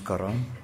ನಮಸ್ಕಾರ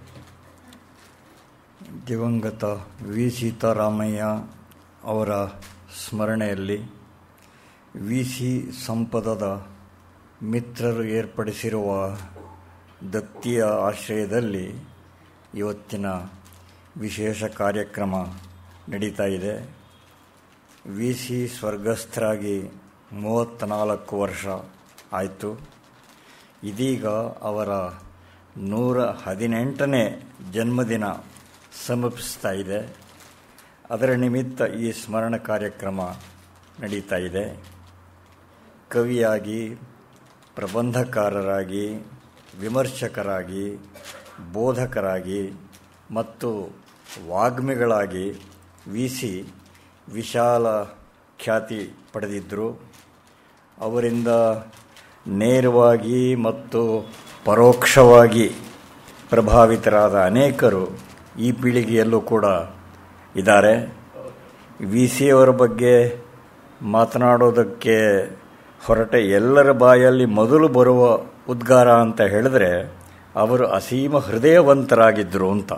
ದಿವಂಗತ ವಿ ಸೀತಾರಾಮಯ್ಯ ಅವರ ಸ್ಮರಣೆಯಲ್ಲಿ ವಿ ಸಿ ಸಂಪದದ ಮಿತ್ರರು ಏರ್ಪಡಿಸಿರುವ ದತ್ತಿಯ ಆಶ್ರಯದಲ್ಲಿ ಇವತ್ತಿನ ವಿಶೇಷ ಕಾರ್ಯಕ್ರಮ ನಡೀತಾ ಇದೆ ವಿ ಸಿ ಸ್ವರ್ಗಸ್ಥರಾಗಿ ಮೂವತ್ತ್ನಾಲ್ಕು ವರ್ಷ ಆಯಿತು ಇದೀಗ ಅವರ ನೂರ ಹದಿನೆಂಟನೇ ಜನ್ಮದಿನ ಸಮೀಪಿಸ್ತಾ ಇದೆ ಅದರ ನಿಮಿತ್ತ ಈ ಸ್ಮರಣ ಕಾರ್ಯಕ್ರಮ ನಡೀತಾ ಇದೆ ಕವಿಯಾಗಿ ಪ್ರಬಂಧಕಾರರಾಗಿ ವಿಮರ್ಶಕರಾಗಿ ಬೋಧಕರಾಗಿ ಮತ್ತು ವಾಗ್ಮಿಗಳಾಗಿ ವಿ ಸಿ ವಿಶಾಲ ಖ್ಯಾತಿ ಪಡೆದಿದ್ದರು ಅವರಿಂದ ನೇರವಾಗಿ ಮತ್ತು ಪರೋಕ್ಷವಾಗಿ ಪ್ರಭಾವಿತರಾದ ಅನೇಕರು ಈ ಪೀಳಿಗೆಯಲ್ಲೂ ಕೂಡ ಇದ್ದಾರೆ ವಿ ಸಿ ಅವರ ಬಗ್ಗೆ ಮಾತನಾಡೋದಕ್ಕೆ ಹೊರಟ ಎಲ್ಲರ ಬಾಯಲ್ಲಿ ಮೊದಲು ಬರುವ ಉದ್ಗಾರ ಅಂತ ಹೇಳಿದ್ರೆ ಅವರು ಅಸೀಮ ಹೃದಯವಂತರಾಗಿದ್ದರು ಅಂತ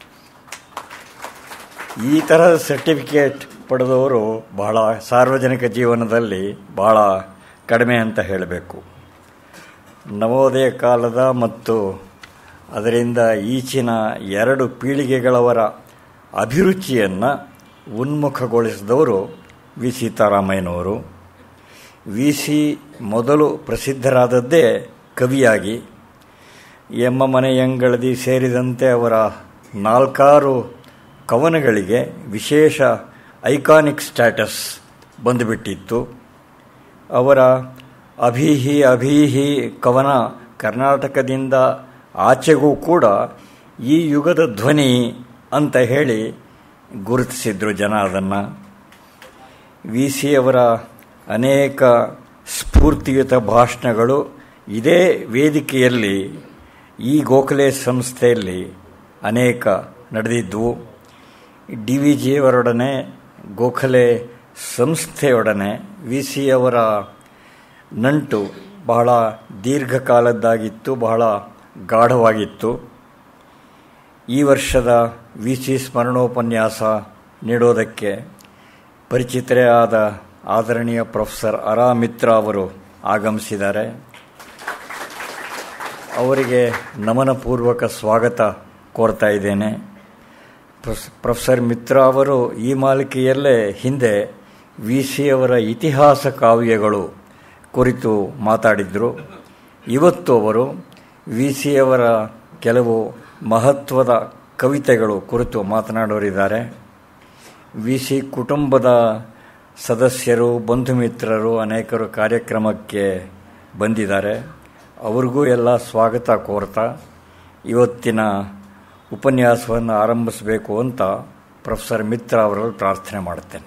ಈ ಥರದ ಸರ್ಟಿಫಿಕೇಟ್ ಪಡೆದವರು ಬಹಳ ಸಾರ್ವಜನಿಕ ಜೀವನದಲ್ಲಿ ಬಹಳ ಕಡಿಮೆ ಅಂತ ಹೇಳಬೇಕು ನವೋದಯ ಕಾಲದ ಮತ್ತು ಅದರಿಂದ ಈಚಿನ ಎರಡು ಪೀಳಿಗೆಗಳವರ ಅಭಿರುಚಿಯನ್ನು ಉನ್ಮುಖಗೊಳಿಸಿದವರು ವಿ ಸೀತಾರಾಮಯ್ಯನವರು ವಿ ಸಿ ಮೊದಲು ಪ್ರಸಿದ್ಧರಾದದ್ದೇ ಕವಿಯಾಗಿ ಎಮ್ಮ ಮನೆಯಂಗಳದಿ ಸೇರಿದಂತೆ ಅವರ ನಾಲ್ಕಾರು ಕವನಗಳಿಗೆ ವಿಶೇಷ ಐಕಾನಿಕ್ ಸ್ಟ್ಯಾಟಸ್ ಬಂದುಬಿಟ್ಟಿತ್ತು ಅವರ ಅಭೀಹಿ ಅಭೀಹಿ ಕವನ ಕರ್ನಾಟಕದಿಂದ ಆಚೆಗೂ ಕೂಡ ಈ ಯುಗದ ಧ್ವನಿ ಅಂತ ಹೇಳಿ ಗುರುತಿಸಿದ್ರು ಜನ ಅದನ್ನು ವಿ ಸಿ ಅವರ ಅನೇಕ ಸ್ಫೂರ್ತಿಯುತ ಭಾಷಣಗಳು ಇದೇ ವೇದಿಕೆಯಲ್ಲಿ ಈ ಗೋಖಲೆ ಸಂಸ್ಥೆಯಲ್ಲಿ ಅನೇಕ ನಡೆದಿದ್ದವು ಡಿ ವಿ ಜಿಯವರೊಡನೆ ಗೋಖಲೆ ಸಂಸ್ಥೆಯೊಡನೆ ವಿ ಸಿ ಅವರ ನಂಟು ಬಹಳ ದೀರ್ಘಕಾಲದ್ದಾಗಿತ್ತು ಬಹಳ ಗಾಢವಾಗಿತ್ತು ಈ ವರ್ಷದ ವಿ ಸಿ ಸ್ಮರಣೋಪನ್ಯಾಸ ನೀಡೋದಕ್ಕೆ ಪರಿಚಿತರೇ ಆದ ಆದರಣೀಯ ಪ್ರೊಫೆಸರ್ ಅರಾ ಮಿತ್ರ ಅವರು ಆಗಮಿಸಿದ್ದಾರೆ ಅವರಿಗೆ ನಮನಪೂರ್ವಕ ಸ್ವಾಗತ ಕೋರ್ತಾ ಇದ್ದೇನೆ ಪ್ರೊಫೆಸರ್ ಮಿತ್ರ ಅವರು ಈ ಮಾಲಿಕೆಯಲ್ಲೇ ಹಿಂದೆ ವಿ ಸಿ ಅವರ ಇತಿಹಾಸ ಕಾವ್ಯಗಳು ಕುರಿತು ಮಾತಾಡಿದರು ಇವತ್ತು ಅವರು ವಿ ಸಿ ಅವರ ಕೆಲವು ಮಹತ್ವದ ಕವಿತೆಗಳು ಕುರಿತು ಮಾತನಾಡೋರಿದ್ದಾರೆ ವಿ ಸಿ ಕುಟುಂಬದ ಸದಸ್ಯರು ಬಂಧು ಮಿತ್ರರು ಅನೇಕರು ಕಾರ್ಯಕ್ರಮಕ್ಕೆ ಬಂದಿದ್ದಾರೆ ಅವ್ರಿಗೂ ಎಲ್ಲ ಸ್ವಾಗತ ಕೋರ್ತಾ ಇವತ್ತಿನ ಉಪನ್ಯಾಸವನ್ನು ಆರಂಭಿಸಬೇಕು ಅಂತ ಪ್ರೊಫೆಸರ್ ಮಿತ್ರ ಅವರಲ್ಲಿ ಪ್ರಾರ್ಥನೆ ಮಾಡುತ್ತೇನೆ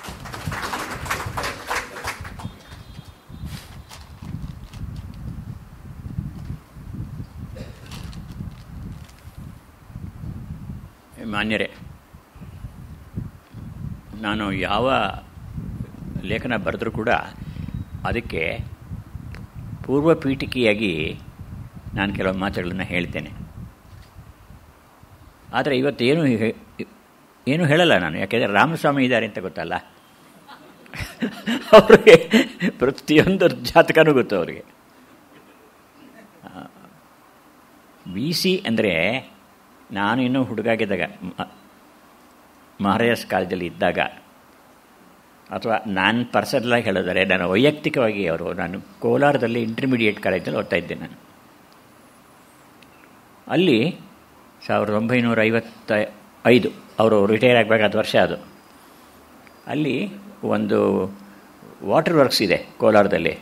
ಮಾನ್ಯರೇ ನಾನು ಯಾವ ಲೇಖನ ಬರೆದರೂ ಕೂಡ ಅದಕ್ಕೆ ಪೂರ್ವ ಪೀಠಿಕೆಯಾಗಿ ನಾನು ಕೆಲವು ಮಾತುಗಳನ್ನು ಹೇಳ್ತೇನೆ ಆದರೆ ಇವತ್ತೇನು ಏನು ಹೇಳಲ್ಲ ನಾನು ಯಾಕೆಂದರೆ ರಾಮಸ್ವಾಮಿ ಇದ್ದಾರೆ ಅಂತ ಗೊತ್ತಲ್ಲ ಅವರಿಗೆ ಪ್ರತಿಯೊಂದು ಜಾತಕನೂ ಗೊತ್ತು ಅವರಿಗೆ ವಿ ಸಿ ಅಂದರೆ ನಾನು ಇನ್ನೂ ಹುಡುಗಾಗಿದ್ದಾಗ ಮಹಾರಾಜಸ್ ಕಾಲೇಜಲ್ಲಿ ಇದ್ದಾಗ ಅಥವಾ ನಾನು ಪರ್ಸನಲಾಗಿ ಹೇಳಿದರೆ ನಾನು ವೈಯಕ್ತಿಕವಾಗಿ ಅವರು ನಾನು ಕೋಲಾರದಲ್ಲಿ ಇಂಟರ್ಮೀಡಿಯೇಟ್ ಕಾಲೇಜಲ್ಲಿ ಓದ್ತಾ ಇದ್ದೆ ನಾನು ಅಲ್ಲಿ ಸಾವಿರದ ಒಂಬೈನೂರ ಐವತ್ತ ಐದು ಅವರು ರಿಟೈರ್ ಆಗಬೇಕಾದ ವರ್ಷ ಅದು ಅಲ್ಲಿ ಒಂದು ವಾಟರ್ ವರ್ಕ್ಸ್ ಇದೆ ಕೋಲಾರದಲ್ಲಿ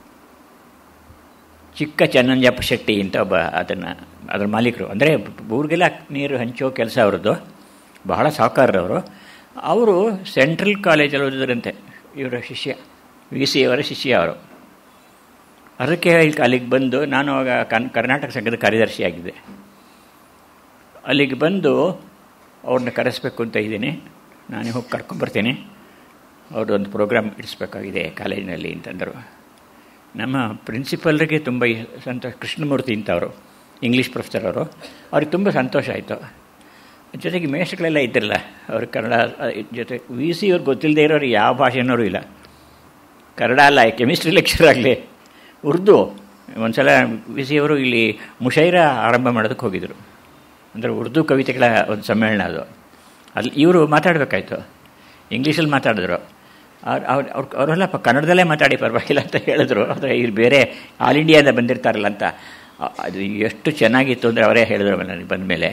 ಚಿಕ್ಕ ಚನ್ನಂಜಪ್ಪ ಶೆಟ್ಟಿ ಅಂತ ಒಬ್ಬ ಅದನ್ನು ಅದರ ಮಾಲೀಕರು ಅಂದರೆ ಊರಿಗೆಲ್ಲ ನೀರು ಹಂಚೋ ಕೆಲಸ ಅವ್ರದ್ದು ಬಹಳ ಸಾಹುಕಾರರವರು ಅವರು ಸೆಂಟ್ರಲ್ ಕಾಲೇಜಲ್ಲಿ ಓದಿದ್ರಂತೆ ಇವರ ಶಿಷ್ಯ ವಿ ಸಿ ಅವರ ಶಿಷ್ಯ ಅವರು ಅದಕ್ಕೆ ಅಲ್ಲಿಗೆ ಬಂದು ನಾನು ಆಗ ಕನ್ ಕರ್ನಾಟಕ ಸಂಘದ ಕಾರ್ಯದರ್ಶಿಯಾಗಿದ್ದೆ ಅಲ್ಲಿಗೆ ಬಂದು ಅವ್ರನ್ನ ಕರೆಸಬೇಕು ಅಂತ ಇದ್ದೀನಿ ನಾನೇ ಹೋಗಿ ಕರ್ಕೊಂಬರ್ತೀನಿ ಅವ್ರದ್ದೊಂದು ಪ್ರೋಗ್ರಾಮ್ ಇಡಿಸ್ಬೇಕಾಗಿದೆ ಕಾಲೇಜಿನಲ್ಲಿ ಅಂತಂದರು ನಮ್ಮ ಪ್ರಿನ್ಸಿಪಲ್ರಿಗೆ ತುಂಬ ಸಂತೋಷ ಕೃಷ್ಣಮೂರ್ತಿ ಅಂತ ಅವರು ಇಂಗ್ಲೀಷ್ ಪ್ರೊಫೆಸರ್ ಅವರು ಅವ್ರಿಗೆ ತುಂಬ ಸಂತೋಷ ಆಯಿತು ಜೊತೆಗೆ ಮೇಷ್ಟ್ರುಗಳೆಲ್ಲ ಇದ್ದಿರಲ್ಲ ಅವ್ರು ಕನ್ನಡ ಜೊತೆ ವಿ ಸಿ ಅವ್ರು ಗೊತ್ತಿಲ್ಲದೆ ಇರೋರು ಯಾವ ಭಾಷೆನವರು ಇಲ್ಲ ಕನ್ನಡ ಅಲ್ಲ ಕೆಮಿಸ್ಟ್ರಿ ಲೆಕ್ಚರ್ ಆಗಲಿ ಉರ್ದು ಒಂದು ಸಲ ವಿ ಸಿ ಅವರು ಇಲ್ಲಿ ಮುಷೈರ ಆರಂಭ ಮಾಡೋದಕ್ಕೆ ಹೋಗಿದ್ದರು ಅಂದರೆ ಉರ್ದು ಕವಿತೆಗಳ ಒಂದು ಸಮ್ಮೇಳನ ಅದು ಅಲ್ಲಿ ಇವರು ಮಾತಾಡಬೇಕಾಯ್ತು ಇಂಗ್ಲೀಷಲ್ಲಿ ಮಾತಾಡಿದ್ರು ಅವ್ರು ಅವ್ರು ಅವ್ರು ಅವರೆಲ್ಲಪ್ಪ ಕನ್ನಡದಲ್ಲೇ ಮಾತಾಡಿ ಪರವಾಗಿಲ್ಲ ಅಂತ ಹೇಳಿದ್ರು ಆದರೆ ಇಲ್ಲಿ ಬೇರೆ ಆಲ್ ಇಂಡಿಯಾದ ಬಂದಿರ್ತಾರಲ್ಲ ಅಂತ ಅದು ಎಷ್ಟು ಚೆನ್ನಾಗಿತ್ತು ಅಂದರೆ ಅವರೇ ಹೇಳಿದ್ರು ನನಗೆ ಬಂದ ಮೇಲೆ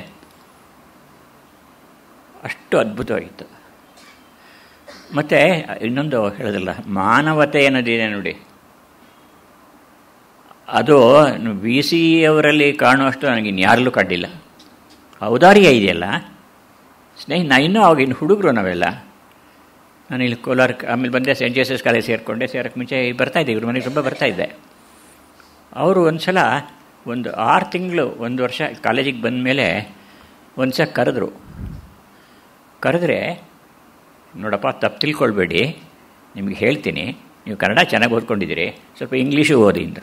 ಅಷ್ಟು ಅದ್ಭುತವಾಗಿತ್ತು ಮತ್ತು ಇನ್ನೊಂದು ಹೇಳೋದಿಲ್ಲ ಮಾನವತೆ ಅನ್ನೋದಿದೆ ನೋಡಿ ಅದು ವಿ ಸಿ ಅವರಲ್ಲಿ ಕಾಣುವಷ್ಟು ನನಗೆ ಇನ್ಯಾರಲ್ಲೂ ಕಂಡಿಲ್ಲ ಔದಾರ್ಯ ಇದೆಯಲ್ಲ ಸ್ನೇಹಿ ನಾ ಇನ್ನೂ ಅವಾಗ ಇನ್ನು ಹುಡುಗರು ನಾವೆಲ್ಲ ನಾನು ಇಲ್ಲಿ ಕೋಲಾರ ಆಮೇಲೆ ಬಂದೆ ಸೆಂಟ್ ಜೇಸಸ್ ಕಾಲೇಜ್ ಸೇರಿಕೊಂಡೆ ಸೇರಕ್ಕೆ ಮುಂಚೆ ಬರ್ತಾಯಿದ್ದೆ ಇವ್ರ ಮನೆಗೆ ತುಂಬ ಬರ್ತಾಯಿದ್ದೆ ಅವರು ಒಂದು ಸಲ ಒಂದು ಆರು ತಿಂಗಳು ಒಂದು ವರ್ಷ ಕಾಲೇಜಿಗೆ ಬಂದ ಮೇಲೆ ಒಂದು ಸಲ ಕರೆದ್ರು ಕರೆದ್ರೆ ನೋಡಪ್ಪ ತಪ್ಪು ತಿಳ್ಕೊಳ್ಬೇಡಿ ನಿಮಗೆ ಹೇಳ್ತೀನಿ ನೀವು ಕನ್ನಡ ಚೆನ್ನಾಗಿ ಓದ್ಕೊಂಡಿದ್ದೀರಿ ಸ್ವಲ್ಪ ಇಂಗ್ಲೀಷು ಓದಿ ಅಂದರು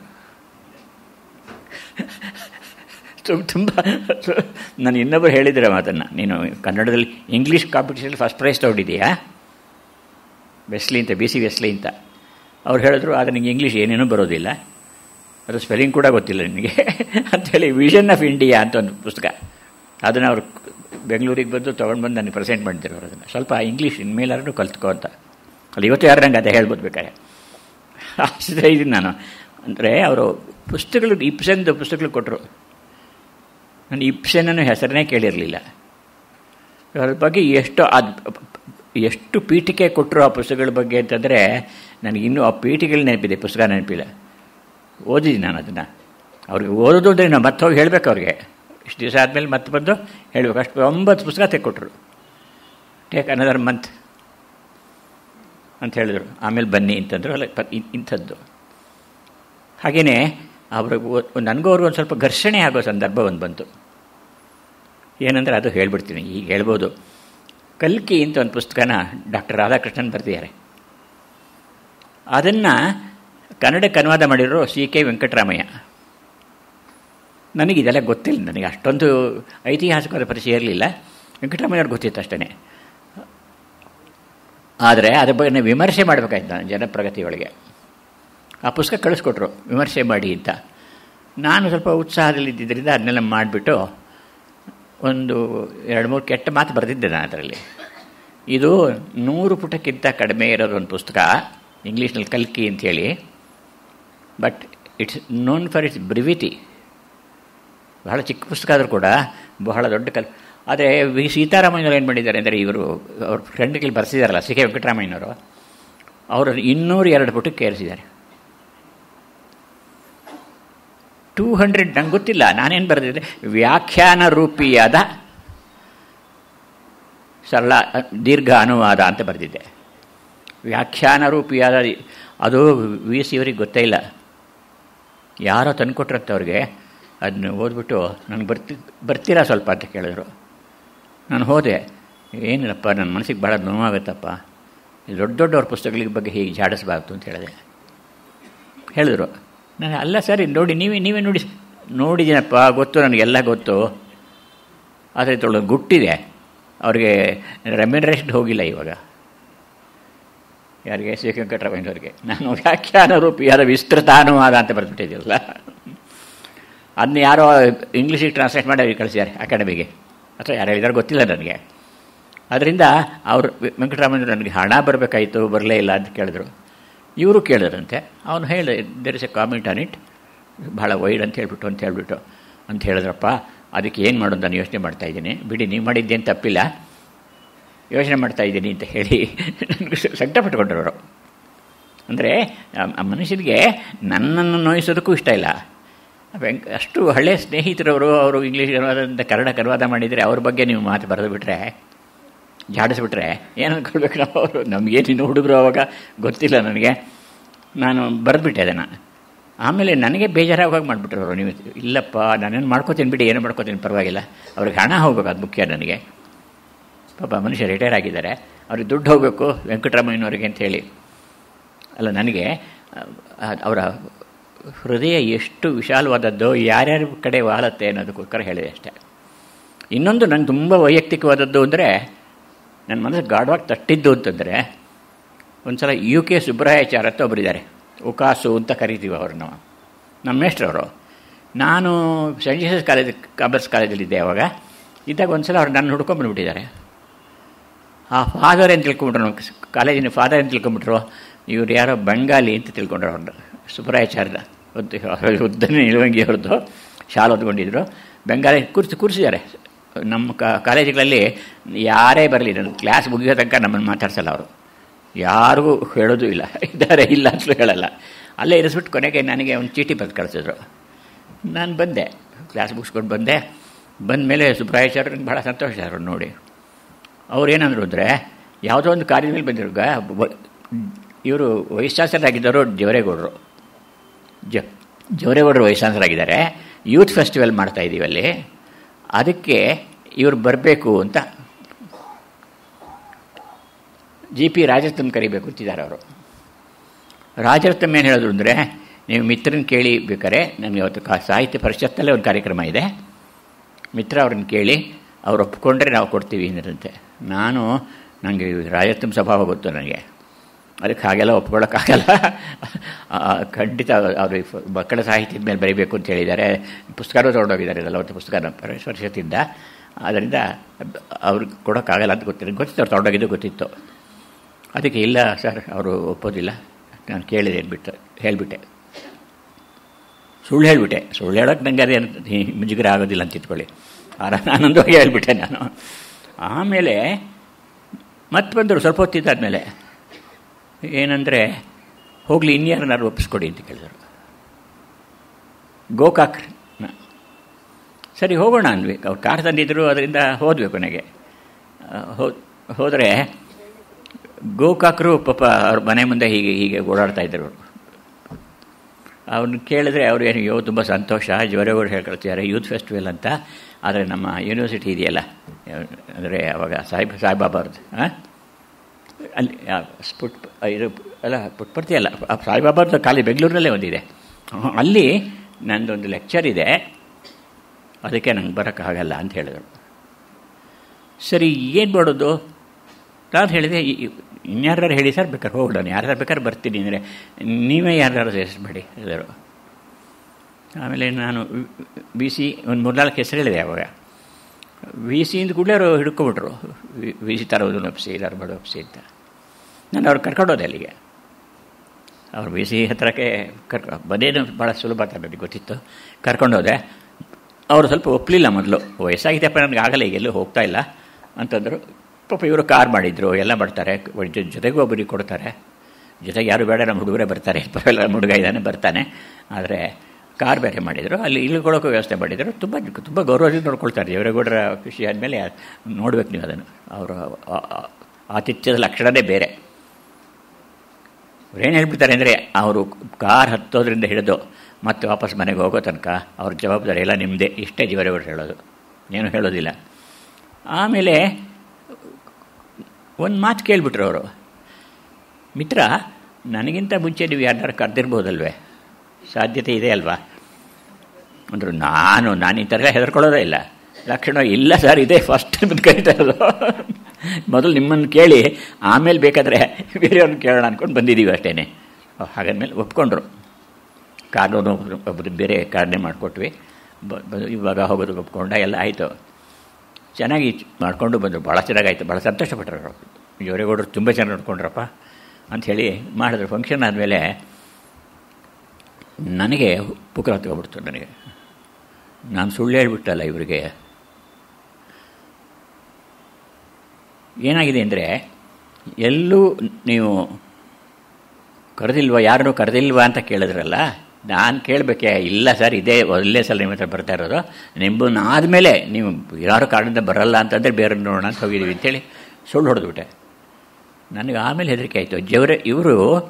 ತುಂಬ ನಾನು ಇನ್ನೊಬ್ಬರು ಹೇಳಿದರೆ ಮಾತನ್ನು ನೀನು ಕನ್ನಡದಲ್ಲಿ ಇಂಗ್ಲೀಷ್ ಕಾಂಪಿಟೇಷನಲ್ಲಿ ಫಸ್ಟ್ ಪ್ರೈಸ್ ತೊಗೊಂಡಿದ್ದೀಯಾ ವೆಸ್ಲಿ ಅಂತ ಬಿ ಸಿ ವೆಸ್ಲಿ ಅಂತ ಅವ್ರು ಹೇಳಿದ್ರು ಆದರೆ ನಿಮಗೆ ಇಂಗ್ಲೀಷ್ ಏನೇನೂ ಬರೋದಿಲ್ಲ ಅದು ಸ್ಪೆಲ್ಲಿಂಗ್ ಕೂಡ ಗೊತ್ತಿಲ್ಲ ನಿನಗೆ ಅಂಥೇಳಿ ವಿಷನ್ ಆಫ್ ಇಂಡಿಯಾ ಅಂತ ಒಂದು ಪುಸ್ತಕ ಅದನ್ನು ಅವರು ಬೆಂಗಳೂರಿಗೆ ಬಂದು ತೊಗೊಂಡು ಬಂದು ನನಗೆ ಪ್ರೆಸೆಂಟ್ ಮಾಡಿದ್ರು ಅವರು ಅದನ್ನು ಸ್ವಲ್ಪ ಇಂಗ್ಲೀಷ್ ಇನ್ಮೇಲಾದ್ರೂ ಕಲ್ತ್ಕೋ ಅಂತ ಅಲ್ಲಿ ಇವತ್ತು ಯಾರು ನಂಗೆ ಅದೇ ಹೇಳ್ಬೋದು ಬೇಕಾರೆ ಆಶ್ಚರ್ಯ ಇದ್ದೀನಿ ನಾನು ಅಂದರೆ ಅವರು ಪುಸ್ತಕಗಳು ಇಪ್ಸೆನ್ದು ಪುಸ್ತಕಗಳು ಕೊಟ್ಟರು ನಾನು ಇಪ್ಸೆನನ್ನು ಹೆಸರನ್ನೇ ಕೇಳಿರಲಿಲ್ಲ ಅದ್ರ ಬಗ್ಗೆ ಎಷ್ಟು ಅದು ಎಷ್ಟು ಪೀಠಿಕೆ ಕೊಟ್ಟರು ಆ ಪುಸ್ತಕಗಳ ಬಗ್ಗೆ ಅಂತಂದರೆ ನನಗಿನ್ನೂ ಆ ಪೀಠಿಕೆಗಳು ನೆನಪಿದೆ ಪುಸ್ತಕ ನೆನಪಿಲ್ಲ ಓದಿದ್ದೀನಿ ನಾನು ಅದನ್ನು ಅವ್ರಿಗೆ ಓದೋದು ಅಂದರೆ ನಾವು ಮತ್ತೆ ಹೋಗಿ ಹೇಳಬೇಕು ಅವ್ರಿಗೆ ಇಷ್ಟು ದಿವಸ ಆದಮೇಲೆ ಮತ್ತೆ ಬಂದು ಹೇಳಬೇಕು ಅಷ್ಟು ಒಂಬತ್ತು ಪುಸ್ತಕ ತೆಕ್ಕೊಟ್ರು ಟೇಕ್ ಅನದರ್ ಮಂತ್ ಅಂತ ಹೇಳಿದ್ರು ಆಮೇಲೆ ಬನ್ನಿ ಅಂತಂದರು ಅಲ್ಲ ಇಂಥದ್ದು ಹಾಗೆಯೇ ಅವ್ರಿಗೆ ನನಗೂ ಅವ್ರಿಗೂ ಒಂದು ಸ್ವಲ್ಪ ಘರ್ಷಣೆ ಆಗೋ ಸಂದರ್ಭ ಒಂದು ಬಂತು ಏನಂದರೆ ಅದು ಹೇಳ್ಬಿಡ್ತೀನಿ ಈಗ ಹೇಳ್ಬೋದು ಕಲ್ಕಿ ಅಂತ ಒಂದು ಪುಸ್ತಕನ ಡಾಕ್ಟರ್ ರಾಧಾಕೃಷ್ಣನ್ ಬರೆದಿದ್ದಾರೆ ಅದನ್ನು ಕನ್ನಡಕ್ಕೆ ಅನುವಾದ ಮಾಡಿರೋ ಸಿ ಕೆ ವೆಂಕಟರಾಮಯ್ಯ ನನಗೆ ಇದೆಲ್ಲ ಗೊತ್ತಿಲ್ಲ ನನಗೆ ಅಷ್ಟೊಂದು ಐತಿಹಾಸಿಕವಾದ ಪರಿಚಯ ಇರಲಿಲ್ಲ ವೆಂಕಟರಾಮಯ್ಯವ್ರಿಗೆ ಗೊತ್ತಿತ್ತು ಅಷ್ಟೇ ಆದರೆ ಅದ್ರ ಬಗ್ಗೆ ವಿಮರ್ಶೆ ಮಾಡಬೇಕಾಯ್ತು ನಾನು ಜನಪ್ರಗತಿಯೊಳಗೆ ಆ ಪುಸ್ತಕ ಕಳಿಸ್ಕೊಟ್ರು ವಿಮರ್ಶೆ ಮಾಡಿ ಅಂತ ನಾನು ಸ್ವಲ್ಪ ಉತ್ಸಾಹದಲ್ಲಿದ್ದರಿಂದ ಅದನ್ನೆಲ್ಲ ಮಾಡಿಬಿಟ್ಟು ಒಂದು ಎರಡು ಮೂರು ಕೆಟ್ಟ ಮಾತು ಬರೆದಿದ್ದೆ ನಾನು ಅದರಲ್ಲಿ ಇದು ನೂರು ಪುಟಕ್ಕಿಂತ ಕಡಿಮೆ ಇರೋದು ಒಂದು ಪುಸ್ತಕ ಇಂಗ್ಲೀಷ್ನಲ್ಲಿ ಕಲ್ಕಿ ಅಂಥೇಳಿ but it's known for its brevity ಬಹಳ ಚಿಕ್ಕ ಪುಸ್ತಕ ಆದರೂ ಕೂಡ ಬಹಳ ದೊಡ್ಡ ಕಲ್ ಆದರೆ ವಿ ಸೀತಾರಾಮಯ್ಯನವರು ಏನು ಮಾಡಿದ್ದಾರೆ ಅಂದರೆ ಇವರು ಅವ್ರ ಫ್ರೆಂಡ್ಗಳು ಬರೆಸಿದಾರಲ್ಲ ಸಿ ಕೆ ವೆಂಕಟರಾಮಯ್ಯನವರು ಅವರು ಇನ್ನೂರು ಎರಡು ಪುಟಕ್ಕೆ ಏರಿಸಿದ್ದಾರೆ ಟೂ ಹಂಡ್ರೆಡ್ ನಂಗೆ ಗೊತ್ತಿಲ್ಲ ನಾನೇನು ಬರೆದಿದ್ದೆ ವ್ಯಾಖ್ಯಾನ ರೂಪಿಯಾದ ಸರಳ ದೀರ್ಘ ಅನುವಾದ ಅಂತ ಬರೆದಿದ್ದೆ ವ್ಯಾಖ್ಯಾನ ರೂಪಿಯಾದ ಅದು ವಿ ಸಿ ಅವರಿಗೆ ಗೊತ್ತೇ ಇಲ್ಲ ಯಾರೋ ತಂದುಕೊಟ್ರಂತೆ ಅವ್ರಿಗೆ ಅದನ್ನ ಓದ್ಬಿಟ್ಟು ನನಗೆ ಬರ್ತಿ ಬರ್ತೀರಾ ಸ್ವಲ್ಪ ಅಂತ ಕೇಳಿದ್ರು ನಾನು ಹೋದೆ ಏನಿಲ್ಲಪ್ಪ ನನ್ನ ಮನಸ್ಸಿಗೆ ಭಾಳ ನೋವಾಗುತ್ತಪ್ಪ ದೊಡ್ಡ ದೊಡ್ಡವ್ರ ಪುಸ್ತಕಗಳ ಬಗ್ಗೆ ಹೀಗೆ ಜಾಡಿಸ್ಬಾರ್ದು ಅಂತ ಹೇಳಿದೆ ಹೇಳಿದ್ರು ನಾನು ಅಲ್ಲ ಸರಿ ನೋಡಿ ನೀವೇ ನೀವೇ ನೋಡಿ ನೋಡಿದ್ದೀನಪ್ಪ ಗೊತ್ತು ನನಗೆಲ್ಲ ಗೊತ್ತು ಆದರೆ ತೊಳಗೆ ಗುಟ್ಟಿದೆ ಅವ್ರಿಗೆ ರೆಮ್ಯುನರೇಷನ್ ಹೋಗಿಲ್ಲ ಇವಾಗ ಯಾರಿಗೆ ಸಿ ವೆಂಕಟರಾಮಯ್ಯವ್ರಿಗೆ ನಾನು ವ್ಯಾಖ್ಯಾನ ರೂಪಿಯಾದ ವಿಸ್ತೃತ ಅನುವಾದ ಅಂತ ಬರೆದ್ಬಿಟ್ಟಿದ್ದೀರಲ್ಲ ಅದನ್ನ ಯಾರೋ ಇಂಗ್ಲೀಷಿಗೆ ಟ್ರಾನ್ಸ್ಲೇಟ್ ಮಾಡಿ ಕಳಿಸಿದ್ದಾರೆ ಅಕಾಡೆಮಿಗೆ ಅಥವಾ ಯಾರು ಹೇಳಿದಾರೆ ಗೊತ್ತಿಲ್ಲ ನನಗೆ ಅದರಿಂದ ಅವರು ವೆಂಕಟರಾಮಯ್ಯ ನನಗೆ ಹಣ ಬರಬೇಕಾಯಿತು ಬರಲೇ ಇಲ್ಲ ಅಂತ ಕೇಳಿದ್ರು ಇವರು ಕೇಳಿದ್ರಂತೆ ಅವನು ಹೇಳಿ there is a comment on it ಭಾಳ ವೈಡ್ ಅಂತ ಹೇಳ್ಬಿಟ್ಟು ಅಂತ ಹೇಳ್ಬಿಟ್ಟು ಅಂತ ಹೇಳಿದ್ರಪ್ಪ ಅದಕ್ಕೆ ಏನು ಮಾಡೋದು ನಾನು ಯೋಚನೆ ಮಾಡ್ತಾಯಿದ್ದೀನಿ ಬಿಡಿ ನೀವು ಮಾಡಿದ್ದೇನು ತಪ್ಪಿಲ್ಲ ಯೋಚನೆ ಮಾಡ್ತಾಯಿದ್ದೀನಿ ಅಂತ ಹೇಳಿ ನನಗೆ ಸಂಕಟಪಟ್ಟುಕೊಂಡ್ರು ಅವರು ಅಂದರೆ ಆ ಮನುಷ್ಯನಿಗೆ ನನ್ನನ್ನು ನೋಯಿಸೋದಕ್ಕೂ ಇಷ್ಟ ಇಲ್ಲ ವೆಂಕ್ ಅಷ್ಟು ಹಳೆಯ ಸ್ನೇಹಿತರವರು ಅವರು ಇಂಗ್ಲೀಷ್ ಅನುವಾದದಿಂದ ಕನ್ನಡಕ್ಕೆ ಅನುವಾದ ಮಾಡಿದರೆ ಅವ್ರ ಬಗ್ಗೆ ನೀವು ಮಾತು ಬರೆದು ಬಿಟ್ಟರೆ ಜಾಡಿಸ್ಬಿಟ್ರೆ ಏನು ಅಂದ್ಕೊಳ್ಬೇಕು ನಾವು ಅವರು ನಮಗೇನು ಇನ್ನು ಹುಡುಗರು ಅವಾಗ ಗೊತ್ತಿಲ್ಲ ನನಗೆ ನಾನು ಬರೆದ್ಬಿಟ್ಟೆ ಅದನ್ನು ಆಮೇಲೆ ನನಗೆ ಬೇಜಾರಾಗಿ ಮಾಡಿಬಿಟ್ರು ಅವರು ನೀವು ಇಲ್ಲಪ್ಪ ನಾನೇನು ಮಾಡ್ಕೋತೀನಿ ಬಿಡಿ ಏನು ಮಾಡ್ಕೋತೀನಿ ಪರವಾಗಿಲ್ಲ ಅವ್ರಿಗೆ ಹಣ ಹೋಗ್ಬೇಕು ಅದು ಮುಖ್ಯ ನನಗೆ ಪಾಪ ಮನುಷ್ಯ ರಿಟೈರ್ ಆಗಿದ್ದಾರೆ ಅವ್ರಿಗೆ ದುಡ್ಡು ಹೋಗಬೇಕು ವೆಂಕಟರಾಮಯ್ಯನವ್ರಿಗೆ ಅಂತ ಹೇಳಿ ಅಲ್ಲ ನನಗೆ ಅವರ ಹೃದಯ ಎಷ್ಟು ವಿಶಾಲವಾದದ್ದು ಯಾರ್ಯಾರ ಕಡೆ ವಾಲತ್ತೆ ಅನ್ನೋದಕ್ಕೋಸ್ಕರ ಹೇಳಿದೆ ಅಷ್ಟೆ ಇನ್ನೊಂದು ನಂಗೆ ತುಂಬ ವೈಯಕ್ತಿಕವಾದದ್ದು ಅಂದರೆ ನನ್ನ ಮನಸ್ಸು ಗಾಢವಾಗಿ ತಟ್ಟಿದ್ದು ಅಂತಂದರೆ ಒಂದು ಸಲ ಯು ಕೆ ಸುಬ್ರಾಯಾಚಾರ ಅಂತ ಒಬ್ಬರಿದ್ದಾರೆ ಉಕಾಸು ಅಂತ ಕರಿತೀವಿ ಅವ್ರನ್ನ ನಮ್ಮ ಮೇಷ್ಟ್ರವರು ನಾನು ಸೆಂಟ್ ಜೀಸಸ್ ಕಾಲೇಜ್ ಕಾಮರ್ಸ್ ಕಾಲೇಜಲ್ಲಿದ್ದೆ ಅವಾಗ ಇದ್ದಾಗ ಒಂದು ಸಲ ಅವ್ರು ನನ್ನ ಹುಡ್ಕೊಂಡ್ಬಂದ್ಬಿಟ್ಟಿದ್ದಾರೆ ಆ ಫಾದರ್ ಏನು ತಿಳ್ಕೊಂಬಿಟ್ರು ನಮ್ಮ ಕಾಲೇಜಿನ ಫಾದರ್ ಏನು ತಿಳ್ಕೊಂಬಿಟ್ರು ಇವ್ರು ಯಾರೋ ಬಂಗಾಲಿ ಅಂತ ತಿಳ್ಕೊಂಡ್ರು ಅವ್ರನ್ನ ಸುಬ್ರಾಯಾಚಾರ್ಯ ಉದ್ದ ಉದ್ದನೇ ನಿಲುವಂಗಿ ಅವ್ರದ್ದು ಶಾಲೆ ಓದ್ಕೊಂಡಿದ್ರು ಬೆಂಗಾಲಿ ಕೂರಿಸಿ ಕೂರಿಸಿದ್ದಾರೆ ನಮ್ಮ ಕಾಲೇಜುಗಳಲ್ಲಿ ಯಾರೇ ಬರಲಿ ನನ್ನ ಕ್ಲಾಸ್ ಮುಗಿಯೋ ತನಕ ನಮ್ಮನ್ನು ಮಾತಾಡ್ಸಲ್ಲ ಅವರು ಯಾರಿಗೂ ಹೇಳೋದು ಇಲ್ಲ ಇದ್ದಾರೆ ಇಲ್ಲ ಅಂತಲೂ ಹೇಳಲ್ಲ ಅಲ್ಲೇ ಇರಿಸ್ಬಿಟ್ಟು ಕೊನೆಗೆ ನನಗೆ ಒಂದು ಚೀಟಿ ಬರೆದು ಕಳಿಸಿದ್ರು ನಾನು ಬಂದೆ ಕ್ಲಾಸ್ ಮುಗಿಸ್ಕೊಂಡು ಬಂದೆ ಬಂದ ಮೇಲೆ ಸುಬ್ರಾಯಾಚಾರ್ಯ ಭಾಳ ಸಂತೋಷ ಅವರು ನೋಡಿ ಅವ್ರು ಏನಂದ್ರು ಅಂದರೆ ಯಾವುದೋ ಒಂದು ಕಾರ್ಯದ ಮೇಲೆ ಬಂದಿರುವಾಗ ಇವರು ವೈಸ್ ಚಾನ್ಸಲರಾಗಿದ್ದವರು ಜವರೇಗೌಡರು ಜ ಜವರೇಗೌಡರು ವೈಸ್ ಚಾನ್ಸಲರಾಗಿದ್ದಾರೆ ಯೂತ್ ಫೆಸ್ಟಿವಲ್ ಮಾಡ್ತಾ ಇದ್ದೀವಿ ಅಲ್ಲಿ ಅದಕ್ಕೆ ಇವರು ಬರಬೇಕು ಅಂತ ಜಿ ಪಿ ರಾಜರತ್ನಂ ಕರಿಬೇಕು ಅಂತಿದ್ದಾರೆ ಅವರು ರಾಜರತ್ನಂ ಏನು ಹೇಳಿದ್ರು ಅಂದರೆ ನೀವು ಮಿತ್ರನ ಕೇಳಿ ಬೇಕಾರೆ ನನಗೆ ಅವತ್ತು ಕಾ ಸಾಹಿತ್ಯ ಪರಿಷತ್ತಲ್ಲೇ ಒಂದು ಕಾರ್ಯಕ್ರಮ ಇದೆ ಮಿತ್ರ ಅವ್ರನ್ನ ಕೇಳಿ ಅವ್ರು ಒಪ್ಕೊಂಡ್ರೆ ನಾವು ಕೊಡ್ತೀವಿ ಅಂದ್ರಂತೆ ನಾನು ನನಗೆ ರಾಜರತ್ನಂ ಸ್ವಭಾವ ಗೊತ್ತು ನನಗೆ ಅದಕ್ಕೆ ಹಾಗೆಲ್ಲ ಒಪ್ಕೊಳ್ಳೋಕ್ಕಾಗಲ್ಲ ಖಂಡಿತ ಅವರು ಮಕ್ಕಳ ಸಾಹಿತ್ಯದ ಮೇಲೆ ಬರೀಬೇಕು ಅಂತ ಹೇಳಿದ್ದಾರೆ ಪುಸ್ತಕನೂ ತೊಗೊಂಡೋಗಿದ್ದಾರೆ ನಲವತ್ತು ಪುಸ್ತಕ ಪರಿಷತ್ತಿಂದ ಅದರಿಂದ ಅವ್ರಿಗೆ ಕೊಡೋಕ್ಕಾಗಲ್ಲ ಅಂತ ಗೊತ್ತಿಲ್ಲ ಗೊತ್ತಿತ್ತು ಅವ್ರು ತೊಗೊಂಡೋಗಿದ್ದು ಗೊತ್ತಿತ್ತು ಅದಕ್ಕೆ ಇಲ್ಲ ಸರ್ ಅವರು ಒಪ್ಪೋದಿಲ್ಲ ನಾನು ಕೇಳಿದೆ ಅಂದ್ಬಿಟ್ಟು ಹೇಳಿಬಿಟ್ಟೆ ಸುಳ್ಳು ಹೇಳಿಬಿಟ್ಟೆ ಸುಳ್ಳು ಹೇಳೋಕ್ಕೆ ನನಗೆ ಅದೇ ಮುಜುಗರ ಆಗೋದಿಲ್ಲ ಅಂತ ಇಟ್ಕೊಳ್ಳಿ ಆನಂದವಾಗಿ ಹೇಳಿಬಿಟ್ಟೆ ನಾನು ಆಮೇಲೆ ಮತ್ತೆ ಬಂದರು ಸ್ವಲ್ಪ ಹೊತ್ತಿದ್ದಾದಮೇಲೆ ಏನಂದರೆ ಹೋಗಲಿ ಇನ್ಯಾರನ್ನಾರು ಒಪ್ಪಿಸ್ಕೊಡಿ ಅಂತ ಕೇಳಿದರು ಗೋಕಾಕ್ ಸರಿ ಹೋಗೋಣ ಅಂದ್ವಿ ಅವ್ರು ಕಾರ್ ತಂದಿದ್ದರು ಅದರಿಂದ ಹೋದ್ವಿ ಕೊನೆಗೆ ಹೋದರೆ ಗೋಕಾಕರು ಪಾಪ ಅವ್ರ ಮನೆ ಮುಂದೆ ಹೀಗೆ ಹೀಗೆ ಓಡಾಡ್ತಾಯಿದ್ರು ಅವ್ರನ್ನ ಕೇಳಿದ್ರೆ ಅವ್ರು ಏನು ಯೋ ತುಂಬ ಸಂತೋಷ ಜೋರೇಗೌಡ ಹೇಳ್ಕೊಳ್ತಿದ್ದಾರೆ ಯೂತ್ ಫೆಸ್ಟಿವಲ್ ಅಂತ ಆದರೆ ನಮ್ಮ ಯೂನಿವರ್ಸಿಟಿ ಇದೆಯಲ್ಲ ಅಂದರೆ ಅವಾಗ ಸಾಯಿಬ್ ಸಾಯಿಬಾಬಾ ಅವ್ರದ್ದು ಹಾಂ ಅಲ್ಲಿ ಪುಟ್ ಇದು ಅಲ್ಲ ಪುಟ್ಪರ್ತಿ ಅಲ್ಲ ಸಾಯಿಬಾಬಾರ್ದು ಖಾಲಿ ಬೆಂಗಳೂರಿನಲ್ಲೇ ಒಂದಿದೆ ಅಲ್ಲಿ ನಂದೊಂದು ಲೆಕ್ಚರ್ ಇದೆ ಅದಕ್ಕೆ ನಂಗೆ ಬರೋಕ್ಕಾಗಲ್ಲ ಅಂತ ಹೇಳಿದರು ಸರಿ ಏನು ಮಾಡೋದು ನಾನು ಹೇಳಿದೆ ಇನ್ಯಾರು ಹೇಳಿ ಸರ್ ಬೇಕಾದ್ರೆ ಹೋಗೋಣ ಯಾರು ಬೇಕಾದ್ರೆ ಬರ್ತೀನಿ ಅಂದರೆ ನೀವೇ ಯಾರು ಸೇರಿಸ್ಬೇಡಿ ಹೇಳಿದರು ಆಮೇಲೆ ನಾನು ಬಿ ಸಿ ಒಂದು ಮೂರ್ನಾಲ್ಕು ಹೆಸರು ಹೇಳಿದೆ ಅವಾಗ ವಿ ಸಿಯಿಂದ ಕೂಡಲೇ ಅವರು ಹಿಡ್ಕೊಬಿಟ್ರು ವಿ ಸಿ ತರೋದನ್ನು ಒಪ್ಪಿಸಿ ಧಾರವಾಡ ಒಪ್ಪಿಸಿ ಅಂತ ನಾನು ಅವ್ರು ಕರ್ಕೊಂಡೋದೆ ಅಲ್ಲಿಗೆ ಅವ್ರು ವಿ ಸಿ ಹತ್ರಕ್ಕೆ ಕರ್ಕೊ ಬದೇನು ಭಾಳ ಸುಲಭ ಅಂತ ನನಗೆ ಗೊತ್ತಿತ್ತು ಕರ್ಕೊಂಡೋದೆ ಅವರು ಸ್ವಲ್ಪ ಒಪ್ಪಲಿಲ್ಲ ಮೊದಲು ವಯಸ್ಸಾಗಿದೆಯಪ್ಪ ನನಗೆ ಆಗಲ್ಲ ಈಗ ಎಲ್ಲೂ ಹೋಗ್ತಾ ಇಲ್ಲ ಅಂತಂದರು ಪಾಪ ಇವರು ಕಾರ್ ಮಾಡಿದರು ಎಲ್ಲ ಮಾಡ್ತಾರೆ ಜೊತೆಗೂ ಒಬ್ಬರಿಗೆ ಕೊಡ್ತಾರೆ ಜೊತೆಗೆ ಯಾರು ಬೇಡ ನಮ್ಮ ಹುಡುಗರೇ ಬರ್ತಾರೆ ಪರವಾಗಿಲ್ಲ ನಮ್ಮ ಹುಡುಗ ಇದ್ದಾನೆ ಬರ್ತಾನೆ ಆದರೆ ಕಾರ್ ಬೇರೆ ಮಾಡಿದರು ಅಲ್ಲಿ ಇಳ್ಕೊಳ್ಳೋಕ್ಕೂ ವ್ಯವಸ್ಥೆ ಮಾಡಿದರು ತುಂಬ ತುಂಬ ಗೌರವದಿಂದ ನೋಡ್ಕೊಳ್ತಾರೆ ದೇವರೇಗೌಡರ ಖುಷಿ ಆದಮೇಲೆ ನೋಡ್ಬೇಕು ನೀವು ಅದನ್ನು ಅವರ ಆತಿಥ್ಯದ ಲಕ್ಷಣವೇ ಬೇರೆ ಅವ್ರೇನು ಹೇಳ್ಬಿಡ್ತಾರೆ ಅಂದರೆ ಅವರು ಕಾರ್ ಹತ್ತೋದ್ರಿಂದ ಹಿಡಿದು ಮತ್ತೆ ವಾಪಸ್ ಮನೆಗೆ ಹೋಗೋ ತನಕ ಅವ್ರ ಜವಾಬ್ದಾರಿ ಎಲ್ಲ ನಿಮ್ಮದೇ ಇಷ್ಟೇ ಜೀವರೇಗೌಡರು ಹೇಳೋದು ಏನು ಹೇಳೋದಿಲ್ಲ ಆಮೇಲೆ ಒಂದು ಮಾತು ಕೇಳಿಬಿಟ್ರು ಅವರು ಮಿತ್ರ ನನಗಿಂತ ಮುಂಚೆ ನೀವು ಯಾರು ಕರೆದಿರ್ಬೋದಲ್ವೇ ಸಾಧ್ಯತೆ ಇದೆ ಅಲ್ವಾ ಅಂದರು ನಾನು ನಾನು ಈ ಥರ ಹೆದರ್ಕೊಳ್ಳೋದೇ ಇಲ್ಲ ಲಕ್ಷಣ ಇಲ್ಲ ಸರ್ ಇದೇ ಫಸ್ಟ್ ಬಂದು ಕರಿತಾ ಇರೋದು ಮೊದಲು ನಿಮ್ಮನ್ನು ಕೇಳಿ ಆಮೇಲೆ ಬೇಕಾದರೆ ಬೇರೆಯವ್ರನ್ನ ಕೇಳೋಣ ಅಂದ್ಕೊಂಡು ಬಂದಿದ್ದೀವಿ ಅಷ್ಟೇ ಹಾಗಾದ್ಮೇಲೆ ಒಪ್ಕೊಂಡ್ರು ಕಾನೂನು ಒಬ್ಬರು ಬೇರೆ ಕಾರಣೆ ಮಾಡಿಕೊಟ್ವಿ ಇವಾಗ ಹೋಗೋದು ಒಪ್ಕೊಂಡ ಎಲ್ಲ ಆಯಿತು ಚೆನ್ನಾಗಿ ಮಾಡ್ಕೊಂಡು ಬಂದರು ಭಾಳ ಚೆನ್ನಾಗಾಯಿತು ಭಾಳ ಸಂತೋಷಪಟ್ಟರು ಅವರು ಜೋರೇಗೌಡರು ತುಂಬ ಚೆನ್ನಾಗಿ ನೋಡ್ಕೊಂಡ್ರಪ್ಪ ಅಂಥೇಳಿ ಮಾಡಿದ್ರು ಫಂಕ್ಷನ್ ಆದಮೇಲೆ ನನಗೆ ಪುಕ್ರ ಹತ್ಕೊಬಿಡ್ತು ನನಗೆ ನಾನು ಸುಳ್ಳು ಹೇಳ್ಬಿಟ್ಟಲ್ಲ ಇವರಿಗೆ ಏನಾಗಿದೆ ಅಂದರೆ ಎಲ್ಲೂ ನೀವು ಕರೆದಿಲ್ವಾ ಯಾರನ್ನೂ ಕರೆದಿಲ್ವಾ ಅಂತ ಕೇಳಿದ್ರಲ್ಲ ನಾನು ಕೇಳಬೇಕೆ ಇಲ್ಲ ಸರ್ ಇದೇ ಒಳ್ಳೆ ಸಲ ನಿಮ್ಮ ಹತ್ರ ಬರ್ತಾ ಇರೋದು ನಿಮ್ಮನ್ನ ಆದಮೇಲೆ ನೀವು ಯಾರು ಕಾರಣದಿಂದ ಬರಲ್ಲ ಅಂತಂದರೆ ಬೇರೆ ನೋಡೋಣ ಅಂತ ಹೋಗಿದ್ದೀವಿ ಅಂತೇಳಿ ಸುಳ್ಳು ಹೊಡೆದ್ಬಿಟ್ಟೆ ನನಗೆ ಆಮೇಲೆ ಹೆದರಿಕೆ ಆಯಿತು ಜವರೇ ಇವರು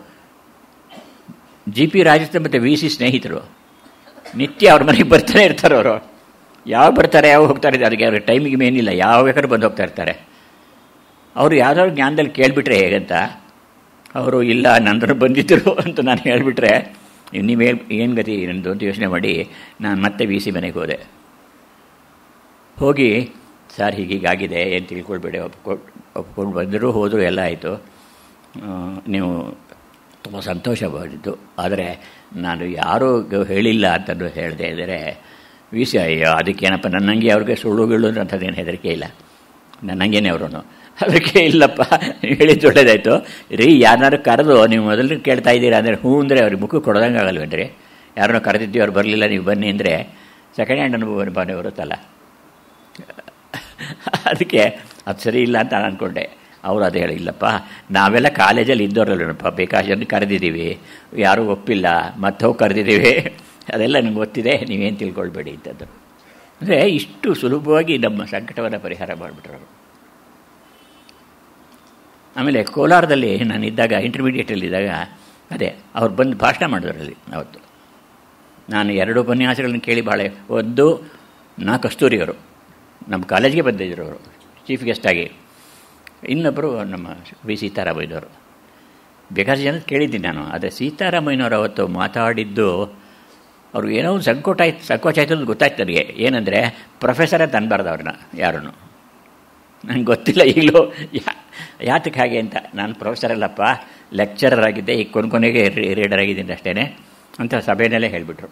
ಜಿ ಪಿ ರಾಜಸ್ಥಾನ್ ಮತ್ತು ವಿ ಸಿ ಸ್ನೇಹಿತರು ನಿತ್ಯ ಅವ್ರ ಮನೆಗೆ ಬರ್ತಾನೆ ಇರ್ತಾರೆ ಅವರು ಯಾವ ಬರ್ತಾರೆ ಯಾವ ಹೋಗ್ತಾರೆ ಅದಕ್ಕೆ ಅವ್ರಿಗೆ ಟೈಮಿಗೆ ಮೇನಿಲ್ಲ ಯಾವ ಬೇಕಾದ್ರೂ ಬಂದು ಹೋಗ್ತಾ ಇರ್ತಾರೆ ಅವರು ಯಾವುದಾದ್ರು ಜ್ಞಾನದಲ್ಲಿ ಕೇಳಿಬಿಟ್ರೆ ಹೇಗಂತ ಅವರು ಇಲ್ಲ ನಂತರ ಬಂದಿದ್ದರು ಅಂತ ನಾನು ಹೇಳಿಬಿಟ್ರೆ ನೀವು ಏನು ಏನು ಗತಿ ನಂದು ಅಂತ ಯೋಚನೆ ಮಾಡಿ ನಾನು ಮತ್ತೆ ವಿ ಸಿ ಮನೆಗೆ ಹೋದೆ ಹೋಗಿ ಸರ್ ಹೀಗೀಗಾಗಿದೆ ಏನು ತಿಳ್ಕೊಳ್ಬೇಡಿ ಒಪ್ಕೊಂಡು ಒಪ್ಕೊಂಡು ಬಂದರು ಹೋದರು ಎಲ್ಲ ಆಯಿತು ನೀವು ತುಂಬ ಸಂತೋಷವಾಗಿದ್ದು ಆದರೆ ನಾನು ಯಾರೂ ಹೇಳಿಲ್ಲ ಅಂತಂದು ಹೇಳದೆ ಇದ್ದರೆ ವಿ ಸಿ ಅಯ್ಯೋ ಅದಕ್ಕೇನಪ್ಪ ನನ್ನಂಗೆ ಅವ್ರಿಗೆ ಸುಳ್ಳು ಗಿಳ್ಳು ಅಂಥದ್ದೇನು ಹೆದರಿಕೆ ಇಲ್ಲ ನನ್ನಂಗೇನೆ ಅವರು ಅದಕ್ಕೆ ಇಲ್ಲಪ್ಪ ಹೇಳಿದ್ದು ಒಳ್ಳೇದಾಯಿತು ರೀ ಯಾರನ್ನಾರು ಕರೆದು ನೀವು ಮೊದಲು ಕೇಳ್ತಾ ಇದ್ದೀರಾ ಅಂದರೆ ಹ್ಞೂ ಅಂದರೆ ಅವ್ರಿಗೆ ಮುಖ ಕೊಡೋದಂಗೆ ಆಗಲ್ವೇನ್ರಿ ಯಾರನ್ನೋ ಕರೆದಿದ್ದೀವಿ ಅವ್ರು ಬರಲಿಲ್ಲ ನೀವು ಬನ್ನಿ ಅಂದರೆ ಸೆಕೆಂಡ್ ಹ್ಯಾಂಡ್ ಅನುಭವ ಬನ್ನಿ ಬರುತ್ತಲ್ಲ ಅದಕ್ಕೆ ಅದು ಸರಿ ಇಲ್ಲ ಅಂತ ನಾನು ಅಂದ್ಕೊಂಡೆ ಅವರು ಅದು ಹೇಳಿಲ್ಲಪ್ಪ ನಾವೆಲ್ಲ ಕಾಲೇಜಲ್ಲಿ ಇದ್ದವರಲ್ಲಪ್ಪ ಬೇಕಾಷ್ಟು ಜನ ಕರೆದಿದ್ದೀವಿ ಯಾರೂ ಒಪ್ಪಿಲ್ಲ ಮತ್ತೆ ಹೋಗಿ ಕರೆದಿದ್ದೀವಿ ಅದೆಲ್ಲ ನಿಮ್ಗೆ ಗೊತ್ತಿದೆ ನೀವೇನು ತಿಳ್ಕೊಳ್ಬೇಡಿ ಇಂಥದ್ದು ಅಂದರೆ ಇಷ್ಟು ಸುಲಭವಾಗಿ ನಮ್ಮ ಸಂಕಟವನ್ನು ಪರಿಹಾರ ಮಾಡಿಬಿಟ್ರು ಆಮೇಲೆ ಕೋಲಾರದಲ್ಲಿ ನಾನು ಇದ್ದಾಗ ಇಂಟರ್ಮೀಡಿಯೇಟಲ್ಲಿದ್ದಾಗ ಅದೇ ಅವ್ರು ಬಂದು ಭಾಷಣ ಮಾಡಿದ್ರಲ್ಲಿ ಅವತ್ತು ನಾನು ಎರಡು ಉಪನ್ಯಾಸಗಳನ್ನು ಕೇಳಿ ಭಾಳ ಒಂದು ನಾ ಕಸ್ತೂರಿಯವರು ನಮ್ಮ ಕಾಲೇಜ್ಗೆ ಬಂದಿದ್ದರು ಅವರು ಚೀಫ್ ಗೆಸ್ಟಾಗಿ ಇನ್ನೊಬ್ಬರು ನಮ್ಮ ವಿ ಸೀತಾರಾಮಯ್ಯನವರು ಬೇಕಾದಷ್ಟು ಜನ ಕೇಳಿದ್ದೀನಿ ನಾನು ಆದರೆ ಸೀತಾರಾಮಯ್ಯನವರು ಅವತ್ತು ಮಾತಾಡಿದ್ದು ಅವ್ರಿಗೆ ಏನೋ ಒಂದು ಸಂಕೋಟ ಆಯ್ತು ಸಂಕೋಚ ಆಯ್ತು ಅಂತ ಗೊತ್ತಾಯ್ತು ನನಗೆ ಏನಂದರೆ ಪ್ರೊಫೆಸರ್ ಅಂತ ಅನ್ಬಾರ್ದು ಅವ್ರನ್ನ ಯಾರನ್ನು ನನಗೆ ಗೊತ್ತಿಲ್ಲ ಈಗಲೂ ಯಾ ಯಾತಕ್ಕೆ ಹಾಗೆ ಅಂತ ನಾನು ಪ್ರೊಫೆಸರ್ ಅಲ್ಲಪ್ಪ ಲೆಕ್ಚರರ್ ಆಗಿದ್ದೆ ಈಗ ಕೊನೆ ಕೊನೆಗೆ ರೀಡರ್ ಆಗಿದ್ದೀನಿ ಅಷ್ಟೇ ಅಂತ ಸಭೆಯಲ್ಲೇ ಹೇಳಿಬಿಟ್ರು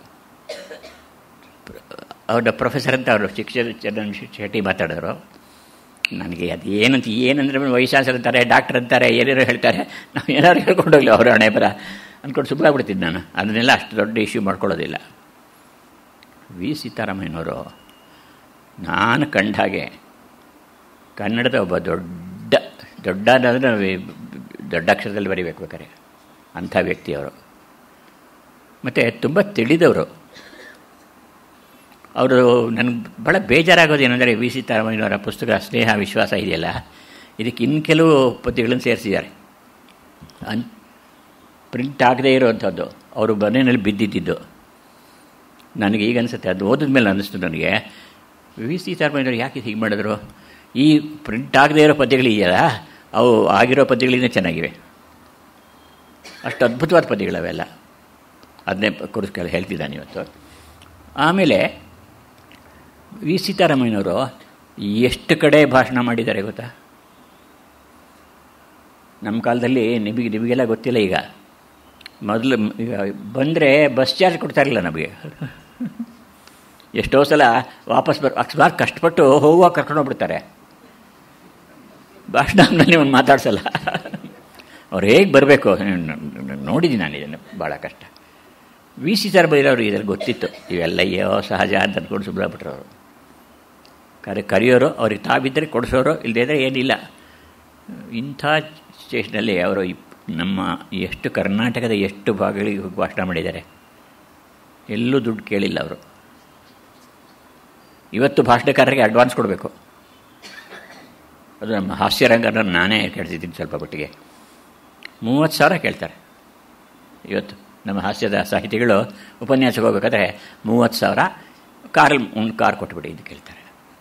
ಅವ್ರ ಪ್ರೊಫೆಸರ್ ಅಂತ ಅವರು ಶಿಕ್ಷಣ ಚಂದನ್ ಶೆಟ್ಟಿ ಮಾತಾಡಿದ್ರು ನನಗೆ ಅದು ಏನಂತ ಏನಂದರೆ ವೈಶಾಸರ್ ಅಂತಾರೆ ಡಾಕ್ಟರ್ ಅಂತಾರೆ ಏನೇನೋ ಹೇಳ್ತಾರೆ ನಾವು ಏನಾದ್ರು ಹೇಳ್ಕೊಂಡೋಗ್ಲಿ ಅವರು ಹಣೆ ಬರ ಅಂದ್ಕೊಂಡು ಸುಮ್ಮನಾಗ್ಬಿಡ್ತಿದ್ದು ನಾನು ಅದನ್ನೆಲ್ಲ ಅಷ್ಟು ದೊಡ್ಡ ಇಶ್ಯೂ ಮಾಡ್ಕೊಳ್ಳೋದಿಲ್ಲ ವಿ ಸೀತಾರಾಮಯ್ಯನವರು ನಾನು ಕಂಡ ಹಾಗೆ ಕನ್ನಡದ ಒಬ್ಬ ದೊಡ್ಡ ದೊಡ್ಡ ಅಂದರೆ ದೊಡ್ಡ ಅಕ್ಷರದಲ್ಲಿ ಬರೀಬೇಕು ಬೇಕಾರೆ ಅಂಥ ವ್ಯಕ್ತಿಯವರು ಮತ್ತು ತುಂಬ ತಿಳಿದವರು ಅವರು ನನಗೆ ಭಾಳ ಬೇಜಾರಾಗೋದು ಏನಂದರೆ ವಿ ಸೀತಾರಾಮಯ್ಯನವರ ಪುಸ್ತಕ ಸ್ನೇಹ ವಿಶ್ವಾಸ ಇದೆಯಲ್ಲ ಇದಕ್ಕೆ ಇನ್ನು ಕೆಲವು ಪದ್ಯಗಳನ್ನು ಸೇರಿಸಿದ್ದಾರೆ ಅನ್ ಪ್ರಿಂಟ್ ಆಗದೇ ಇರೋವಂಥದ್ದು ಅವರು ಮನೆಯಲ್ಲಿ ಬಿದ್ದಿದ್ದು ನನಗೆ ಈಗ ಅನಿಸುತ್ತೆ ಅದು ಓದಿದ ಮೇಲೆ ಅನ್ನಿಸ್ತು ನನಗೆ ವಿ ಸೀತಾರಾಮಯ್ಯನವರು ಯಾಕೆ ಹೀಗೆ ಮಾಡಿದ್ರು ಈ ಪ್ರಿಂಟ್ ಆಗದೇ ಇರೋ ಪದ್ಯಗಳಿದೆಯಲ್ಲ ಅವು ಆಗಿರೋ ಪದ್ಯಗಳಿಂದ ಚೆನ್ನಾಗಿವೆ ಅಷ್ಟು ಅದ್ಭುತವಾದ ಪದ್ಯಗಳವೆಲ್ಲ ಅದನ್ನೇ ಕುರಿಸ್ಕೆಲ್ಲ ಹೇಳ್ತಿದ್ದಾನೆ ಇವತ್ತು ಆಮೇಲೆ ವಿ ಸೀತಾರಾಮಯ್ಯನವರು ಎಷ್ಟು ಕಡೆ ಭಾಷಣ ಮಾಡಿದ್ದಾರೆ ಗೊತ್ತಾ ನಮ್ಮ ಕಾಲದಲ್ಲಿ ನಿಮಗೆ ನಿಮಗೆಲ್ಲ ಗೊತ್ತಿಲ್ಲ ಈಗ ಮೊದಲು ಈಗ ಬಂದರೆ ಬಸ್ ಚಾರ್ಜ್ ಕೊಡ್ತಾ ಇರಲಿಲ್ಲ ನಮಗೆ ಎಷ್ಟೋ ಸಲ ವಾಪಸ್ ಬರ್ ಅಕಸ್ಮಾತ್ ಕಷ್ಟಪಟ್ಟು ಹೋಗುವಾಗ ಕರ್ಕೊಂಡೋಗ್ಬಿಡ್ತಾರೆ ಭಾಷಣದಲ್ಲಿ ಒಂದು ಮಾತಾಡ್ಸಲ್ಲ ಅವ್ರು ಹೇಗೆ ಬರಬೇಕು ನೋಡಿದ್ದೀನಿ ನಾನು ಇದನ್ನು ಭಾಳ ಕಷ್ಟ ವಿ ಸಿ ಸರ್ ಬೈರವರು ಇದ್ರಲ್ಲಿ ಗೊತ್ತಿತ್ತು ಇವೆಲ್ಲ ಅಯ್ಯೋ ಸಹಜ ಅಂತ ಅಂದ್ಕೊಂಡು ಸುಬ್ರಹ್ಮಟ್ರು ಅವರು ಕರೆ ಕರೆಯೋರು ಅವ್ರಿಗೆ ತಾವಿದ್ದರೆ ಕೊಡಿಸೋರು ಇಲ್ಲದೇ ಏನಿಲ್ಲ ಇಂಥ ಸ್ಟೇಷನಲ್ಲಿ ಅವರು ನಮ್ಮ ಎಷ್ಟು ಕರ್ನಾಟಕದ ಎಷ್ಟು ಭಾಗಗಳಿಗೆ ಹೋಗಿ ಭಾಷಣ ಮಾಡಿದ್ದಾರೆ ಎಲ್ಲೂ ದುಡ್ಡು ಕೇಳಿಲ್ಲ ಅವರು ಇವತ್ತು ಭಾಷಣಕಾರರಿಗೆ ಅಡ್ವಾನ್ಸ್ ಕೊಡಬೇಕು ಅದು ನಮ್ಮ ಹಾಸ್ಯರಂಗನ ನಾನೇ ಕೇಳ್ತಿದ್ದೀನಿ ಸ್ವಲ್ಪ ಮಟ್ಟಿಗೆ ಮೂವತ್ತು ಸಾವಿರ ಕೇಳ್ತಾರೆ ಇವತ್ತು ನಮ್ಮ ಹಾಸ್ಯದ ಸಾಹಿತಿಗಳು ಉಪನ್ಯಾಸಕ್ಕೆ ಹೋಗ್ಬೇಕಾದ್ರೆ ಮೂವತ್ತು ಸಾವಿರ ಕಾರಲ್ಲಿ ಒಂದು ಕಾರ್ ಕೊಟ್ಬಿಡಿ ಅಂತ ಕೇಳ್ತಾರೆ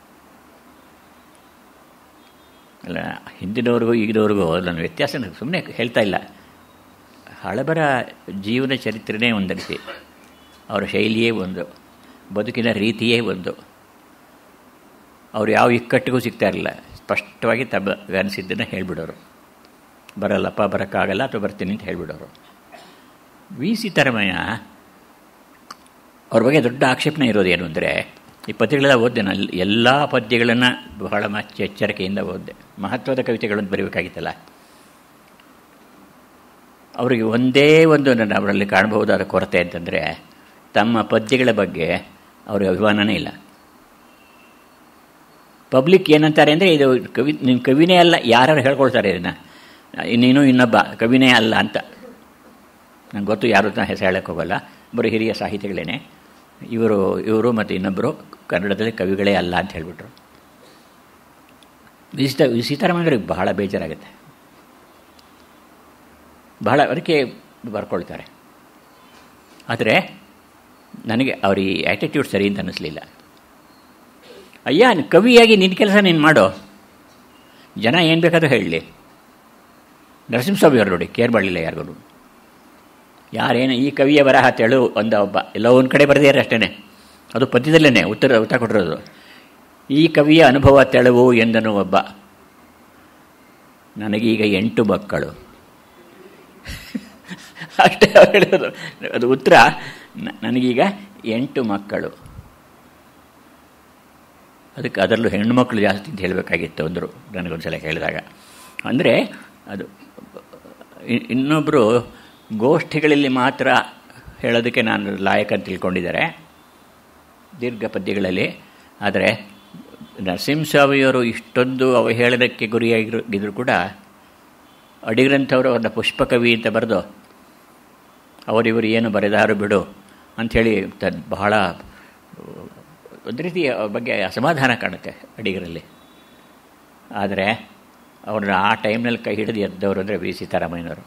ಅಲ್ಲ ಹಿಂದಿನವ್ರಿಗೂ ಈಗಿನವ್ರಿಗೂ ನನ್ನ ವ್ಯತ್ಯಾಸ ಸುಮ್ಮನೆ ಹೇಳ್ತಾ ಇಲ್ಲ ಹಳಬರ ಜೀವನ ಚರಿತ್ರೆನೇ ಒಂದು ರೀತಿ ಅವರ ಶೈಲಿಯೇ ಒಂದು ಬದುಕಿನ ರೀತಿಯೇ ಒಂದು ಅವ್ರು ಯಾವ ಇಕ್ಕಟ್ಟಿಗೂ ಸಿಗ್ತಾ ಇರಲಿಲ್ಲ ಸ್ಪಷ್ಟವಾಗಿ ತಮ್ಮ ಅನಿಸಿದ್ದನ್ನು ಹೇಳಿಬಿಡೋರು ಬರಲ್ಲಪ್ಪ ಬರೋಕ್ಕಾಗಲ್ಲ ಅಥವಾ ಬರ್ತೀನಿ ಅಂತ ಹೇಳಿಬಿಡೋರು ವಿ ಸಿದ್ದರಾಮಯ್ಯ ಅವ್ರ ಬಗ್ಗೆ ದೊಡ್ಡ ಆಕ್ಷೇಪಣೆ ಇರೋದೇನು ಅಂದರೆ ಈ ಪದ್ಯಗಳೆಲ್ಲ ಓದಿದೆ ನಾನು ಎಲ್ಲ ಪದ್ಯಗಳನ್ನು ಬಹಳ ಮಚ್ಚ ಎಚ್ಚರಿಕೆಯಿಂದ ಓದಿದೆ ಮಹತ್ವದ ಕವಿತೆಗಳನ್ನು ಬರೀಬೇಕಾಗಿತ್ತಲ್ಲ ಅವರಿಗೆ ಒಂದೇ ಒಂದು ನನ್ನ ಅವರಲ್ಲಿ ಕಾಣಬಹುದಾದ ಕೊರತೆ ಅಂತಂದರೆ ತಮ್ಮ ಪದ್ಯಗಳ ಬಗ್ಗೆ ಅವ್ರಿಗೆ ಅಭಿಮಾನನೇ ಇಲ್ಲ ಪಬ್ಲಿಕ್ ಏನಂತಾರೆ ಅಂದರೆ ಇದು ಕವಿ ನೀನು ಕವಿನೇ ಅಲ್ಲ ಯಾರು ಹೇಳ್ಕೊಳ್ತಾರೆ ಇದನ್ನು ನೀನು ಇನ್ನೊಬ್ಬ ಕವಿನೇ ಅಲ್ಲ ಅಂತ ನಂಗೆ ಗೊತ್ತು ಯಾರು ಹೆಸರು ಹೇಳಕ್ಕೆ ಹೋಗಲ್ಲ ಬರೀ ಹಿರಿಯ ಸಾಹಿತಿಗಳೇನೆ ಇವರು ಇವರು ಮತ್ತು ಇನ್ನೊಬ್ಬರು ಕನ್ನಡದಲ್ಲಿ ಕವಿಗಳೇ ಅಲ್ಲ ಅಂತ ಹೇಳಿಬಿಟ್ರು ವಿಸಿತ ಸೀತಾರಾಮಯ್ಯವ್ರಿಗೆ ಬಹಳ ಬೇಜಾರಾಗುತ್ತೆ ಬಹಳ ಅದಕ್ಕೆ ಬರ್ಕೊಳ್ತಾರೆ ಆದರೆ ನನಗೆ ಅವ್ರ ಈ ಆ್ಯಟಿಟ್ಯೂಡ್ ಸರಿ ಅಂತ ಅನ್ನಿಸ್ಲಿಲ್ಲ ಅಯ್ಯ ಕವಿಯಾಗಿ ನಿನ್ನ ಕೆಲಸ ನೀನು ಮಾಡೋ ಜನ ಏನು ಬೇಕಾದರೂ ಹೇಳಲಿ ನರಸಿಂಹಸ್ವಾಮಿ ಅವರು ನೋಡಿ ಕೇರ್ ಮಾಡಲಿಲ್ಲ ಯಾರಿಗೂ ಯಾರೇನು ಈ ಕವಿಯ ಬರಹ ತೆಳು ಒಂದ ಒಬ್ಬ ಎಲ್ಲ ಒಂದು ಕಡೆ ಬರೆದಿದ್ದಾರೆ ಅಷ್ಟೇ ಅದು ಪದ್ಯದಲ್ಲೇ ಉತ್ತರ ಉತ್ತರ ಕೊಟ್ಟಿರೋದು ಈ ಕವಿಯ ಅನುಭವ ತೆಳುವು ಎಂದನು ಒಬ್ಬ ನನಗೀಗ ಎಂಟು ಮಕ್ಕಳು ಅಷ್ಟೇ ಅವ್ರು ಹೇಳೋದು ಅದು ಉತ್ತರ ನನಗೀಗ ಎಂಟು ಮಕ್ಕಳು ಅದಕ್ಕೆ ಅದರಲ್ಲೂ ಹೆಣ್ಣುಮಕ್ಕಳು ಜಾಸ್ತಿ ಅಂತ ಹೇಳಬೇಕಾಗಿತ್ತು ಅಂದರು ನನಗೊಂದ್ಸಲ ಹೇಳಿದಾಗ ಅಂದರೆ ಅದು ಇನ್ನೊಬ್ಬರು ಗೋಷ್ಠಿಗಳಲ್ಲಿ ಮಾತ್ರ ಹೇಳೋದಕ್ಕೆ ನಾನು ಲಾಯಕ ಅಂತ ತಿಳ್ಕೊಂಡಿದ್ದಾರೆ ದೀರ್ಘ ಪದ್ಯಗಳಲ್ಲಿ ಆದರೆ ನರಸಿಂಹಸ್ವಾಮಿಯವರು ಇಷ್ಟೊಂದು ಅವಹೇಳನಕ್ಕೆ ಗುರಿಯಾಗಿದ್ರು ಕೂಡ ಅಡಿಗ್ರಂಥವರು ಅವ್ರನ್ನ ಪುಷ್ಪಕವಿ ಅಂತ ಬರೆದು ಅವರಿವರು ಏನು ಬರೆದಾರು ಬಿಡು ಅಂಥೇಳಿ ತ ಬಹಳ ಒಂದು ರೀತಿಯ ಬಗ್ಗೆ ಅಸಮಾಧಾನ ಕಾಣುತ್ತೆ ಅಡಿಗರಲ್ಲಿ ಆದರೆ ಅವ್ರನ್ನ ಆ ಟೈಮ್ನಲ್ಲಿ ಕೈ ಹಿಡಿದು ಎದ್ದವರು ಅಂದರೆ ವಿ ಸೀತಾರಾಮಯ್ಯನವರು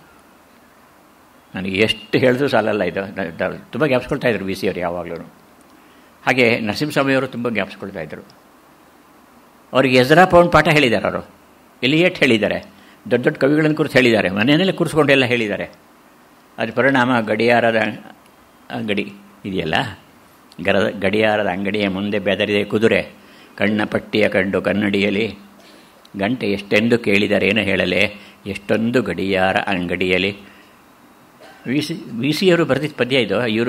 ನನಗೆ ಎಷ್ಟು ಹೇಳಿದ್ರು ಸಾಲಲ್ಲ ಇದು ತುಂಬ ಜ್ಞಾಪಿಸ್ಕೊಳ್ತಾ ಇದ್ರು ವಿ ಸಿ ಅವರು ಯಾವಾಗಲೂ ಹಾಗೆ ನರಸಿಂಹಸ್ವಾಮಿಯವರು ತುಂಬ ಜ್ಞಾಪಿಸ್ಕೊಳ್ತಾ ಇದ್ದರು ಅವ್ರಿಗೆ ಎಜ್ರಾ ಪೌಂಡ್ ಪಾಠ ಹೇಳಿದ್ದಾರೆ ಅವರು ಎಲಿಯಟ್ ಹೇಳಿದ್ದಾರೆ ದೊಡ್ಡ ದೊಡ್ಡ ಕವಿಗಳನ್ನು ಕುರಿತು ಹೇಳಿದ್ದಾರೆ ಮನೆಯಲ್ಲೇ ಕೂರಿಸ್ಕೊಂಡೆಲ್ಲ ಹೇಳಿದ್ದಾರೆ ಅದು ಪರಿಣಾಮ ಗಡಿಯಾರದ ಅಂಗಡಿ ಇದೆಯಲ್ಲ ಗರದ ಗಡಿಯಾರದ ಅಂಗಡಿಯ ಮುಂದೆ ಬೆದರಿದೆ ಕುದುರೆ ಕಣ್ಣ ಪಟ್ಟಿಯ ಕಂಡು ಕನ್ನಡಿಯಲ್ಲಿ ಗಂಟೆ ಎಷ್ಟೆಂದು ಕೇಳಿದರೇನು ಹೇಳಲೆ ಎಷ್ಟೊಂದು ಗಡಿಯಾರ ಅಂಗಡಿಯಲ್ಲಿ ವಿ ಸಿ ವಿ ಸಿಯವರು ಬರೆದಿದ್ದ ಪದ್ಯ ಇದು ಇವರು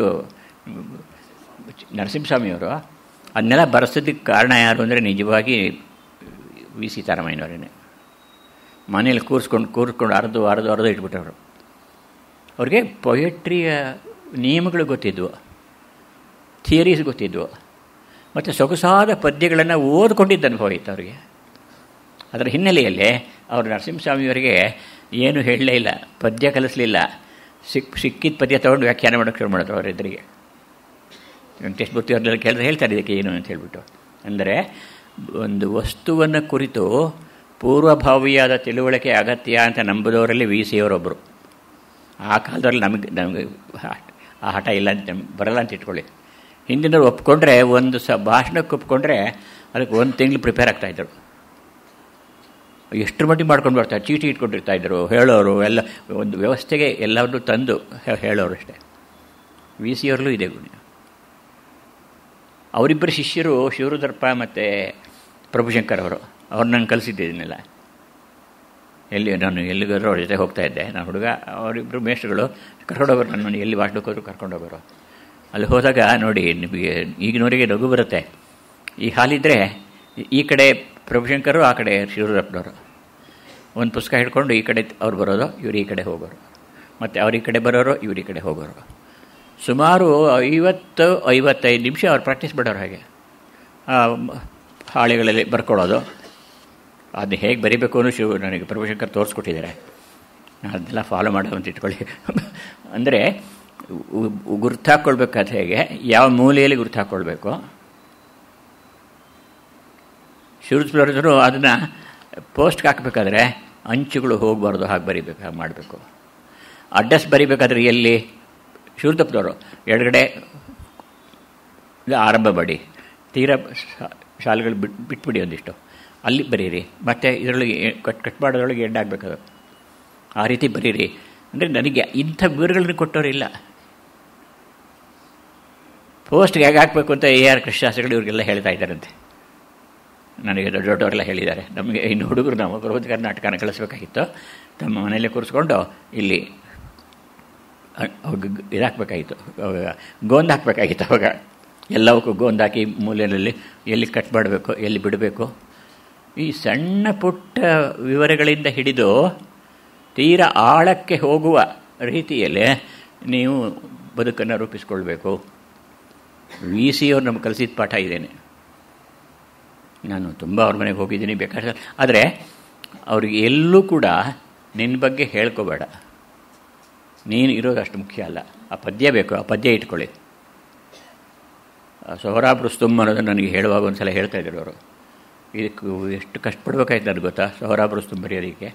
ನರಸಿಂಹಸ್ವಾಮಿಯವರು ಅದನ್ನೆಲ್ಲ ಬರೆಸೋದಕ್ಕೆ ಕಾರಣ ಯಾರು ಅಂದರೆ ನಿಜವಾಗಿ ವಿ ಸೀತಾರಾಮಯ್ಯನವರೇನೆ ಮನೇಲಿ ಕೂರಿಸ್ಕೊಂಡು ಕೂರಿಸ್ಕೊಂಡು ಅರ್ದು ಅರ್ದು ಅರ್ದು ಇಟ್ಬಿಟ್ಟವರು ಅವ್ರಿಗೆ ಪೊಯೆಟ್ರಿಯ ನಿಯಮಗಳು ಗೊತ್ತಿದ್ವು ಥಿಯರೀಸ್ ಗೊತ್ತಿದ್ವು ಮತ್ತು ಸೊಗಸಾದ ಪದ್ಯಗಳನ್ನು ಓದ್ಕೊಂಡಿದ್ದ ಅನುಭವ ಇತ್ತು ಅವರಿಗೆ ಅದರ ಹಿನ್ನೆಲೆಯಲ್ಲಿ ಅವರು ನರಸಿಂಹಸ್ವಾಮಿಯವರಿಗೆ ಏನು ಹೇಳಲೇ ಇಲ್ಲ ಪದ್ಯ ಕಲಿಸಲಿಲ್ಲ ಸಿಕ್ ಸಿಕ್ಕಿದ ಪದ್ಯ ತೊಗೊಂಡು ವ್ಯಾಖ್ಯಾನ ಮಾಡೋಕ್ಕೆ ಶುರು ಮಾಡಿದ್ರು ಅವರಿದ್ದರಿಗೆ ವೆಂಕಟೇಶ್ ಮೂರ್ತಿ ಅವ್ರನ್ನೆಲ್ಲ ಕೇಳಿದ್ರೆ ಹೇಳ್ತಾರೆ ಇದಕ್ಕೆ ಏನು ಅಂತ ಹೇಳ್ಬಿಟ್ಟು ಅಂದರೆ ಒಂದು ವಸ್ತುವನ್ನು ಕುರಿತು ಪೂರ್ವಭಾವಿಯಾದ ತಿಳುವಳಿಕೆ ಅಗತ್ಯ ಅಂತ ನಂಬಿದವರಲ್ಲಿ ವಿ ಸಿ ಅವರೊಬ್ಬರು ಆ ಕಾಲದಲ್ಲಿ ನಮಗೆ ನಮಗೆ ಆ ಹಠ ಇಲ್ಲ ಅಂತ ಬರಲ್ಲ ಅಂತ ಇಟ್ಕೊಳ್ಳಿ ಹಿಂದಿನವ್ರು ಒಪ್ಕೊಂಡ್ರೆ ಒಂದು ಸ ಭಾಷಣಕ್ಕೆ ಒಪ್ಕೊಂಡ್ರೆ ಅದಕ್ಕೆ ಒಂದು ತಿಂಗಳು ಪ್ರಿಪೇರ್ ಆಗ್ತಾಯಿದ್ರು ಎಷ್ಟರ ಮಟ್ಟಿಗೆ ಮಾಡ್ಕೊಂಡು ಬರ್ತಾರೆ ಚೀಟಿ ಇಟ್ಕೊಂಡಿರ್ತಾಯಿದ್ರು ಹೇಳೋರು ಎಲ್ಲ ಒಂದು ವ್ಯವಸ್ಥೆಗೆ ಎಲ್ಲವನ್ನೂ ತಂದು ಹೇಳೋರು ಅಷ್ಟೇ ವಿ ಸಿ ಅವ್ರಲ್ಲೂ ಇದೆ ಗುಣ ಅವರಿಬ್ಬರು ಶಿಷ್ಯರು ಶಿವರುದ್ರಪ್ಪ ಮತ್ತು ಪ್ರಭುಶಂಕರ್ ಅವರು ಅವ್ರು ನಾನು ಕಲಿಸಿದ್ದಿದ್ದನ್ನೆಲ್ಲ ಎಲ್ಲಿ ನಾನು ಎಲ್ಲಿಗಾದ್ರೂ ಅವ್ರ ಜೊತೆ ಹೋಗ್ತಾ ಇದ್ದೆ ನಾನು ಹುಡುಗ ಅವರಿಬ್ಬರು ಮೇಷ್ಟ್ರುಗಳು ಕರ್ಕೊಂಡೋಗೋರು ನನ್ನನ್ನು ಎಲ್ಲಿ ವಾಟ್ಲಕ್ಕೆ ಹೋದ್ರು ಕರ್ಕೊಂಡೋಗೋರು ಅಲ್ಲಿ ಹೋದಾಗ ನೋಡಿ ನಿಮಗೆ ಈಗಿನವರಿಗೆ ನಗು ಬರುತ್ತೆ ಈ ಹಾಲಿದ್ದರೆ ಈ ಕಡೆ ಪ್ರಭುಶಂಕರು ಆ ಕಡೆ ಶಿವರುದ್ರಪ್ಪನವರು ಒಂದು ಪುಸ್ತಕ ಹಿಡ್ಕೊಂಡು ಈ ಕಡೆ ಅವ್ರು ಬರೋದು ಇವ್ರು ಈ ಕಡೆ ಹೋಗೋರು ಮತ್ತು ಅವ್ರ ಈ ಕಡೆ ಬರೋರು ಇವ್ರ ಈ ಕಡೆ ಹೋಗೋರು ಸುಮಾರು ಐವತ್ತು ಐವತ್ತೈದು ನಿಮಿಷ ಅವ್ರು ಪ್ರಾಕ್ಟೀಸ್ ಮಾಡೋರು ಹಾಗೆ ಹಾಳೆಗಳಲ್ಲಿ ಬರ್ಕೊಳ್ಳೋದು ಅದನ್ನ ಹೇಗೆ ಬರಿಬೇಕು ಅನ್ನೋ ಶಿವ ನನಗೆ ಪ್ರಭುಶಂಕರ್ ತೋರಿಸ್ಕೊಟ್ಟಿದ್ದಾರೆ ಅದನ್ನೆಲ್ಲ ಫಾಲೋ ಮಾಡೋ ಅಂತ ಇಟ್ಕೊಳ್ಳಿ ಅಂದರೆ ಗುರ್ತಾಕೊಳ್ಬೇಕಾದ ಹೇಗೆ ಯಾವ ಮೂಲೆಯಲ್ಲಿ ಗುರ್ತಾಕೊಳ್ಬೇಕು ಶಿವರುದ್ರರು ಅದನ್ನು ಪೋಸ್ಟ್ಗೆ ಹಾಕಬೇಕಾದ್ರೆ ಅಂಚುಗಳು ಹೋಗಬಾರ್ದು ಹಾಗೆ ಬರಿಬೇಕು ಹಾಗೆ ಮಾಡಬೇಕು ಅಡ್ರೆಸ್ ಬರಿಬೇಕಾದ್ರೆ ಎಲ್ಲಿ ಶಿವರುದ್ರಪ್ಪನವರು ಎಡಗಡೆ ಆರಂಭ ಮಾಡಿ ತೀರಾ ಶಾಲೆಗಳು ಬಿಟ್ಟು ಬಿಟ್ಬಿಡಿ ಒಂದಿಷ್ಟು ಅಲ್ಲಿ ಬರೀರಿ ಮತ್ತು ಇದರೊಳಗೆ ಕಟ್ ಕಟ್ ಮಾಡೋದ್ರೊಳಗೆ ಎಂಡ್ ಆಗಬೇಕದು ಆ ರೀತಿ ಬರೀರಿ ಅಂದರೆ ನನಗೆ ಇಂಥ ವಿವರಗಳನ್ನು ಕೊಟ್ಟವರಿಲ್ಲ ಪೋಸ್ಟ್ಗೆ ಹೇಗೆ ಹಾಕಬೇಕು ಅಂತ ಎ ಆರ್ ಕೃಷ್ಣಾಸ್ತ್ರಿಗಳು ಇವ್ರಿಗೆಲ್ಲ ಹೇಳ್ತಾ ಇದ್ದಾರಂತೆ ನನಗೆ ದೊಡ್ಡ ದೊಡ್ಡವರೆಲ್ಲ ಹೇಳಿದ್ದಾರೆ ನಮಗೆ ಇನ್ನು ಹುಡುಗರು ನಾವು ಪ್ರಬುದ್ಧ ಕರ್ನಾಟಕನ ಕಳಿಸ್ಬೇಕಾಗಿತ್ತು ತಮ್ಮ ಮನೆಯಲ್ಲೇ ಕೂರಿಸ್ಕೊಂಡು ಇಲ್ಲಿ ಇದಾಕಬೇಕಾಗಿತ್ತು ಅವಾಗ ಗೋಂದು ಹಾಕಬೇಕಾಗಿತ್ತು ಅವಾಗ ಎಲ್ಲವಕ್ಕೂ ಗೋಂದು ಹಾಕಿ ಮೂಲೆಯಲ್ಲಿ ಎಲ್ಲಿ ಕಟ್ ಮಾಡಬೇಕು ಎಲ್ಲಿ ಬಿಡಬೇಕು ಈ ಸಣ್ಣ ಪುಟ್ಟ ವಿವರಗಳಿಂದ ಹಿಡಿದು ತೀರ ಆಳಕ್ಕೆ ಹೋಗುವ ರೀತಿಯಲ್ಲಿ ನೀವು ಬದುಕನ್ನು ರೂಪಿಸ್ಕೊಳ್ಬೇಕು ವಿ ಸಿ ಅವ್ರು ನಮ್ಗೆ ಕಲಿಸಿದ ಪಾಠ ಇದ್ದೇನೆ ನಾನು ತುಂಬ ಅವ್ರ ಮನೆಗೆ ಹೋಗಿದ್ದೀನಿ ಬೇಕಾದ್ರೆ ಆದರೆ ಅವ್ರಿಗೆ ಎಲ್ಲೂ ಕೂಡ ನಿನ್ನ ಬಗ್ಗೆ ಹೇಳ್ಕೋಬೇಡ ನೀನು ಇರೋದು ಅಷ್ಟು ಮುಖ್ಯ ಅಲ್ಲ ಆ ಪದ್ಯ ಬೇಕು ಆ ಪದ್ಯ ಇಟ್ಕೊಳ್ಳಿ ಸೊಹರಾಬ್ ರುಸ್ತುಮ್ ಅನ್ನೋದು ನನಗೆ ಹೇಳುವಾಗ ಒಂದು ಸಲ ಹೇಳ್ತಾ ಇದ್ರು ಅವರು ಇದಕ್ಕೆ ಎಷ್ಟು ಕಷ್ಟಪಡ್ಬೇಕಾಯ್ತು ನನಗೆ ಗೊತ್ತಾ ಸೊಹರಾಬ್ ರುಸ್ತುಮ್ ಬರೆಯೋದಕ್ಕೆ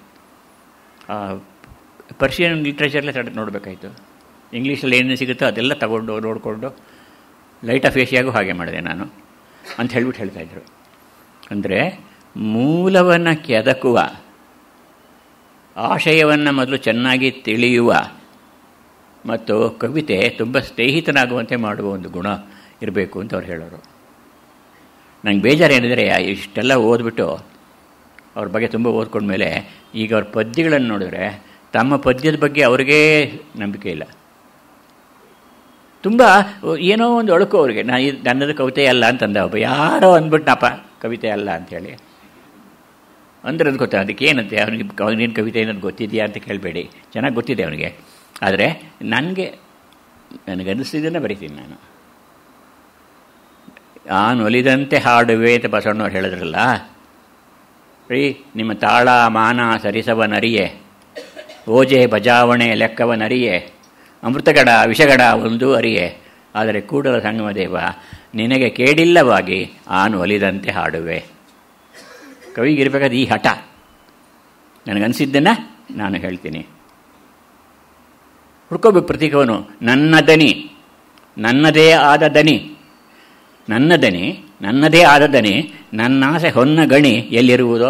ಪರ್ಷಿಯನ್ ಲಿಟ್ರೇಚರ್ಲೇ ತಡೆ ನೋಡಬೇಕಾಯ್ತು ಇಂಗ್ಲೀಷಲ್ಲಿ ಏನೇನು ಸಿಗುತ್ತೋ ಅದೆಲ್ಲ ತಗೊಂಡು ನೋಡಿಕೊಂಡು ಲೈಟ್ ಆಫ್ ಏಷಿಯಾಗೂ ಹಾಗೆ ಮಾಡಿದೆ ನಾನು ಅಂತ ಹೇಳ್ಬಿಟ್ಟು ಹೇಳ್ತಾಯಿದ್ರು ಅಂದರೆ ಮೂಲವನ್ನು ಕೆದಕುವ ಆಶಯವನ್ನು ಮೊದಲು ಚೆನ್ನಾಗಿ ತಿಳಿಯುವ ಮತ್ತು ಕವಿತೆ ತುಂಬ ಸ್ನೇಹಿತನಾಗುವಂತೆ ಮಾಡುವ ಒಂದು ಗುಣ ಇರಬೇಕು ಅಂತ ಅವ್ರು ಹೇಳೋರು ನಂಗೆ ಬೇಜಾರೇನಿದ್ರೆ ಇಷ್ಟೆಲ್ಲ ಓದ್ಬಿಟ್ಟು ಅವ್ರ ಬಗ್ಗೆ ತುಂಬ ಓದ್ಕೊಂಡ್ಮೇಲೆ ಈಗ ಅವ್ರ ಪದ್ಯಗಳನ್ನು ನೋಡಿದ್ರೆ ತಮ್ಮ ಪದ್ಯದ ಬಗ್ಗೆ ಅವ್ರಿಗೇ ನಂಬಿಕೆ ಇಲ್ಲ ತುಂಬ ಏನೋ ಒಂದು ಅಳುಕು ಅವ್ರಿಗೆ ನಾ ಇದು ನನ್ನದು ಕವಿತೆ ಅಲ್ಲ ಅಂತಂದ ಒಬ್ಬ ಯಾರೋ ಅಂದ್ಬಿಟ್ನಪ್ಪ ಕವಿತೆ ಅಲ್ಲ ಅಂಥೇಳಿ ಅಂದ್ರೆ ಅದು ಗೊತ್ತಾ ಅದಕ್ಕೆ ಏನಂತೆ ಅವನಿಗೆ ಅವನಿಗೇನು ಕವಿತೆ ಏನದು ಗೊತ್ತಿದೆಯಾ ಅಂತ ಕೇಳಬೇಡಿ ಚೆನ್ನಾಗಿ ಗೊತ್ತಿದೆ ಅವನಿಗೆ ಆದರೆ ನನಗೆ ನನಗನ್ನಿಸ್ತಿದ್ದನ್ನು ಬರಿತೀನಿ ನಾನು ನಾನು ಒಲಿದಂತೆ ಹಾಡುವೆ ಅಂತ ಬಸವಣ್ಣವ್ರು ಹೇಳಿದ್ರಲ್ಲ ರೀ ನಿಮ್ಮ ತಾಳ ಮಾನ ಸರಿಸವನರಿಯೇ ಓಜೆ ಬಜಾವಣೆ ಲೆಕ್ಕವನರಿಯೇ ಅಮೃತಗಡ ವಿಷಗಡ ಒಂದು ಅರಿಯೇ ಆದರೆ ಕೂಡಲ ಸಂಗಮದೇವ ನಿನಗೆ ಕೇಡಿಲ್ಲವಾಗಿ ಆನು ಒಲಿದಂತೆ ಹಾಡುವೆ ಕವಿಗಿರ್ಬೇಕಾದ ಈ ಹಠ ನನಗನ್ಸಿದ್ದನ್ನು ನಾನು ಹೇಳ್ತೀನಿ ಹುಡ್ಕೋಬೇಕು ಪ್ರತೀಕವನು ನನ್ನ ದನಿ ನನ್ನದೇ ಆದ ದನಿ ನನ್ನ ದನಿ ನನ್ನದೇ ಆದ ದನಿ ನನ್ನಾಸೆ ಹೊನ್ನ ಗಣಿ ಎಲ್ಲಿರುವುದೋ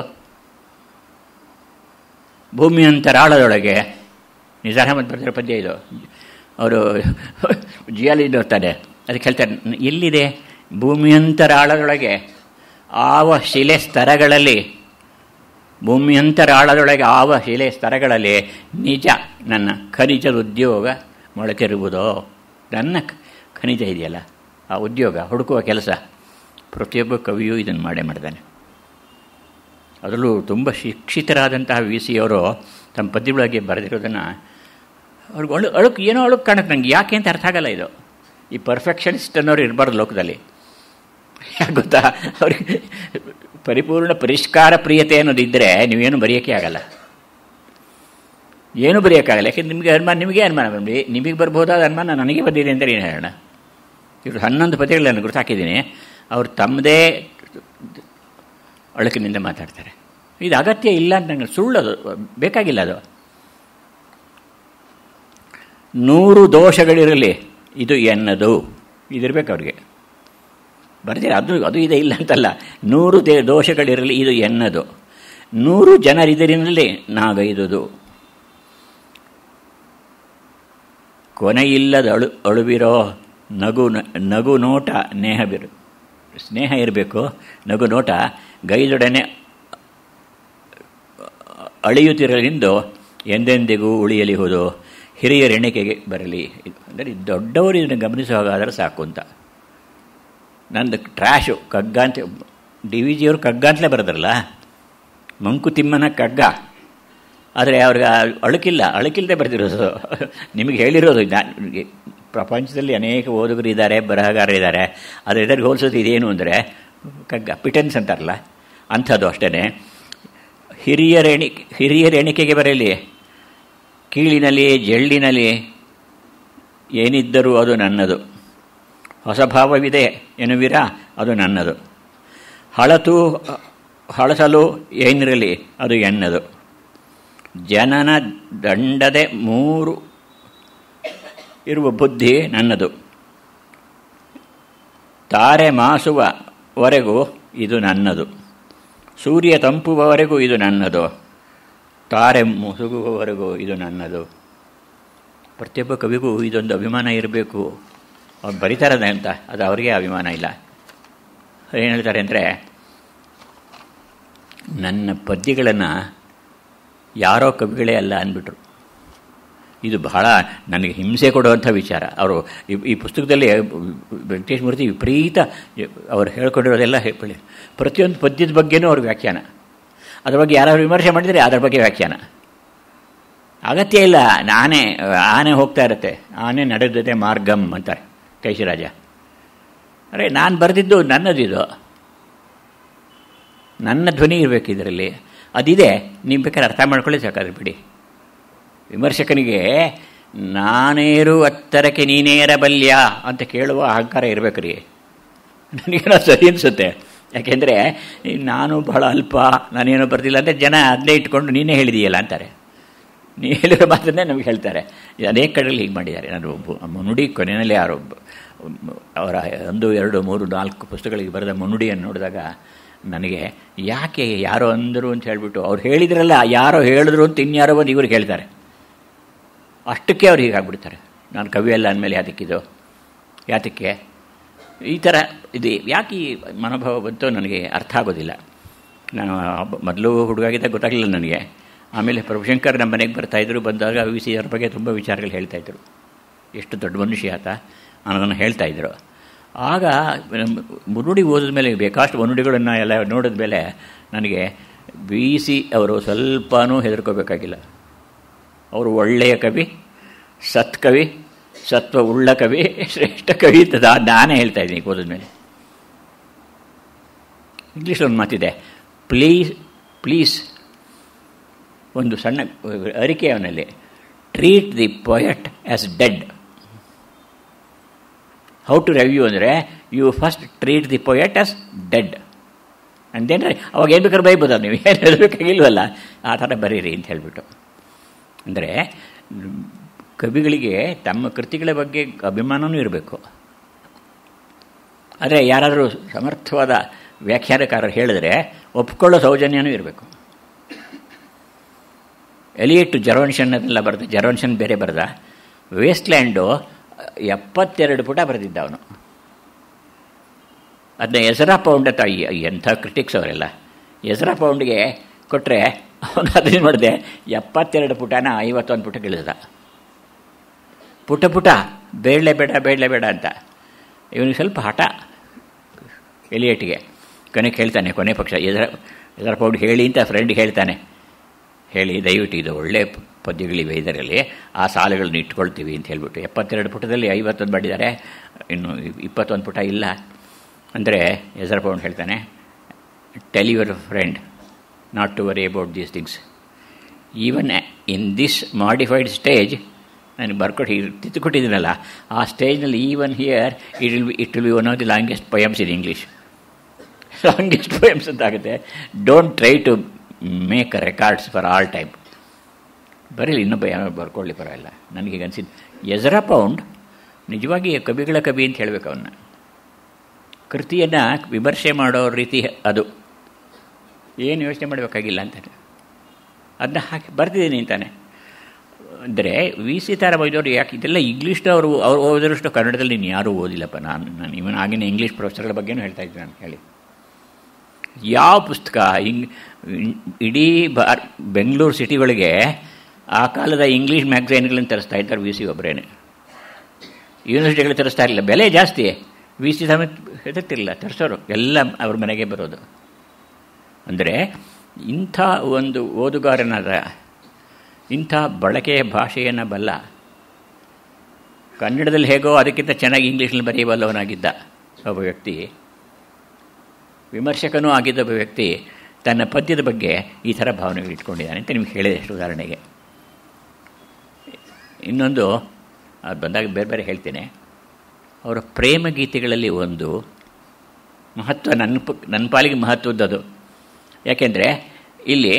ಭೂಮಿಯಂತರಾಳದೊಳಗೆ ನಿಜಾರ್ ಅಹಮದ್ ಬರ್ತಿರೋ ಪದ್ಯ ಇದು ಅವರು ಜಿಯಾಲಿ ನೋಡ್ತಾರೆ ಅದಕ್ಕೆ ಹೇಳ್ತಾರೆ ಎಲ್ಲಿದೆ ಭೂಮಿಯಂತರಾಳದೊಳಗೆ ಆವ ಶಿಲೆ ಸ್ತರಗಳಲ್ಲಿ ಭೂಮಿಯಂತರಾಳದೊಳಗೆ ಆವ ಶಿಲೆ ಸ್ತರಗಳಲ್ಲಿ ನಿಜ ನನ್ನ ಖನಿಜದ ಉದ್ಯೋಗ ಮೊಳಕೆರುವುದೋ ನನ್ನ ಖನಿಜ ಇದೆಯಲ್ಲ ಆ ಉದ್ಯೋಗ ಹುಡುಕುವ ಕೆಲಸ ಪ್ರತಿಯೊಬ್ಬ ಕವಿಯೂ ಇದನ್ನು ಮಾಡೇ ಮಾಡ್ತಾನೆ ಅದರಲ್ಲೂ ತುಂಬ ಶಿಕ್ಷಿತರಾದಂತಹ ವಿ ಸಿ ಅವರು ತಮ್ಮ ಪದ್ಯಗಳಿಗೆ ಬರೆದಿರೋದನ್ನು ಅವ್ರಿಗೆ ಅಳು ಅಳುಕು ಏನೋ ಅಳುಕು ಕಾಣುತ್ತೆ ನನಗೆ ಯಾಕೆ ಅಂತ ಅರ್ಥ ಆಗಲ್ಲ ಇದು ಈ ಪರ್ಫೆಕ್ಷನಿಸ್ಟ್ ಅನ್ನೋರು ಇರಬಾರ್ದು ಲೋಕದಲ್ಲಿ ಯಾಕೆ ಗೊತ್ತಾ ಅವ್ರಿಗೆ ಪರಿಪೂರ್ಣ ಪರಿಷ್ಕಾರ ಪ್ರಿಯತೆ ಅನ್ನೋದಿದ್ದರೆ ನೀವೇನು ಬರೆಯೋಕ್ಕೆ ಆಗಲ್ಲ ಏನು ಬರೆಯೋಕ್ಕಾಗಲ್ಲ ಯಾಕೆಂದ್ರೆ ನಿಮಗೆ ಅನುಮಾನ ನಿಮಗೆ ಅನುಮಾನ ಬಂದು ನಿಮಗೆ ಬರ್ಬೋದಾದ ಅನುಮಾನ ನನಗೆ ಬಂದಿದೆ ಅಂತ ಏನು ಹೇಳೋಣ ಇವರು ಹನ್ನೊಂದು ಪದ್ಯಗಳನ್ನು ಗುರುತಾಕಿದ್ದೀನಿ ಅವರು ತಮ್ಮದೇ ಅಳುಕಿನಿಂದ ಮಾತಾಡ್ತಾರೆ ಇದು ಅಗತ್ಯ ಇಲ್ಲ ಅಂತ ನಂಗೆ ಸುಳ್ಳದು ಬೇಕಾಗಿಲ್ಲ ಅದು ನೂರು ದೋಷಗಳಿರಲಿ ಇದು ಎನ್ನದು ಇದಿರಬೇಕು ಅವ್ರಿಗೆ ಬರ್ತೀರ ಅದು ಅದು ಇದೆ ಇಲ್ಲ ಅಂತಲ್ಲ ನೂರು ದೇ ದೋಷಗಳಿರಲಿ ಇದು ಎನ್ನದು ನೂರು ಜನರಿದರಿನಲ್ಲಿ ನಾಗೈದುದು ಕೊನೆಯಿಲ್ಲದ ಅಳು ಅಳುವಿರೋ ನಗು ನಗು ನೋಟ ನೇಹ ಬಿರು ಸ್ನೇಹ ಇರಬೇಕು ನಗು ನೋಟ ಗೈದೊಡನೆ ಅಳಿಯುತ್ತಿರಲೆಂದು ಎಂದೆಂದಿಗೂ ಉಳಿಯಲಿಹುದು ಹಿರಿಯರ ಎಣಿಕೆಗೆ ಬರಲಿ ಅಂದರೆ ದೊಡ್ಡವರು ಇದನ್ನು ಗಮನಿಸುವಾಗಾದರೆ ಸಾಕು ಅಂತ ನಂದು ಟ್ರ್ಯಾಶು ಕಗ್ಗ ಅಂತ ಡಿ ವಿ ಜಿಯವರು ಕಗ್ಗ ಅಂತಲೇ ಬರೆದ್ರಲ್ಲ ಮಂಕುತಿಮ್ಮನ ಕಗ್ಗ ಆದರೆ ಅವ್ರಿಗೆ ಅಳುಕಿಲ್ಲ ಅಳುಕಿಲ್ಲದೆ ಬರೆದಿರೋದು ನಿಮಗೆ ಹೇಳಿರೋದು ಪ್ರಪಂಚದಲ್ಲಿ ಅನೇಕ ಓದುಗರು ಇದ್ದಾರೆ ಬರಹಗಾರರಿದ್ದಾರೆ ಆದರೆ ಇದರಿಗೆ ಹೋಲಿಸೋದು ಇದೇನು ಅಂದರೆ ಕಗ್ಗ ಪಿಟನ್ಸ್ ಅಂತಾರಲ್ಲ ಅಂಥದ್ದು ಅಷ್ಟೇ ಹಿರಿಯರ ಎಣಿ ಹಿರಿಯರ ಎಣಿಕೆಗೆ ಬರಲಿ ಕೀಳಿನಲ್ಲಿ ಜಳ್ಳಿನಲ್ಲಿ ಏನಿದ್ದರೂ ಅದು ನನ್ನದು ಹೊಸ ಭಾವವಿದೆ ಎನ್ನುವಿರ ಅದು ನನ್ನದು ಹಳತು ಹಳಸಲು ಏನಿರಲಿ ಅದು ಎನ್ನದು ಜನನ ದಂಡದೆ ಮೂರು ಇರುವ ಬುದ್ಧಿ ನನ್ನದು ತಾರೆ ಮಾಸುವವರೆಗೂ ಇದು ನನ್ನದು ಸೂರ್ಯ ತಂಪುವವರೆಗೂ ಇದು ನನ್ನದು ತಾರೆ ಮುಸುಗುವವರೆಗೂ ಇದು ನನ್ನದು ಪ್ರತಿಯೊಬ್ಬ ಕವಿಗೂ ಇದೊಂದು ಅಭಿಮಾನ ಇರಬೇಕು ಅವ್ರು ಬರೀತಾರದೆ ಅಂತ ಅದು ಅವರಿಗೆ ಅಭಿಮಾನ ಇಲ್ಲ ಏನು ಹೇಳ್ತಾರೆ ಅಂದರೆ ನನ್ನ ಪದ್ಯಗಳನ್ನು ಯಾರೋ ಕವಿಗಳೇ ಅಲ್ಲ ಅಂದ್ಬಿಟ್ರು ಇದು ಬಹಳ ನನಗೆ ಹಿಂಸೆ ಕೊಡುವಂಥ ವಿಚಾರ ಅವರು ಈ ಪುಸ್ತಕದಲ್ಲಿ ವೆಂಕಟೇಶ್ ಮೂರ್ತಿ ವಿಪರೀತ ಅವರು ಹೇಳ್ಕೊಂಡಿರೋದೆಲ್ಲ ಹೇಳಿ ಪ್ರತಿಯೊಂದು ಪದ್ಯದ ಬಗ್ಗೆನೂ ಅವ್ರ ವ್ಯಾಖ್ಯಾನ ಅದ್ರ ಬಗ್ಗೆ ಯಾರಾದ್ರು ವಿಮರ್ಶೆ ಮಾಡಿದರೆ ಅದರ ಬಗ್ಗೆ ವ್ಯಾಖ್ಯಾನ ಅಗತ್ಯ ಇಲ್ಲ ನಾನೇ ಆನೆ ಹೋಗ್ತಾ ಇರುತ್ತೆ ಆನೆ ನಡೆದದೆ ಮಾರ್ಗಮ್ ಅಂತಾರೆ ಕೈಶಿರಾಜ ಅರೆ ನಾನು ಬರೆದಿದ್ದು ನನ್ನದಿದು ನನ್ನ ಧ್ವನಿ ಇರಬೇಕು ಇದರಲ್ಲಿ ಅದಿದೆ ನೀವು ಬೇಕಾದ್ರೆ ಅರ್ಥ ಮಾಡ್ಕೊಳ್ಳಿ ಸಾಕಾದ್ರೆ ಬಿಡಿ ವಿಮರ್ಶಕನಿಗೆ ನಾನೇರು ಹತ್ತರಕ್ಕೆ ನೀನೇರಬಲ್ಯ ಅಂತ ಕೇಳುವ ಅಹಂಕಾರ ಇರಬೇಕು ರೀ ನನಗೇನೋ ಸರಿ ಅನಿಸುತ್ತೆ ಯಾಕೆಂದರೆ ನಾನು ಬಹಳ ಅಲ್ಪ ನಾನೇನೋ ಬರ್ತಿಲ್ಲ ಅಂತ ಜನ ಅದನ್ನೇ ಇಟ್ಕೊಂಡು ನೀನೇ ಹೇಳಿದೀಯಲ್ಲ ಅಂತಾರೆ ನೀ ಹೇಳಿರೋ ಮಾತನ್ನೇ ನಮಗೆ ಹೇಳ್ತಾರೆ ಅನೇಕ ಕಡೆಯಲ್ಲಿ ಹೀಗೆ ಮಾಡಿದ್ದಾರೆ ನಾನು ಮುನುಡಿ ಕೊನೆಯಲ್ಲಿ ಯಾರು ಅವರ ಒಂದು ಎರಡು ಮೂರು ನಾಲ್ಕು ಪುಸ್ತಕಗಳಿಗೆ ಬರೆದ ಮುನುಡಿಯನ್ನು ನೋಡಿದಾಗ ನನಗೆ ಯಾಕೆ ಯಾರೋ ಅಂದರು ಅಂತ ಹೇಳಿಬಿಟ್ಟು ಅವ್ರು ಹೇಳಿದ್ರಲ್ಲ ಯಾರೋ ಹೇಳಿದ್ರು ಅಂತ ಇನ್ಯಾರೋ ಬಂದು ಇವ್ರಿಗೆ ಹೇಳ್ತಾರೆ ಅಷ್ಟಕ್ಕೆ ಅವ್ರು ಹೀಗಾಗ್ಬಿಡ್ತಾರೆ ನಾನು ಕವಿ ಅಲ್ಲ ಅಂದಮೇಲೆ ಯಾತಕ್ಕಿದು ಯಾತಕ್ಕೆ ಈ ಥರ ಇದು ಯಾಕೆ ಈ ಮನೋಭಾವ ಬಂತು ನನಗೆ ಅರ್ಥ ಆಗೋದಿಲ್ಲ ನಾನು ಮೊದಲು ಹುಡುಗಾಗಿದ್ದಾಗ ಗೊತ್ತಾಗಲಿಲ್ಲ ನನಗೆ ಆಮೇಲೆ ಪ್ರಭುಶಂಕರ್ ನಮ್ಮ ಮನೆಗೆ ಬರ್ತಾಯಿದ್ರು ಬಂದಾಗ ವಿ ಸಿ ಅವ್ರ ಬಗ್ಗೆ ತುಂಬ ವಿಚಾರಗಳು ಹೇಳ್ತಾಯಿದ್ರು ಎಷ್ಟು ದೊಡ್ಡ ಮನುಷ್ಯ ಆತ ಅನ್ನೋದನ್ನು ಹೇಳ್ತಾಯಿದ್ರು ಆಗ ಮುನ್ನುಡಿ ಓದಿದ ಮೇಲೆ ಬೇಕಾಷ್ಟು ಮುನ್ನುಡಿಗಳನ್ನು ಎಲ್ಲ ನೋಡಿದ ಮೇಲೆ ನನಗೆ ವಿ ಸಿ ಅವರು ಸ್ವಲ್ಪನೂ ಹೆದರ್ಕೋಬೇಕಾಗಿಲ್ಲ ಅವರು ಒಳ್ಳೆಯ ಕವಿ ಸತ್ ಕವಿ ಸತ್ವ ಉಳ್ಳ ಕವಿ ಶ್ರೇಷ್ಠ ಕವಿ ಅಂತ ನಾನೇ ಹೇಳ್ತಾ ಇದ್ದೀನಿ ಓದಿದ ಮೇಲೆ ಇಂಗ್ಲೀಷ್ ಒಂದು ಮಾತಿದೆ ಪ್ಲೀಸ್ ಪ್ಲೀಸ್ ಒಂದು ಸಣ್ಣ ಅರಿಕೆ ಅವನಲ್ಲಿ treat the poet as dead how to review ಅಂದರೆ you first treat the poet as dead ಅಂತೇನ್ರಿ ಅವಾಗ ಏನು ಬೇಕಾದ್ರೆ ಬೈಬೋದ ನೀವು ಏನು ಹೇಳಬೇಕಾಗಿಲ್ವಲ್ಲ ಆ ಥರ ಬರೀರಿ ಅಂತ ಹೇಳಿಬಿಟ್ಟು ಅಂದರೆ ಕವಿಗಳಿಗೆ ತಮ್ಮ ಕೃತಿಗಳ ಬಗ್ಗೆ ಅಭಿಮಾನವೂ ಇರಬೇಕು ಆದರೆ ಯಾರಾದರೂ ಸಮರ್ಥವಾದ ವ್ಯಾಖ್ಯಾನಕಾರರು ಹೇಳಿದ್ರೆ ಒಪ್ಕೊಳ್ಳೋ ಸೌಜನ್ಯನೂ ಇರಬೇಕು ಎಲಿಯಟ್ಟು ಜರೋನ್ಷನ್ ಅದೆಲ್ಲ ಬರೆದ ಜರೋನ್ಷನ್ ಬೇರೆ ಬರೆದ ವೇಸ್ಟ್ಲ್ಯಾಂಡು ಎಪ್ಪತ್ತೆರಡು ಪುಟ ಬರೆದಿದ್ದ ಅವನು ಅದನ್ನ ಎಸರಾ ಪೌಂಡ್ ಅಂತ ಎಂಥ ಕ್ರಿಟಿಕ್ಸ್ ಅವರೆಲ್ಲ ಎಸರಾ ಪೌಂಡ್ಗೆ ಕೊಟ್ಟರೆ ಅವನು ಅದೇನು ಮಾಡಿದೆ ಎಪ್ಪತ್ತೆರಡು ಪುಟನ ಐವತ್ತೊಂದು ಪುಟ ಇಳಿದ ಪುಟ ಪುಟ ಬೇಡಲೇ ಬೇಡ ಬೇಡಲೇ ಬೇಡ ಅಂತ ಇವನಿಗೆ ಸ್ವಲ್ಪ ಹಠ ಎಲಿಯಟ್ಗೆ ಕೊನೆಗೆ ಹೇಳ್ತಾನೆ ಕೊನೆ ಪಕ್ಷ ಎದರ ಎದರ ಪೌಂಡ್ ಹೇಳಿ ಅಂತ ಫ್ರೆಂಡ್ ಹೇಳ್ತಾನೆ ಹೇಳಿ ದಯವಿಟ್ಟು ಇದು ಒಳ್ಳೆ ಪದ್ಯಗಳಿವೆ ಇದರಲ್ಲಿ ಆ ಸಾಲುಗಳನ್ನ ಇಟ್ಕೊಳ್ತೀವಿ ಅಂತ ಹೇಳ್ಬಿಟ್ಟು ಎಪ್ಪತ್ತೆರಡು ಪುಟದಲ್ಲಿ ಐವತ್ತೊಂದು ಮಾಡಿದ್ದಾರೆ ಇನ್ನು ಇಪ್ಪತ್ತೊಂದು ಪುಟ ಇಲ್ಲ ಅಂದರೆ ಎಸರ ಪೌಂಡ್ ಹೇಳ್ತಾನೆ tell your friend not to worry about these things even in this modified stage ನನಗೆ ಬರ್ಕೊಟ್ಟು ತಿತ್ತು ಕೊಟ್ಟಿದ್ದೀನಲ್ಲ ಆ ಸ್ಟೇಜ್ನಲ್ಲಿ even here it will be it will be one of the longest poems in English longest poems ಅಂತ ಆಗುತ್ತೆ don't try to make records for all time ಬರೀಲಿ ಇನ್ನೊಬ್ಬ ಏನೋ ಬರ್ಕೊಳ್ಳಿ ಪರವಾಗಿಲ್ಲ ನನಗೆ ಅನಿಸಿದ್ದು ಎಜರಾ ಪೌಂಡ್ ನಿಜವಾಗಿ ಕವಿಗಳ ಕವಿ ಅಂತ ಹೇಳಬೇಕು ಅವನ್ನ ಕೃತಿಯನ್ನು ವಿಮರ್ಶೆ ಮಾಡೋ ರೀತಿ ಅದು ಏನು ಯೋಚನೆ ಮಾಡಬೇಕಾಗಿಲ್ಲ ಅಂತಾನೆ ಅದನ್ನ ಹಾಕಿ ಬರ್ತಿದ್ದೀನಿ ಅಂತಾನೆ ಅಂದರೆ ವಿ ಸಿ ತಾರಾಬೈದವರು ಯಾಕೆ ಇದೆಲ್ಲ ಇಂಗ್ಲೀಷ್ನವರು ಅವ್ರು ಓದಿದಷ್ಟು ಕನ್ನಡದಲ್ಲಿ ನೀನು ಯಾರೂ ಓದಿಲ್ಲಪ್ಪ ನಾನು ನಾನು ಇವನ್ ಆಗಿನ ಇಂಗ್ಲೀಷ್ ಪ್ರೊಫೆಸರ್ಗಳ ಬಗ್ಗೆನೂ ಹೇಳ್ತಾ ಇದ್ದೆ ನಾನು ಹೇಳಿ ಯಾವ ಪುಸ್ತಕ ಹಿಂಗ್ ಇಡೀ ಬಾರ್ ಬೆಂಗಳೂರು ಸಿಟಿಗಳಿಗೆ ಆ ಕಾಲದ ಇಂಗ್ಲೀಷ್ ಮ್ಯಾಗ್ಝೈನ್ಗಳನ್ನು ತರಿಸ್ತಾ ಇದ್ದಾರೆ ವಿ ಸಿ ಒಬ್ಬರೇನೆ ಯೂನಿವರ್ಸಿಟಿಗಳು ತರಿಸ್ತಾ ಇರಲಿಲ್ಲ ಬೆಲೆ ಜಾಸ್ತಿ ವಿ ಸಿ ಸಮೇತ ಹೆದರ್ತಿರಲಿಲ್ಲ ತರಿಸೋರು ಎಲ್ಲ ಅವ್ರ ಮನೆಗೆ ಬರೋದು ಅಂದರೆ ಇಂಥ ಒಂದು ಓದುಗಾರನಾದ ಇಂಥ ಬಳಕೆಯ ಭಾಷೆಯನ್ನು ಬಲ್ಲ ಕನ್ನಡದಲ್ಲಿ ಹೇಗೋ ಅದಕ್ಕಿಂತ ಚೆನ್ನಾಗಿ ಇಂಗ್ಲೀಷ್ನಲ್ಲಿ ಬರೆಯಬಲ್ಲವನಾಗಿದ್ದ ಒಬ್ಬ ವ್ಯಕ್ತಿ ವಿಮರ್ಶಕನೂ ಆಗಿದ್ದ ಒಬ್ಬ ವ್ಯಕ್ತಿ ತನ್ನ ಪದ್ಯದ ಬಗ್ಗೆ ಈ ಥರ ಭಾವನೆಗಳು ಇಟ್ಕೊಂಡಿದ್ದಾನೆ ಅಂತ ನಿಮ್ಗೆ ಹೇಳಿದೆ ಅಷ್ಟು ಉದಾಹರಣೆಗೆ ಇನ್ನೊಂದು ಅದು ಬಂದಾಗ ಬೇರೆ ಬೇರೆ ಹೇಳ್ತೇನೆ ಅವರ ಪ್ರೇಮ ಗೀತೆಗಳಲ್ಲಿ ಒಂದು ಮಹತ್ವ ನನ್ನ ಪ ನನ್ನ ಪಾಲಿಗೆ ಮಹತ್ವದ್ದದು ಯಾಕೆಂದರೆ ಇಲ್ಲಿ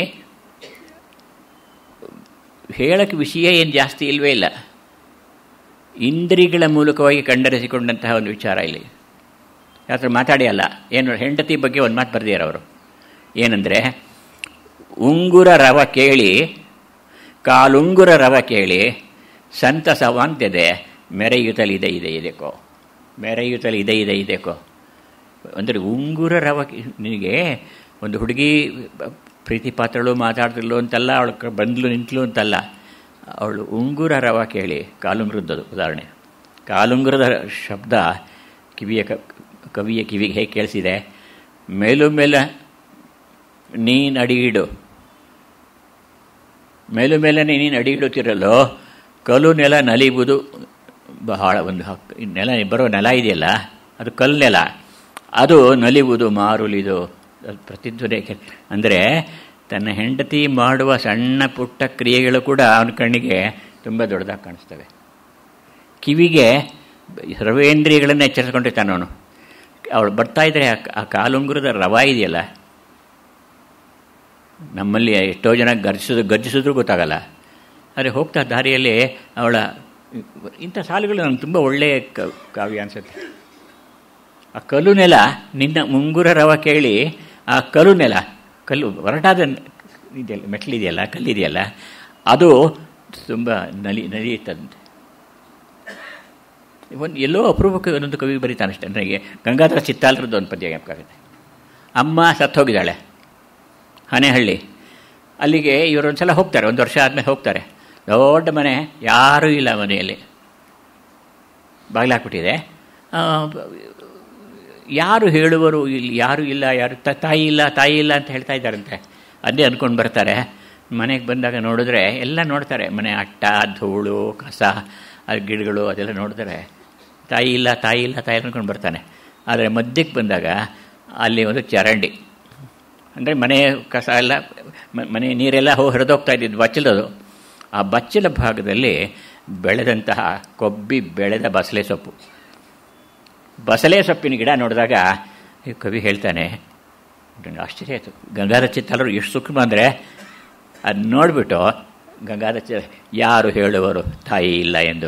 ಹೇಳಕ್ಕೆ ವಿಷಯ ಏನು ಜಾಸ್ತಿ ಇಲ್ಲವೇ ಇಲ್ಲ ಇಂದ್ರಿಗಳ ಮೂಲಕವಾಗಿ ಕಂಡರಿಸಿಕೊಂಡಂತಹ ಒಂದು ವಿಚಾರ ಇಲ್ಲಿ ಯಾತ್ರ ಮಾತಾಡಿ ಅಲ್ಲ ಏನು ಹೆಂಡತಿ ಬಗ್ಗೆ ಒಂದು ಮಾತು ಬರೆದಿದ್ದಾರೆ ಅವರು ಏನಂದರೆ ಉಂಗುರ ರವ ಕೇಳಿ ಕಾಲುಂಗುರ ರವ ಕೇಳಿ ಸಂತಸವಾಂತಿದೆ ಮೆರೆಯುತ್ತಲಿದೆ ಇದೆ ಇದೆಕೋ ಮೆರೆಯುತ್ತಲಿ ಇದೆ ಇದೆ ಇದೆಕೋ ಅಂದರೆ ಉಂಗುರ ರವ ನಿನಗೆ ಒಂದು ಹುಡುಗಿ ಪ್ರೀತಿ ಪಾತ್ರಳು ಮಾತಾಡ್ತಿದ್ಲು ಅಂತಲ್ಲ ಅವಳು ಬಂದ್ಲು ನಿಂತಲು ಅಂತಲ್ಲ ಅವಳು ಉಂಗುರ ರವ ಕೇಳಿ ಕಾಲುಂಗುರದ್ದು ಉದಾಹರಣೆ ಕಾಲುಂಗುರದ ಶಬ್ದ ಕಿವಿಯ ಕವಿಯ ಕಿವಿಗೆ ಹೇಗೆ ಕೇಳಿಸಿದೆ ಮೇಲು ಮೇಲೆ ನೀನು ಅಡಿಗಿಡು ಮೇಲು ಮೇಲೆ ನೀನು ಅಡಿಗಿಡುತ್ತಿರಲು ಕಲ್ಲು ನೆಲ ನಲಿಯುವುದು ಬಹಳ ಒಂದು ಹಕ್ಕು ನೆಲ ಬರೋ ನೆಲ ಇದೆಯಲ್ಲ ಅದು ಕಲ್ಲು ನೆಲ ಅದು ನಲಿಯುವುದು ಮಾರುಲಿದು ಪ್ರತಿಧ್ವನಿ ಅಂದರೆ ತನ್ನ ಹೆಂಡತಿ ಮಾಡುವ ಸಣ್ಣ ಪುಟ್ಟ ಕ್ರಿಯೆಗಳು ಕೂಡ ಅವನ ಕಣ್ಣಿಗೆ ತುಂಬ ದೊಡ್ಡದಾಗಿ ಕಾಣಿಸ್ತವೆ ಕಿವಿಗೆ ಸರ್ವೇಂದ್ರಿಯಗಳನ್ನು ಎಚ್ಚರಿಸ್ಕೊಂಡಿರ್ತಾನೆ ಅವನು ಅವಳು ಬರ್ತಾ ಇದ್ರೆ ಆ ಕಾಲುಂಗುರದ ರವ ಇದೆಯಲ್ಲ ನಮ್ಮಲ್ಲಿ ಎಷ್ಟೋ ಜನ ಗರ್ಜಿಸೋದು ಗರ್ಜಿಸಿದ್ರೂ ಗೊತ್ತಾಗಲ್ಲ ಆದರೆ ಹೋಗ್ತಾ ದಾರಿಯಲ್ಲಿ ಅವಳ ಇಂಥ ಸಾಲುಗಳು ನನಗೆ ತುಂಬ ಒಳ್ಳೆಯ ಕಾವ್ಯ ಅನಿಸುತ್ತೆ ಆ ಕಲ್ಲು ನೆಲ ನಿನ್ನ ಮುಂಗುರ ರವ ಕೇಳಿ ಆ ಕಲ್ಲು ನೆಲ ಕಲ್ಲು ಹೊರಟಾದ ಇದೆಯಲ್ಲ ಮೆಟ್ಲಿದೆಯಲ್ಲ ಕಲ್ಲಿದೆಯಲ್ಲ ಅದು ತುಂಬ ನಲಿ ನಲಿಯುತ್ತಂತೆ ಒಂದು ಎಲ್ಲೋ ಅಪರೂಪಕ್ಕೆ ಒಂದೊಂದು ಕವಿ ಬರೀತಾನೆ ಅಷ್ಟೇ ನನಗೆ ಗಂಗಾಧರ ಚಿತ್ತಾಲರದ್ದು ಒಂದು ಪದ್ಯ ಜ್ಞಾಪಕ ಆಗುತ್ತೆ ಅಮ್ಮ ಸತ್ತೋಗಿದ್ದಾಳೆ ಹನೆಹಳ್ಳಿ ಅಲ್ಲಿಗೆ ಇವರು ಒಂದು ಸಲ ಹೋಗ್ತಾರೆ ಒಂದು ವರ್ಷ ಆದಮೇಲೆ ಹೋಗ್ತಾರೆ ದೊಡ್ಡ ಮನೆ ಯಾರೂ ಇಲ್ಲ ಮನೆಯಲ್ಲಿ ಬಾಗಿಲಾಕ್ಬಿಟ್ಟಿದೆ ಯಾರು ಹೇಳುವರು ಇಲ್ಲಿ ಯಾರೂ ಇಲ್ಲ ಯಾರು ತ ತಾಯಿ ಇಲ್ಲ ತಾಯಿ ಇಲ್ಲ ಅಂತ ಹೇಳ್ತಾ ಇದ್ದಾರಂತೆ ಅದೇ ಅಂದ್ಕೊಂಡು ಬರ್ತಾರೆ ಮನೆಗೆ ಬಂದಾಗ ನೋಡಿದ್ರೆ ಎಲ್ಲ ನೋಡ್ತಾರೆ ಮನೆ ಅಟ್ಟ ಧೂಳು ಕಸ ಅದು ಗಿಡಗಳು ಅದೆಲ್ಲ ನೋಡಿದ್ರೆ ತಾಯಿ ಇಲ್ಲ ತಾಯಿ ಇಲ್ಲ ತಾಯಿ ಅಂದ್ಕೊಂಡು ಬರ್ತಾನೆ ಆದರೆ ಮಧ್ಯಕ್ಕೆ ಬಂದಾಗ ಅಲ್ಲಿ ಒಂದು ಚರಂಡಿ ಅಂದರೆ ಮನೆ ಕಸ ಎಲ್ಲ ಮನೆ ನೀರೆಲ್ಲ ಹೋಗಿ ಹರಿದೋಗ್ತಾ ಇದ್ದಿದ್ದು ಬಚ್ಚಲದು ಆ ಬಚ್ಚಲ ಭಾಗದಲ್ಲಿ ಬೆಳೆದಂತಹ ಕೊಬ್ಬಿ ಬೆಳೆದ ಬಸಳೆ ಸೊಪ್ಪು ಬಸಳೆ ಸೊಪ್ಪಿನ ಗಿಡ ನೋಡಿದಾಗ ಈ ಕವಿ ಹೇಳ್ತಾನೆ ನನಗೆ ಆಶ್ಚರ್ಯ ಆಯಿತು ಗಂಗಾಧರ ಚಿತ್ತಲರು ಎಷ್ಟು ಸೂಕ್ಷ್ಮ ಅಂದರೆ ಅದು ನೋಡಿಬಿಟ್ಟು ಗಂಗಾಧರ ಚ ಯಾರು ಹೇಳುವರು ತಾಯಿ ಇಲ್ಲ ಎಂದು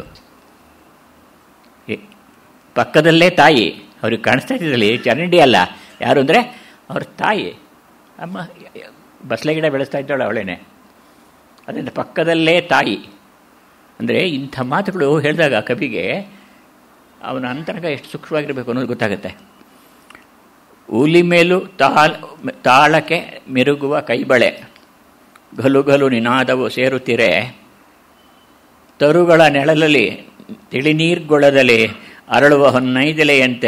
ಪಕ್ಕದಲ್ಲೇ ತಾಯಿ ಅವ್ರಿಗೆ ಕಾಣಿಸ್ತಾ ಇದ್ದಲ್ಲಿ ಚರಂಡಿ ಅಲ್ಲ ಯಾರು ಅಂದರೆ ಅವ್ರ ತಾಯಿ ಅಮ್ಮ ಬಸಳೆ ಗಿಡ ಬೆಳೆಸ್ತಾ ಇದ್ದಾಳೆ ಅವಳೇನೆ ಅದರಿಂದ ಪಕ್ಕದಲ್ಲೇ ತಾಯಿ ಅಂದರೆ ಇಂಥ ಮಾತುಗಳು ಹೇಳಿದಾಗ ಕವಿಗೆ ಅವನ ಅಂತರ್ಗ ಎಷ್ಟು ಸೂಕ್ಷ್ಮವಾಗಿರಬೇಕು ಅನ್ನೋದು ಗೊತ್ತಾಗುತ್ತೆ ಉಲಿ ಮೇಲೂ ತಾಳ ತಾಳಕ್ಕೆ ಮಿರುಗುವ ಕೈಬಳೆ ಗಲು ಗಲು ನಿನಾದವು ಸೇರುತ್ತಿರೆ ತರುಗಳ ನೆಳಲಲ್ಲಿ ತಿಳಿನೀರ್ಗೊಳದಲ್ಲಿ ಅರಳುವ ಹೊನ್ನೈದೆಲೆಯಂತೆ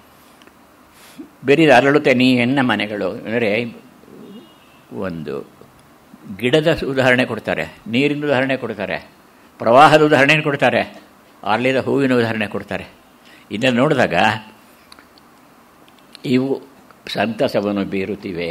ಬೆರಿದ ಅರಳುತ್ತೆ ನೀ ಎನ್ನ ಮನೆಗಳು ಅಂದರೆ ಒಂದು ಗಿಡದ ಉದಾಹರಣೆ ಕೊಡ್ತಾರೆ ನೀರಿನ ಉದಾಹರಣೆ ಕೊಡ್ತಾರೆ ಪ್ರವಾಹದ ಉದಾಹರಣೆ ಕೊಡ್ತಾರೆ ಅರಳಿದ ಹೂವಿನ ಉದಾಹರಣೆ ಕೊಡ್ತಾರೆ ಇದನ್ನು ನೋಡಿದಾಗ ಇವು ಸಂತಸವನ್ನು ಬೀರುತ್ತಿವೆ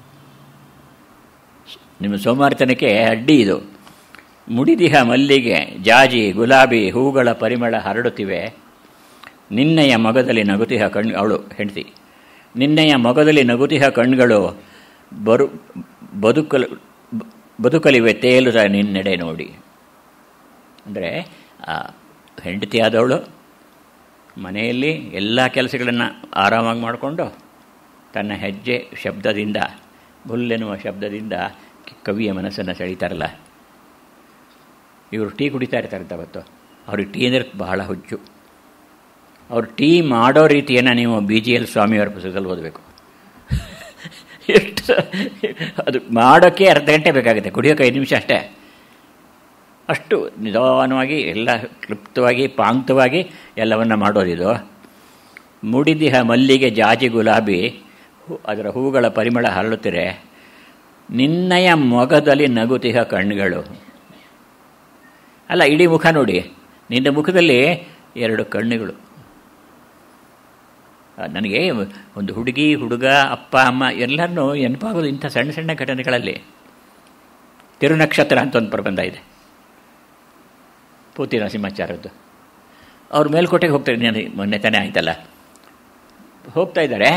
ನಿಮ್ಮ ಸೋಮಾರ್ತನಕ್ಕೆ ಅಡ್ಡಿ ಇದು ಮುಡಿದಿಹ ಮಲ್ಲಿಗೆ ಜಾಜಿ ಗುಲಾಬಿ ಹೂಗಳ ಪರಿಮಳ ಹರಡುತ್ತಿವೆ ನಿನ್ನೆಯ ಮೊಗದಲ್ಲಿ ನಗುತಿಹ ಕಣ್ಣು ಅವಳು ಹೆಂಡತಿ ನಿನ್ನೆಯ ಮೊಗದಲ್ಲಿ ನಗುತಿಹ ಕಣ್ಗಳು ಬರು ಬದುಕಲು ಬದುಕಲಿವೆ ತೇಲುದ ನಿನ್ನೆಡೆ ನೋಡಿ ಅಂದರೆ ಆ ಹೆಂಡತಿಯಾದವಳು ಮನೆಯಲ್ಲಿ ಎಲ್ಲ ಕೆಲಸಗಳನ್ನು ಆರಾಮಾಗಿ ಮಾಡಿಕೊಂಡು ತನ್ನ ಹೆಜ್ಜೆ ಶಬ್ದದಿಂದ ಬುಲ್ಲೆನ್ನುವ ಶಬ್ದದಿಂದ ಕವಿಯ ಮನಸ್ಸನ್ನು ಸೆಳೀತಾರಲ್ಲ ಇವರು ಟೀ ಕುಡಿತಾ ಇರ್ತಾರೆ ಅವತ್ತು ಅವ್ರಿಗೆ ಟೀ ಅಂದರೆ ಬಹಳ ಹುಚ್ಚು ಅವ್ರು ಟೀ ಮಾಡೋ ರೀತಿಯನ್ನು ನೀವು ಬಿ ಜಿ ಎಲ್ ಸ್ವಾಮಿಯವರ ಪುಸ್ತಕದಲ್ಲಿ ಓದಬೇಕು ಎಷ್ಟು ಅದು ಮಾಡೋಕ್ಕೆ ಅರ್ಧ ಗಂಟೆ ಬೇಕಾಗುತ್ತೆ ಕುಡಿಯೋಕೆ ಐದು ನಿಮಿಷ ಅಷ್ಟೇ ಅಷ್ಟು ನಿಧಾನವಾಗಿ ಎಲ್ಲ ಕ್ಲುಪ್ತವಾಗಿ ಪಾಂಕ್ತವಾಗಿ ಎಲ್ಲವನ್ನು ಮಾಡೋದಿದು ಮುಡಿದಿಹ ಮಲ್ಲಿಗೆ ಜಾಜಿ ಗುಲಾಬಿ ಅದರ ಹೂಗಳ ಪರಿಮಳ ಹರಳುತ್ತಿರೆ ನಿನ್ನಯ ಮೊಗದಲ್ಲಿ ನಗುತಿಹ ಕಣ್ಣುಗಳು ಅಲ್ಲ ಇಡೀ ಮುಖ ನೋಡಿ ನಿನ್ನ ಮುಖದಲ್ಲಿ ಎರಡು ಕಣ್ಣುಗಳು ನನಗೆ ಒಂದು ಹುಡುಗಿ ಹುಡುಗ ಅಪ್ಪ ಅಮ್ಮ ಎಲ್ಲರನ್ನೂ ನೆನಪಾಗೋದು ಇಂಥ ಸಣ್ಣ ಸಣ್ಣ ಘಟನೆಗಳಲ್ಲಿ ತಿರುನಕ್ಷತ್ರ ಅಂತ ಒಂದು ಪ್ರಬಂಧ ಇದೆ ಪೂತಿ ನರಸಿಂಹಾಚಾರ್ಯದ್ದು ಅವ್ರು ಮೇಲ್ಕೋಟೆಗೆ ಹೋಗ್ತಾರೆ ನಾನು ಮೊನ್ನೆ ತಾನೇ ಆಯ್ತಲ್ಲ ಹೋಗ್ತಾ ಇದ್ದಾರೆ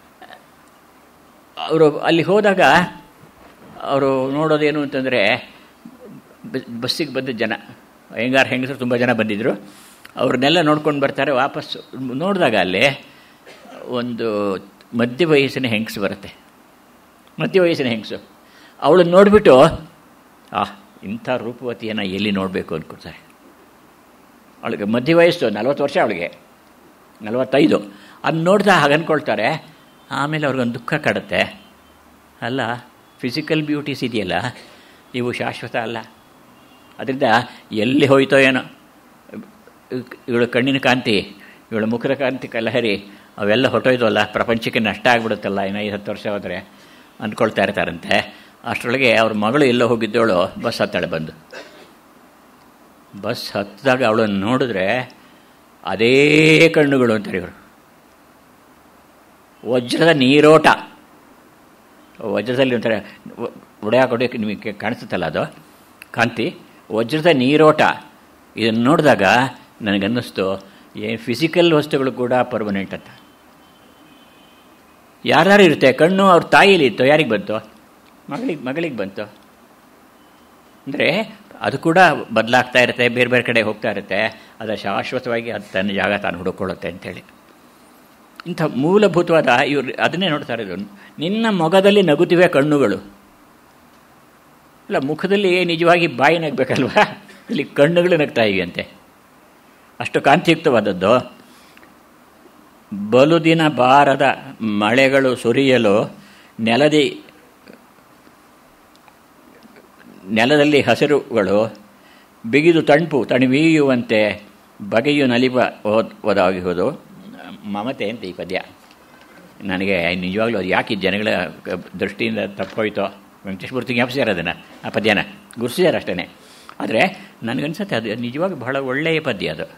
ಅವರು ಅಲ್ಲಿ ಹೋದಾಗ ಅವರು ನೋಡೋದೇನು ಅಂತಂದರೆ ಬಸ್ಸಿಗೆ ಬಂದ ಜನ ಹೆಂಗಾರು ಹೆಂಗಸರು ತುಂಬ ಜನ ಬಂದಿದ್ದರು ಅವ್ರನ್ನೆಲ್ಲ ನೋಡ್ಕೊಂಡು ಬರ್ತಾರೆ ವಾಪಸ್ ನೋಡಿದಾಗ ಅಲ್ಲಿ ಒಂದು ಮಧ್ಯ ವಯಸ್ಸಿನ ಹೆಂಗಸು ಬರುತ್ತೆ ಮಧ್ಯ ವಯಸ್ಸಿನ ಹೆಂಗಸು ಅವಳನ್ನು ನೋಡಿಬಿಟ್ಟು ಆ ಇಂಥ ರೂಪವತಿಯನ್ನು ಎಲ್ಲಿ ನೋಡಬೇಕು ಅಂದ್ಕೊಡ್ತಾರೆ ಅವಳಿಗೆ ಮಧ್ಯ ವಯಸ್ಸು ನಲ್ವತ್ತು ವರ್ಷ ಅವಳಿಗೆ ನಲವತ್ತೈದು ಅದು ನೋಡ್ತಾ ಹಾಗೆ ಅಂದ್ಕೊಳ್ತಾರೆ ಆಮೇಲೆ ಅವ್ರಿಗೊಂದು ದುಃಖ ಕಾಡುತ್ತೆ ಅಲ್ಲ ಫಿಸಿಕಲ್ ಬ್ಯೂಟೀಸ್ ಇದೆಯಲ್ಲ ಇವು ಶಾಶ್ವತ ಅಲ್ಲ ಅದರಿಂದ ಎಲ್ಲಿ ಹೋಯ್ತೋ ಏನೋ ಇವಳ ಕಣ್ಣಿನ ಕಾಂತಿ ಇವಳ ಮುಖದ ಕಾಂತಿ ಕಲಹರಿ ಅವೆಲ್ಲ ಹೊಟ್ಟೋಯ್ತವಲ್ಲ ಪ್ರಪಂಚಕ್ಕೆ ನಷ್ಟ ಆಗಿಬಿಡುತ್ತಲ್ಲ ಇನ್ನು ಐದು ಹತ್ತು ವರ್ಷ ಹೋದರೆ ಅಂದ್ಕೊಳ್ತಾ ಇರ್ತಾರಂತೆ ಅಷ್ಟರೊಳಗೆ ಅವ್ರ ಮಗಳು ಎಲ್ಲೋ ಹೋಗಿದ್ದವಳು ಬಸ್ ಹತ್ತಾಳೆ ಬಂದು ಬಸ್ ಹತ್ತಿದಾಗ ಅವಳನ್ನು ನೋಡಿದ್ರೆ ಅದೇ ಕಣ್ಣುಗಳು ಅಂತಾರೆ ಇವರು ವಜ್ರದ ನೀರೋಟ ವಜ್ರದಲ್ಲಿ ಒಂಥರ ಒಡೆಯ ಕೊಡೋಕ್ಕೆ ನಿಮಗೆ ಕಾಣಿಸುತ್ತಲ್ಲ ಅದು ಕಾಂತಿ ವಜ್ರದ ನೀರೋಟ ಇದನ್ನು ನೋಡಿದಾಗ ನನಗನ್ನಿಸ್ತು ಏನು ಫಿಸಿಕಲ್ ವಸ್ತುಗಳು ಕೂಡ ಪರ್ಮನೆಂಟ್ ಅಂತ ಯಾರ್ಯಾರು ಇರುತ್ತೆ ಕಣ್ಣು ಅವ್ರ ತಾಯಿಲಿ ಇತ್ತು ಯಾರಿಗೆ ಬಂತು ಮಗಳಿಗೆ ಮಗಳಿಗೆ ಬಂತು ಅಂದರೆ ಅದು ಕೂಡ ಬದಲಾಗ್ತಾ ಇರುತ್ತೆ ಬೇರೆ ಬೇರೆ ಕಡೆ ಹೋಗ್ತಾ ಇರುತ್ತೆ ಅದು ಶಾಶ್ವತವಾಗಿ ಅದು ತನ್ನ ಜಾಗ ತಾನು ಹುಡುಕೊಳ್ಳುತ್ತೆ ಅಂತೇಳಿ ಇಂಥ ಮೂಲಭೂತವಾದ ಇವರು ಅದನ್ನೇ ನೋಡ್ತಾ ಇರೋದು ನಿನ್ನ ಮೊಗದಲ್ಲಿ ನಗುತ್ತಿವೆ ಕಣ್ಣುಗಳು ಅಲ್ಲ ಮುಖದಲ್ಲಿ ನಿಜವಾಗಿ ಬಾಯಿ ನಗಬೇಕಲ್ವಾ ಇಲ್ಲಿ ಕಣ್ಣುಗಳು ನಗ್ತಾ ಇವೆಯಂತೆ ಅಷ್ಟು ಕಾಂತಿಯುಕ್ತವಾದದ್ದು ಬಲು ದಿನ ಬಾರದ ಮಳೆಗಳು ಸುರಿಯಲು ನೆಲದಿ ನೆಲದಲ್ಲಿ ಹಸಿರುಗಳು ಬಿಗಿದು ತಂಪು ತಣಿವೀಯುವಂತೆ ಬಗೆಯು ನಲಿವ ಒದಾಗುವುದು ಮಮತೆ ಅಂತ ಈ ಪದ್ಯ ನನಗೆ ನಿಜವಾಗ್ಲೂ ಅದು ಯಾಕೆ ಈ ಜನಗಳ ದೃಷ್ಟಿಯಿಂದ ತಪ್ಪೋಯ್ತೋ ವೆಂಕಟೇಶ್ಮೂರ್ತಿ ಜ್ಞಾಪಿಸ್ಯಾರ ಅದನ್ನು ಆ ಪದ್ಯನ ಗುರುಸಿದ್ದಾರೆ ಅಷ್ಟೇ ಆದರೆ ನನಗನ್ಸುತ್ತೆ ಅದು ನಿಜವಾಗಿ ಬಹಳ ಒಳ್ಳೆಯ ಪದ್ಯ ಅದು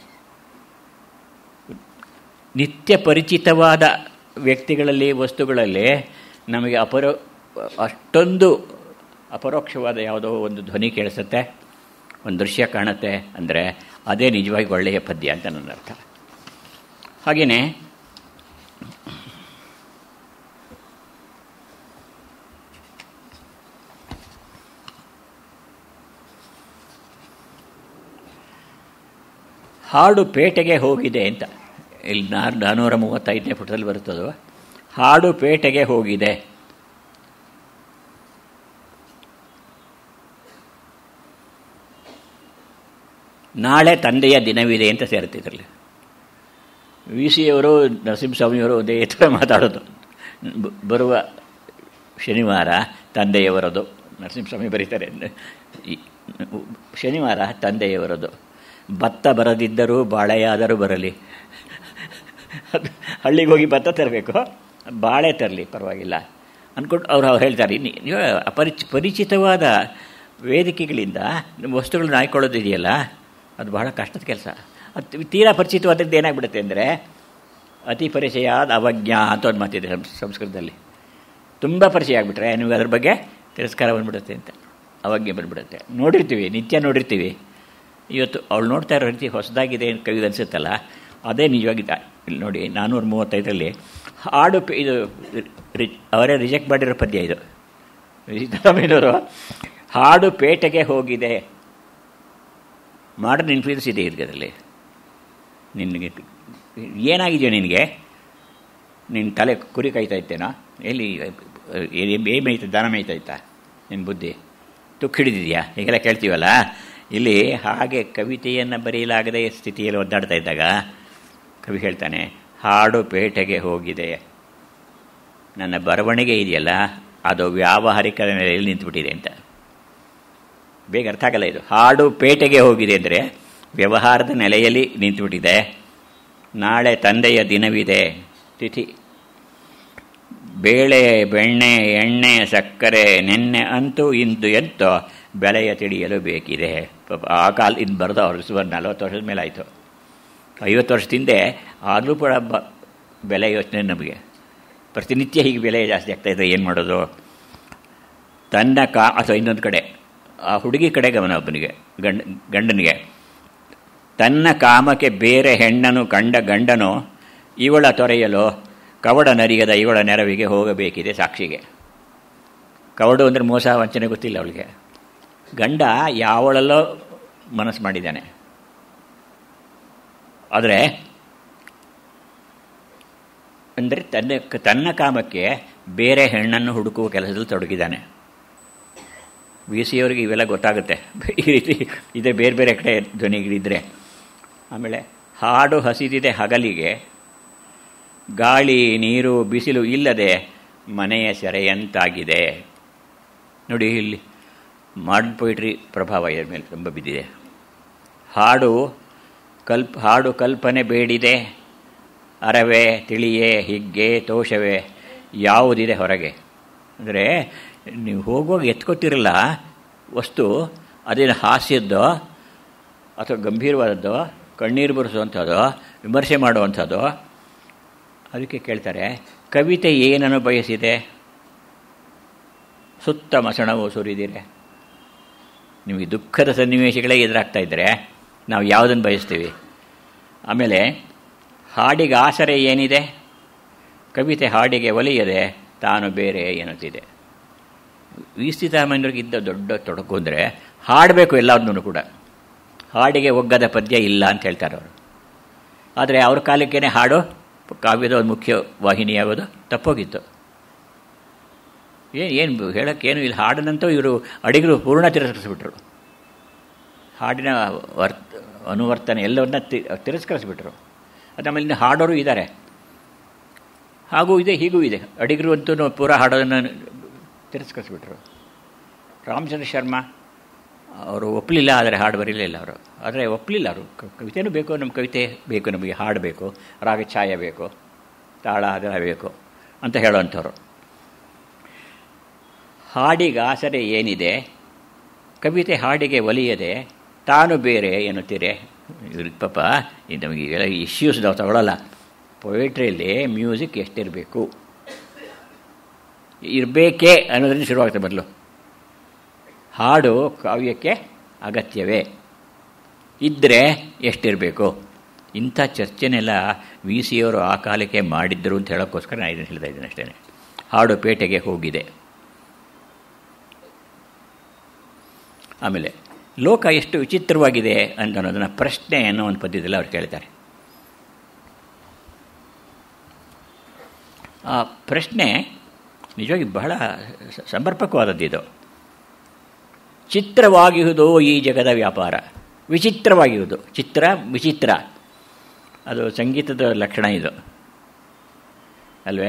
ನಿತ್ಯ ಪರಿಚಿತವಾದ ವ್ಯಕ್ತಿಗಳಲ್ಲಿ ವಸ್ತುಗಳಲ್ಲಿ ನಮಗೆ ಅಪರೋ ಅಷ್ಟೊಂದು ಅಪರೋಕ್ಷವಾದ ಯಾವುದೋ ಒಂದು ಧ್ವನಿ ಕೇಳಿಸುತ್ತೆ ಒಂದು ದೃಶ್ಯ ಕಾಣುತ್ತೆ ಅಂದರೆ ಅದೇ ನಿಜವಾಗಿ ಒಳ್ಳೆಯ ಪದ್ಯ ಅಂತ ನನ್ನ ಅರ್ಥ ಹಾಗೆಯೇ ಹಾಡು ಪೇಟೆಗೆ ಹೋಗಿದೆ ಅಂತ ಇಲ್ಲಿ ನಾರು ನಾನ್ನೂರ ಮೂವತ್ತೈದನೇ ಪುಟದಲ್ಲಿ ಬರುತ್ತದೋ ಹಾಡು ಪೇಟೆಗೆ ಹೋಗಿದೆ ನಾಳೆ ತಂದೆಯ ದಿನವಿದೆ ಅಂತ ಸೇರ್ತಿದ್ರಲ್ಲಿ ವಿ ಸಿಯವರು ನರಸಿಂಹಸ್ವಾಮಿಯವರು ಅದೇ ಥರ ಮಾತಾಡೋದು ಬರುವ ಶನಿವಾರ ತಂದೆಯವರದು ನರಸಿಂಹಸ್ವಾಮಿ ಬರೀತಾರೆ ಶನಿವಾರ ತಂದೆಯವರದು ಭತ್ತ ಬರದಿದ್ದರೂ ಬಾಳೆಯಾದರೂ ಬರಲಿ ಹಳ್ಳಿಗೆ ಹೋಗಿ ಭತ್ತ ತರಬೇಕು ಬಾಳೆ ತರಲಿ ಪರವಾಗಿಲ್ಲ ಅಂದ್ಕೊಂಡು ಅವ್ರು ಅವ್ರು ಹೇಳ್ತಾರೆ ನೀವು ಅಪರಿಚ ಪರಿಚಿತವಾದ ವೇದಿಕೆಗಳಿಂದ ವಸ್ತುಗಳನ್ನ ಆಯ್ಕೊಳ್ಳೋದಿದೆಯಲ್ಲ ಅದು ಬಹಳ ಕಷ್ಟದ ಕೆಲಸ ಅದು ತೀರಾ ಪರಿಚಿತವಾದದ್ದು ಏನಾಗ್ಬಿಡುತ್ತೆ ಅಂದರೆ ಅತಿ ಪರಿಚಯಾದ ಅವಜ್ಞಾ ಅಂತ ಒಂದು ಮಾತಿದೆ ಸಂಸ್ಕೃತದಲ್ಲಿ ತುಂಬ ಪರಿಚಯ ಆಗಿಬಿಟ್ರೆ ನಿಮಗೆ ಅದ್ರ ಬಗ್ಗೆ ತಿರಸ್ಕಾರ ಬಂದ್ಬಿಡುತ್ತೆ ಅಂತ ಅವಜ್ಞೆ ಬಂದ್ಬಿಡುತ್ತೆ ನೋಡಿರ್ತೀವಿ ನಿತ್ಯ ನೋಡಿರ್ತೀವಿ ಇವತ್ತು ಅವಳು ನೋಡ್ತಾ ಇರೋ ರೀತಿ ಹೊಸದಾಗಿದೆ ಕವಿಗೆ ಅನಿಸುತ್ತಲ್ಲ ಅದೇ ನಿಜವಾಗಿ ಇಲ್ಲಿ ನೋಡಿ ನಾನ್ನೂರ ಮೂವತ್ತೈದರಲ್ಲಿ ಹಾಡು ಇದು ರಿ ಅವರೇ ರಿಜೆಕ್ಟ್ ಮಾಡಿರೋ ಪದ್ಯ ಇದು ಸಿದ್ದರಾಮಯ್ಯನವರು ಹಾಡು ಪೇಟೆಗೆ ಹೋಗಿದೆ ಮಾಡರ್ನ್ ಇನ್ಫ್ಲೂಯೆನ್ಸ್ ಇದೆ ಇದರಲ್ಲಿ ನಿನಗೆ ಏನಾಗಿದೆಯೋ ನಿನಗೆ ನಿನ್ನ ತಲೆ ಕುರಿ ಕಾಯ್ತಾ ಇತ್ತೇನೋ ಎಲ್ಲಿ ಏ ಮೇಯ್ತಾ ದನ ಮೇಯ್ತಾಯ್ತಾ ನಿನ್ನ ಬುದ್ಧಿ ತುಕ್ಕು ಹಿಡಿದಿದೆಯಾ ಹೀಗೆಲ್ಲ ಕೇಳ್ತೀವಲ್ಲ ಇಲ್ಲಿ ಹಾಗೆ ಕವಿತೆಯನ್ನು ಬರೆಯಲಾಗದೆ ಸ್ಥಿತಿಯಲ್ಲಿ ಒದ್ದಾಡ್ತಾ ಇದ್ದಾಗ ಕವಿ ಹೇಳ್ತಾನೆ ಹಾಡು ಪೇಟೆಗೆ ಹೋಗಿದೆ ನನ್ನ ಬರವಣಿಗೆ ಇದೆಯಲ್ಲ ಅದು ವ್ಯಾವಹಾರಿಕ ನೆಲೆಯಲ್ಲಿ ನಿಂತುಬಿಟ್ಟಿದೆ ಅಂತ ಬೇಗ ಅರ್ಥ ಆಗಲ್ಲ ಇದು ಹಾಡು ಪೇಟೆಗೆ ಹೋಗಿದೆ ಅಂದರೆ ವ್ಯವಹಾರದ ನೆಲೆಯಲ್ಲಿ ನಿಂತುಬಿಟ್ಟಿದೆ ನಾಳೆ ತಂದೆಯ ದಿನವಿದೆ ತಿಥಿ ಬೇಳೆ ಬೆಣ್ಣೆ ಎಣ್ಣೆ ಸಕ್ಕರೆ ನೆನ್ನೆ ಅಂತೂ ಇಂದು ಎಂತೋ ಬೆಲೆಯ ತಿಳಿಯಲು ಬೇಕಿದೆ ಆ ಕಾಲ ಇನ್ನು ಬರೆದು ಅವ್ರಿಗೆ ಸುಮಾರು ನಲ್ವತ್ತು ವರ್ಷದ ಮೇಲೆ ಆಯಿತು ಐವತ್ತು ವರ್ಷದಿಂದೆ ಆಗಲೂ ಕೂಡ ಬ ಬೆಲೆ ಯೋಚನೆ ನಮಗೆ ಪ್ರತಿನಿತ್ಯ ಹೀಗೆ ಬೆಲೆ ಜಾಸ್ತಿ ಆಗ್ತಾಯಿದ್ರೆ ಏನು ಮಾಡೋದು ತನ್ನ ಕಾ ಅಥವಾ ಇನ್ನೊಂದು ಕಡೆ ಆ ಹುಡುಗಿ ಕಡೆ ಗಮನ ಒಬ್ಬನಿಗೆ ಗಂಡ ಗಂಡನಿಗೆ ತನ್ನ ಕಾಮಕ್ಕೆ ಬೇರೆ ಹೆಣ್ಣನು ಕಂಡ ಗಂಡನು ಇವಳ ತೊರೆಯಲು ಕವಡ ನರಿಯದ ಇವಳ ನೆರವಿಗೆ ಹೋಗಬೇಕಿದೆ ಸಾಕ್ಷಿಗೆ ಕವಡು ಅಂದರೆ ಮೋಸ ವಂಚನೆ ಗೊತ್ತಿಲ್ಲ ಅವಳಿಗೆ ಗಂಡ ಯಾವಳಲ್ಲೋ ಮನಸ್ಸು ಮಾಡಿದ್ದಾನೆ ಆದರೆ ಅಂದರೆ ತನ್ನ ತನ್ನ ಕಾಮಕ್ಕೆ ಬೇರೆ ಹೆಣ್ಣನ್ನು ಹುಡುಕುವ ಕೆಲಸದಲ್ಲಿ ತೊಡಗಿದ್ದಾನೆ ವಿ ಸಿ ಅವರಿಗೆ ಇವೆಲ್ಲ ಗೊತ್ತಾಗುತ್ತೆ ಈ ರೀತಿ ಇದೆ ಬೇರೆ ಬೇರೆ ಕಡೆ ಧ್ವನಿಗಳಿದ್ದರೆ ಆಮೇಲೆ ಹಾಡು ಹಸಿದಿದೆ ಹಗಲಿಗೆ ಗಾಳಿ ನೀರು ಬಿಸಿಲು ಇಲ್ಲದೆ ಮನೆಯ ಸೆರೆಯಂತಾಗಿದೆ ನೋಡಿ ಇಲ್ಲಿ ಮಾಡರ್ನ್ ಪೊಯಿಟ್ರಿ ಪ್ರಭಾವ ಇದರ ಮೇಲೆ ತುಂಬ ಬಿದ್ದಿದೆ ಹಾಡು ಕಲ್ಪ ಹಾಡು ಕಲ್ಪನೆ ಬೇಡಿದೆ ಅರವೆ ತಿಳಿಯೇ ಹಿಗ್ಗೆ ತೋಷವೇ ಯಾವುದಿದೆ ಹೊರಗೆ ಅಂದರೆ ನೀವು ಹೋಗುವಾಗ ಎತ್ಕೊತಿರಲ್ಲ ವಸ್ತು ಅದೇನು ಹಾಸ್ಯದ್ದೋ ಅಥವಾ ಗಂಭೀರವಾದದ್ದು ಕಣ್ಣೀರು ಬರೆಸುವಂಥದ್ದು ವಿಮರ್ಶೆ ಮಾಡುವಂಥದ್ದು ಅದಕ್ಕೆ ಕೇಳ್ತಾರೆ ಕವಿತೆ ಏನನ್ನು ಬಯಸಿದೆ ಸುತ್ತ ಮಸಣವು ಸುರಿದಿರೆ ನಿಮಗೆ ದುಃಖದ ಸನ್ನಿವೇಶಗಳೇ ಎದುರಾಗ್ತಾ ಇದ್ದರೆ ನಾವು ಯಾವುದನ್ನು ಬಯಸ್ತೀವಿ ಆಮೇಲೆ ಹಾಡಿಗೆ ಆಸರೆ ಏನಿದೆ ಕವಿತೆ ಹಾಡಿಗೆ ಒಲಿಯದೆ ತಾನು ಬೇರೆ ಎನ್ನುತ್ತಿದೆ ವಿ ಇದ್ದ ದೊಡ್ಡ ತೊಡಕು ಅಂದರೆ ಹಾಡಬೇಕು ಎಲ್ಲದನ್ನೂ ಕೂಡ ಹಾಡಿಗೆ ಒಗ್ಗದ ಪದ್ಯ ಇಲ್ಲ ಅಂತ ಹೇಳ್ತಾರೆ ಅವರು ಆದರೆ ಅವ್ರ ಕಾಲಕ್ಕೇ ಹಾಡು ಕಾವ್ಯದ ಒಂದು ಮುಖ್ಯ ವಾಹಿನಿಯಾಗೋದು ತಪ್ಪೋಗಿತ್ತು ಏನು ಏನು ಹೇಳೋಕ್ಕೇನು ಇಲ್ಲ ಹಾಡನ್ನಂತೂ ಇವರು ಅಡಿಗರು ಪೂರ್ಣ ತಿರಸ್ಕರಿಸ್ಬಿಟ್ರು ಹಾಡಿನ ವರ್ತ್ ಅನುವರ್ತನೆ ಎಲ್ಲವನ್ನ ತಿ ತಿರಸ್ಕರಿಸ್ಬಿಟ್ರು ಅದು ಆಮೇಲೆ ಹಾಡೋರು ಇದ್ದಾರೆ ಹಾಗೂ ಇದೆ ಹೀಗೂ ಇದೆ ಅಡಿಗರು ಅಂತೂ ಪೂರ ಹಾಡೋದನ್ನು ತಿರಸ್ಕರಿಸ್ಬಿಟ್ರು ರಾಮಚಂದ್ರ ಶರ್ಮಾ ಅವರು ಒಪ್ಪಲಿಲ್ಲ ಆದರೆ ಹಾಡು ಬರೀಲಿಲ್ಲ ಅವರು ಆದರೆ ಒಪ್ಪಲಿಲ್ಲ ಅವರು ಕವಿತೆನೂ ಬೇಕು ನಮ್ಮ ಕವಿತೆ ಬೇಕು ನಮಗೆ ಹಾಡು ಬೇಕು ರಾಗ ಛಾಯ ಬೇಕು ತಾಳ ಅದೆಲ್ಲ ಬೇಕು ಅಂತ ಹೇಳೋವಂಥವ್ರು ಹಾಡಿಗೆ ಆಸರೆ ಏನಿದೆ ಕವಿತೆ ಹಾಡಿಗೆ ಒಲಿಯದೆ ತಾನು ಬೇರೆ ಎನ್ನುತ್ತೀರೆ ಇವ್ರ ಪಾಪ ಇದು ನಮಗೆ ಇವೆಲ್ಲ ಇಶ್ಯೂಸ್ ನಾವು ತಗೊಳ್ಳಲ್ಲ ಪೊಯಿಟ್ರಿಯಲ್ಲಿ ಮ್ಯೂಸಿಕ್ ಎಷ್ಟಿರಬೇಕು ಇರಬೇಕೇ ಅನ್ನೋದ್ರಿಂದ ಶುರುವಾಗ್ತದೆ ಮೊದಲು ಹಾಡು ಕಾವ್ಯಕ್ಕೆ ಅಗತ್ಯವೇ ಇದ್ದರೆ ಎಷ್ಟಿರಬೇಕು ಇಂಥ ಚರ್ಚೆನೆಲ್ಲ ವಿ ಸಿಯವರು ಆ ಕಾಲಕ್ಕೆ ಮಾಡಿದ್ದರು ಅಂತ ಹೇಳೋಕ್ಕೋಸ್ಕರ ನಾನು ಇದನ್ನು ಹೇಳ್ತಾ ಇದ್ದೀನಿ ಅಷ್ಟೇ ಹಾಡು ಪೇಟೆಗೆ ಹೋಗಿದೆ ಆಮೇಲೆ ಲೋಕ ಎಷ್ಟು ವಿಚಿತ್ರವಾಗಿದೆ ಅಂತ ಅನ್ನೋದನ್ನು ಪ್ರಶ್ನೆ ಅನ್ನೋ ಒಂದು ಪದ್ಯದಲ್ಲಿ ಅವ್ರು ಕೇಳ್ತಾರೆ ಆ ಪ್ರಶ್ನೆ ನಿಜವಾಗಿ ಬಹಳ ಸಮರ್ಪಕವಾದದ್ದು ಇದು ಚಿತ್ರವಾಗಿರುವುದು ಈ ಜಗದ ವ್ಯಾಪಾರ ವಿಚಿತ್ರವಾಗಿರುವುದು ಚಿತ್ರ ವಿಚಿತ್ರ ಅದು ಸಂಗೀತದ ಲಕ್ಷಣ ಇದು ಅಲ್ವೇ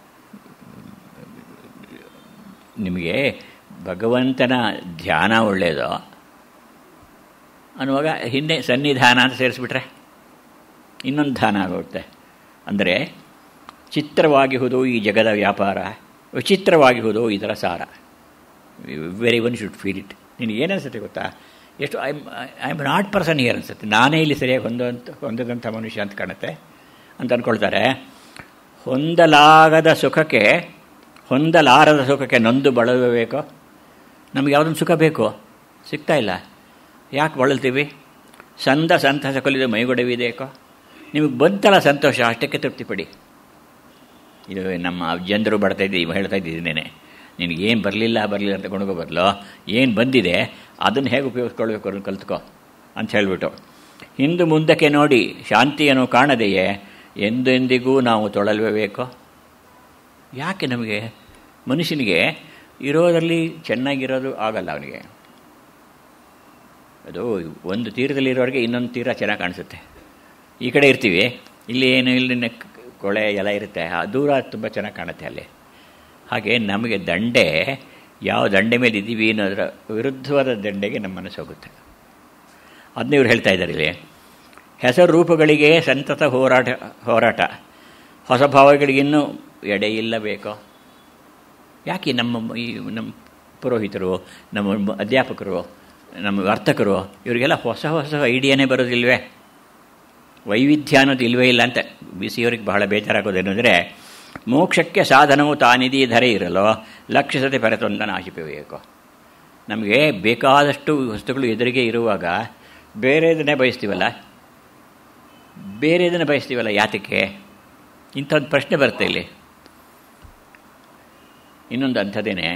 ನಿಮಗೆ ಭಗವಂತನ ಧ್ಯಾನ ಒಳ್ಳೆಯದು ಅನ್ನುವಾಗ ಹಿಂದೆ ಸನ್ನಿಧಾನ ಅಂತ ಸೇರಿಸ್ಬಿಟ್ರೆ ಇನ್ನೊಂದು ಧಾನ ಆಗುತ್ತೆ ಅಂದರೆ ಚಿತ್ರವಾಗಿಹುದು ಈ ಜಗದ ವ್ಯಾಪಾರ ವಿಚಿತ್ರವಾಗಿಹುದು ಇದರ ಸಾರ very one should feel it ನಿನಗೆ ಏನು ಅನಿಸುತ್ತೆ ಗೊತ್ತಾ ಎಷ್ಟು I I am not person here ಅನಿಸುತ್ತೆ ನಾನೇ ಇಲ್ಲಿ ಸರಿಯಾಗಿ ಹೊಂದಂತ ಹೊಂದದಂಥ ಮನುಷ್ಯ ಅಂತ ಕಾಣುತ್ತೆ ಅಂತ ಅಂದ್ಕೊಳ್ತಾರೆ ಹೊಂದಲಾಗದ ಸುಖಕ್ಕೆ ಹೊಂದಲಾರದ ಸುಖಕ್ಕೆ ನೊಂದು ಬಳಲಬೇಕು ನಮಗೆ ಯಾವುದೊಂದು ಸುಖ ಬೇಕು ಸಿಗ್ತಾ ಇಲ್ಲ ಯಾಕೆ ಬಳಲ್ತೀವಿ ಸಂದ ಸಂತಸ ಕೊಲಿದು ಮೈಗೊಡವಿದೇಕೋ ನಿಮಗೆ ಬಂತಲ್ಲ ಸಂತೋಷ ಅಷ್ಟಕ್ಕೆ ತೃಪ್ತಿಪಡಿ ಇದು ನಮ್ಮ ಜನರು ಬಡ್ತಾ ಇದ್ದೀವಿ ಹೇಳ್ತಾ ಇದ್ದೀನಿ ನಿನಗೇನು ಬರಲಿಲ್ಲ ಬರಲಿಲ್ಲ ಅಂತ ಕೊಂಡ್ಕೋ ಬರಲೋ ಏನು ಬಂದಿದೆ ಅದನ್ನು ಹೇಗೆ ಉಪಯೋಗಿಸ್ಕೊಳ್ಬೇಕು ಅದನ್ನು ಕಲ್ತ್ಕೋ ಅಂತ ಹೇಳಿಬಿಟ್ಟು ಹಿಂದು ಮುಂದಕ್ಕೆ ನೋಡಿ ಶಾಂತಿಯನ್ನು ಕಾಣದೆಯೇ ಎಂದೆಂದಿಗೂ ನಾವು ತೊಳಲ್ಬೇಕು ಯಾಕೆ ನಮಗೆ ಮನುಷ್ಯನಿಗೆ ಇರೋದರಲ್ಲಿ ಚೆನ್ನಾಗಿರೋದು ಆಗಲ್ಲ ಅವನಿಗೆ ಅದು ಒಂದು ತೀರದಲ್ಲಿರೋರಿಗೆ ಇನ್ನೊಂದು ತೀರ ಚೆನ್ನಾಗಿ ಕಾಣಿಸುತ್ತೆ ಈ ಕಡೆ ಇರ್ತೀವಿ ಇಲ್ಲಿ ಏನು ಇಲ್ಲಿ ಕೊಳೆ ಎಲ್ಲ ಇರುತ್ತೆ ಆ ದೂರ ತುಂಬ ಚೆನ್ನಾಗಿ ಕಾಣುತ್ತೆ ಅಲ್ಲಿ ಹಾಗೆ ನಮಗೆ ದಂಡೆ ಯಾವ ದಂಡೆ ಮೇಲೆ ಇದ್ದೀವಿ ಅನ್ನೋದರ ವಿರುದ್ಧವಾದ ದಂಡೆಗೆ ನಮ್ಮ ಮನಸ್ಸು ಹೋಗುತ್ತೆ ಅದನ್ನ ಇವ್ರು ಹೇಳ್ತಾ ಇದ್ದಾರೆ ಇಲ್ಲಿ ಹೆಸರು ರೂಪಗಳಿಗೆ ಸಂತತ ಹೋರಾಟ ಹೋರಾಟ ಹೊಸ ಭಾವಗಳಿಗಿನ್ನೂ ಎಡೆಯಿಲ್ಲಬೇಕೋ ಯಾಕೆ ನಮ್ಮ ಈ ನಮ್ಮ ಪುರೋಹಿತರು ನಮ್ಮ ಅಧ್ಯಾಪಕರು ನಮ್ಮ ವರ್ತಕರು ಇವರಿಗೆಲ್ಲ ಹೊಸ ಹೊಸ ಐಡಿಯಾನೇ ಬರೋದಿಲ್ವೇ ವೈವಿಧ್ಯ ಅನ್ನೋದು ಇಲ್ವೇ ಇಲ್ಲ ಅಂತ ಬಿ ಸಿ ಅವ್ರಿಗೆ ಬಹಳ ಬೇಜಾರಾಗೋದೇನೆಂದರೆ ಮೋಕ್ಷಕ್ಕೆ ಸಾಧನವು ತಾನಿದೀ ಧರೆ ಇರಲು ಲಕ್ಷಿಸದೆ ಪೆರೆತೊಂದ ನಾಶಿಪಬೇಕು ನಮಗೆ ಬೇಕಾದಷ್ಟು ವಸ್ತುಗಳು ಎದುರಿಗೆ ಇರುವಾಗ ಬೇರೆದನ್ನೇ ಬಯಸ್ತೀವಲ್ಲ ಬೇರೆದನ್ನೇ ಬಯಸ್ತೀವಲ್ಲ ಯಾತಕ್ಕೆ ಇಂಥ ಒಂದು ಪ್ರಶ್ನೆ ಬರುತ್ತೆ ಇಲ್ಲಿ ಇನ್ನೊಂದು ಅಂಥದ್ದೇನೆ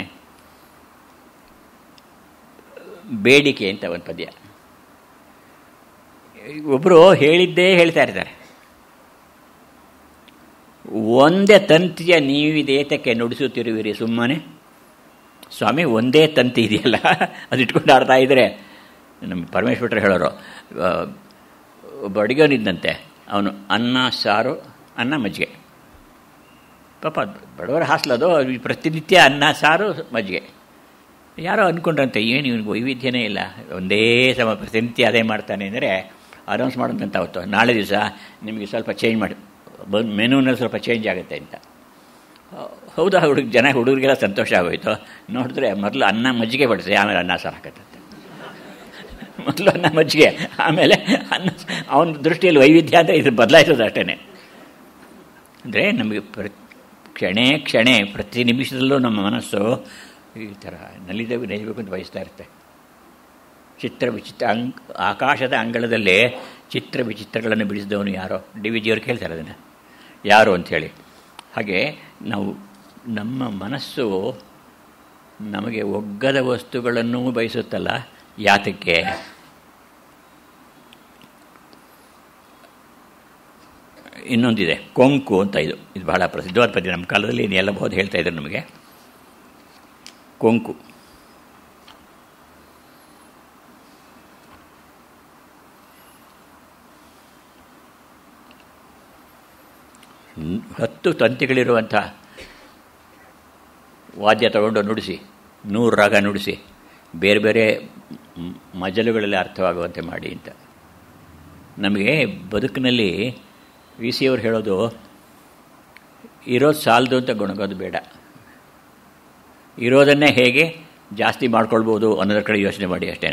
ಬೇಡಿಕೆ ಅಂತ ಒಂದು ಪದ್ಯ ಒಬ್ಬರು ಹೇಳಿದ್ದೇ ಹೇಳ್ತಾ ಇರ್ತಾರೆ ಒಂದೇ ತಂತಿಯ ನೀವಿದೇತಕ್ಕೆ ನುಡಿಸುತ್ತಿರುವಿರಿ ಸುಮ್ಮನೆ ಸ್ವಾಮಿ ಒಂದೇ ತಂತಿ ಇದೆಯಲ್ಲ ಅದು ಇಟ್ಕೊಂಡು ಆಡ್ತಾ ಇದ್ದರೆ ನಮ್ಮ ಪರಮೇಶ್ವರ ಹೇಳೋರು ಒಬ್ಬ ಅಡುಗೆವನಿದ್ದಂತೆ ಅವನು ಅನ್ನ ಸಾರು ಅನ್ನ ಮಜ್ಜಿಗೆ ಪಾಪ ಬಡವರ ಹಾಸ್ಲದು ಪ್ರತಿನಿತ್ಯ ಅನ್ನ ಸಾರು ಮಜ್ಜಿಗೆ ಯಾರೋ ಅಂದ್ಕೊಂಡ್ರಂತೆ ಏನು ಇವನಿಗೆ ವೈವಿಧ್ಯನೇ ಇಲ್ಲ ಒಂದೇ ಸಮ ಪ್ರತಿನಿತ್ಯ ಅದೇ ಮಾಡ್ತಾನೆ ಅಂದರೆ ಅನೌನ್ಸ್ ಮಾಡೋದಂತ ಅವತ್ತು ನಾಳೆ ದಿವಸ ನಿಮಗೆ ಸ್ವಲ್ಪ ಚೇಂಜ್ ಮಾಡಿ ಬಂದು ಮೆನುನಲ್ಲಿ ಸ್ವಲ್ಪ ಚೇಂಜ್ ಆಗುತ್ತೆ ಅಂತ ಹೌದಾ ಹುಡುಗ ಜನ ಹುಡುಗರಿಗೆಲ್ಲ ಸಂತೋಷ ಆಗೋಯ್ತು ನೋಡಿದ್ರೆ ಮೊದಲು ಅನ್ನ ಮಜ್ಜಿಗೆ ಬಡಿಸಿ ಆಮೇಲೆ ಅನ್ನ ಸಾರು ಹಾಕತ್ತಂತೆ ಮೊದಲು ಅನ್ನ ಮಜ್ಜಿಗೆ ಆಮೇಲೆ ಅನ್ನ ಅವನ ದೃಷ್ಟಿಯಲ್ಲಿ ವೈವಿಧ್ಯ ಅಂದರೆ ಇದು ಬದಲಾಯಿಸೋದು ಅಷ್ಟೇ ಅಂದರೆ ನಮಗೆ ಪ್ರ ಕ್ಷಣೇ ಕ್ಷಣೆ ಪ್ರತಿ ನಿಮಿಷದಲ್ಲೂ ನಮ್ಮ ಮನಸ್ಸು ಈ ಥರ ನಲಿದೇವಿ ನಲಿಬೇಕು ಅಂತ ಬಯಸ್ತಾ ಇರುತ್ತೆ ಚಿತ್ರ ವಿಚಿತ್ರ ಅಂಗ್ ಆಕಾಶದ ಅಂಗಳದಲ್ಲೇ ಚಿತ್ರ ವಿಚಿತ್ರಗಳನ್ನು ಬಿಡಿಸಿದವನು ಯಾರೋ ಡಿ ವಿ ಜಿಯವ್ರು ಕೇಳ್ತಾರೆ ಅದನ್ನು ಯಾರು ಅಂಥೇಳಿ ಹಾಗೆ ನಾವು ನಮ್ಮ ಮನಸ್ಸು ನಮಗೆ ಒಗ್ಗದ ವಸ್ತುಗಳನ್ನು ಬಯಸುತ್ತಲ್ಲ ಯಾತಕ್ಕೆ ಇನ್ನೊಂದಿದೆ ಕೊಂಕು ಅಂತ ಇದು ಇದು ಬಹಳ ಪ್ರಸಿದ್ಧವಾದ ಪದ್ಯ ನಮ್ಮ ಕಾಲದಲ್ಲಿ ಎಲ್ಲ ಬಹುದು ಹೇಳ್ತಾ ಇದ್ದಾರೆ ನಮಗೆ ಕೊಂಕು ಹತ್ತು ತಂತಿಗಳಿರುವಂಥ ವಾದ್ಯ ತಗೊಂಡು ನುಡಿಸಿ ನೂರು ರಾಗ ನುಡಿಸಿ ಬೇರೆ ಬೇರೆ ಮಜಲುಗಳಲ್ಲಿ ಅರ್ಥವಾಗುವಂತೆ ಮಾಡಿ ಅಂತ ನಮಗೆ ಬದುಕಿನಲ್ಲಿ ವಿ ಸಿ ಅವರು ಹೇಳೋದು ಇರೋದು ಸಾಲದು ಅಂತ ಗೊಣಗೋದು ಬೇಡ ಇರೋದನ್ನೇ ಹೇಗೆ ಜಾಸ್ತಿ ಮಾಡ್ಕೊಳ್ಬೋದು ಅನ್ನೋದ್ರ ಕಡೆ ಯೋಚನೆ ಮಾಡಿ ಅಷ್ಟೇ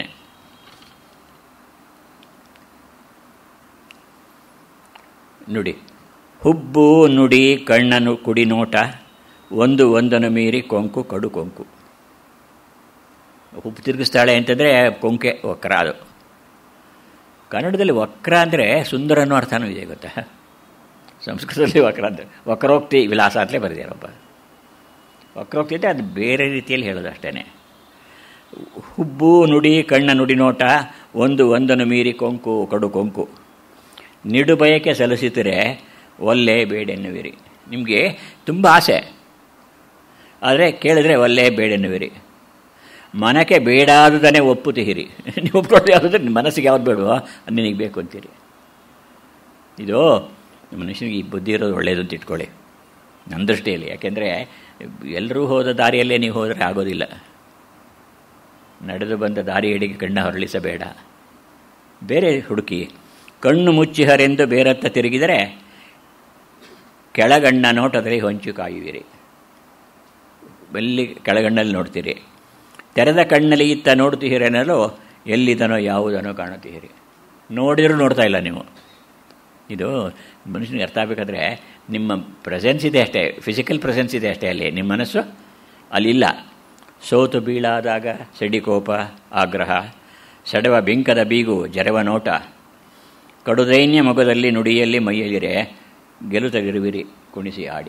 ನುಡಿ ಹುಬ್ಬು ನುಡಿ ಕಣ್ಣನು ಕುಡಿ ನೋಟ ಒಂದು ಒಂದನ್ನು ಮೀರಿ ಕೊಂಕು ಕಡು ಕೊಂಕು ಹುಬ್ಬು ತಿರುಗಿಸ್ತಾಳೆ ಅಂತಂದರೆ ಕೊಂಕೆ ವಕ್ರ ಅದು ಕನ್ನಡದಲ್ಲಿ ವಕ್ರ ಅಂದರೆ ಸುಂದರ ಅನ್ನೋ ಅರ್ಥನೂ ಇದೆ ಗೊತ್ತಾ ಸಂಸ್ಕೃತದಲ್ಲಿ ವಕ್ರ ಅಂತ ವಕ್ರೋಕ್ತಿ ವಿಲಾಸ ಅಂತಲೇ ಬರೆದಿರಪ್ಪ ವಕ್ರೋಕ್ತಿ ಅಂದರೆ ಅದು ಬೇರೆ ರೀತಿಯಲ್ಲಿ ಹೇಳೋದು ಅಷ್ಟೇ ಹುಬ್ಬು ನುಡಿ ಕಣ್ಣ ನುಡಿ ನೋಟ ಒಂದು ಒಂದನ್ನು ಮೀರಿ ಕೊಂಕು ಕಡು ಕೊಂಕು ನಿಡು ಬಯಕೆ ಸಲ್ಲಿಸಿದರೆ ಒಲ್ಲೆ ಬೇಡೆನ್ನುವಿರಿ ನಿಮಗೆ ತುಂಬ ಆಸೆ ಆದರೆ ಕೇಳಿದ್ರೆ ಒಲ್ಲೆ ಬೇಡೆನ್ನುವಿರಿ ಮನಕ್ಕೆ ಬೇಡಾದುದನ್ನೇ ಒಪ್ಪುತ್ತೀರಿ ನೀವು ಒಪ್ಕೊಳ್ಳೋದು ಯಾವುದಂದ್ರೆ ಮನಸ್ಸಿಗೆ ಯಾವ್ದು ಬೇಡವೋ ಅದು ನಿನಗೆ ಬೇಕು ಅಂತೀರಿ ಇದು ಮನುಷ್ಯನಿಗೆ ಈ ಬುದ್ಧಿ ಇರೋದು ಒಳ್ಳೆಯದು ಅಂತ ಇಟ್ಕೊಳ್ಳಿ ನನ್ನ ದೃಷ್ಟಿಯಲ್ಲಿ ಯಾಕೆಂದರೆ ಎಲ್ಲರೂ ಹೋದ ದಾರಿಯಲ್ಲೇ ನೀವು ಹೋದರೆ ಆಗೋದಿಲ್ಲ ನಡೆದು ಬಂದ ದಾರಿ ಹಿಡಿಗೆ ಕಣ್ಣ ಹೊರಳಿಸಬೇಡ ಬೇರೆ ಹುಡುಕಿ ಕಣ್ಣು ಮುಚ್ಚಿಹರೆಂದು ಬೇರತ್ತ ತಿರುಗಿದರೆ ಕೆಳಗಣ್ಣ ನೋಟದಲ್ಲಿ ಹೊಂಚು ಕಾಯುವಿರಿ ಎಲ್ಲಿ ಕೆಳಗಣ್ಣಲ್ಲಿ ನೋಡ್ತೀರಿ ತೆರೆದ ಕಣ್ಣಲ್ಲಿ ಇತ್ತ ನೋಡ್ತೀರೇನಲ್ಲೋ ಎಲ್ಲಿದನೋ ಯಾವುದನೋ ಕಾಣುತ್ತೀರಿ ನೋಡಿದರೂ ನೋಡ್ತಾ ಇಲ್ಲ ನೀವು ಇದು ಮನುಷ್ಯನಿಗೆ ಅರ್ಥ ಆಗಬೇಕಾದ್ರೆ ನಿಮ್ಮ ಪ್ರೆಸೆನ್ಸ್ ಇದೆ ಅಷ್ಟೇ ಫಿಸಿಕಲ್ ಪ್ರೆಸೆನ್ಸ್ ಇದೆ ಅಷ್ಟೇ ಅಲ್ಲಿ ನಿಮ್ಮ ಮನಸ್ಸು ಅಲ್ಲಿಲ್ಲ ಸೋತು ಬೀಳಾದಾಗ ಸಿಡಿಕೋಪ ಆಗ್ರಹ ಸೆಡವ ಬಿಂಕದ ಬೀಗು ಜರವ ನೋಟ ಕಡುದೈನ್ಯ ಮೊಗದಲ್ಲಿ ನುಡಿಯಲ್ಲಿ ಮೈಯಲ್ಲಿರೆ ಗೆಲುತಗಿರುವಿರಿ ಕುಣಿಸಿ ಆಡಿ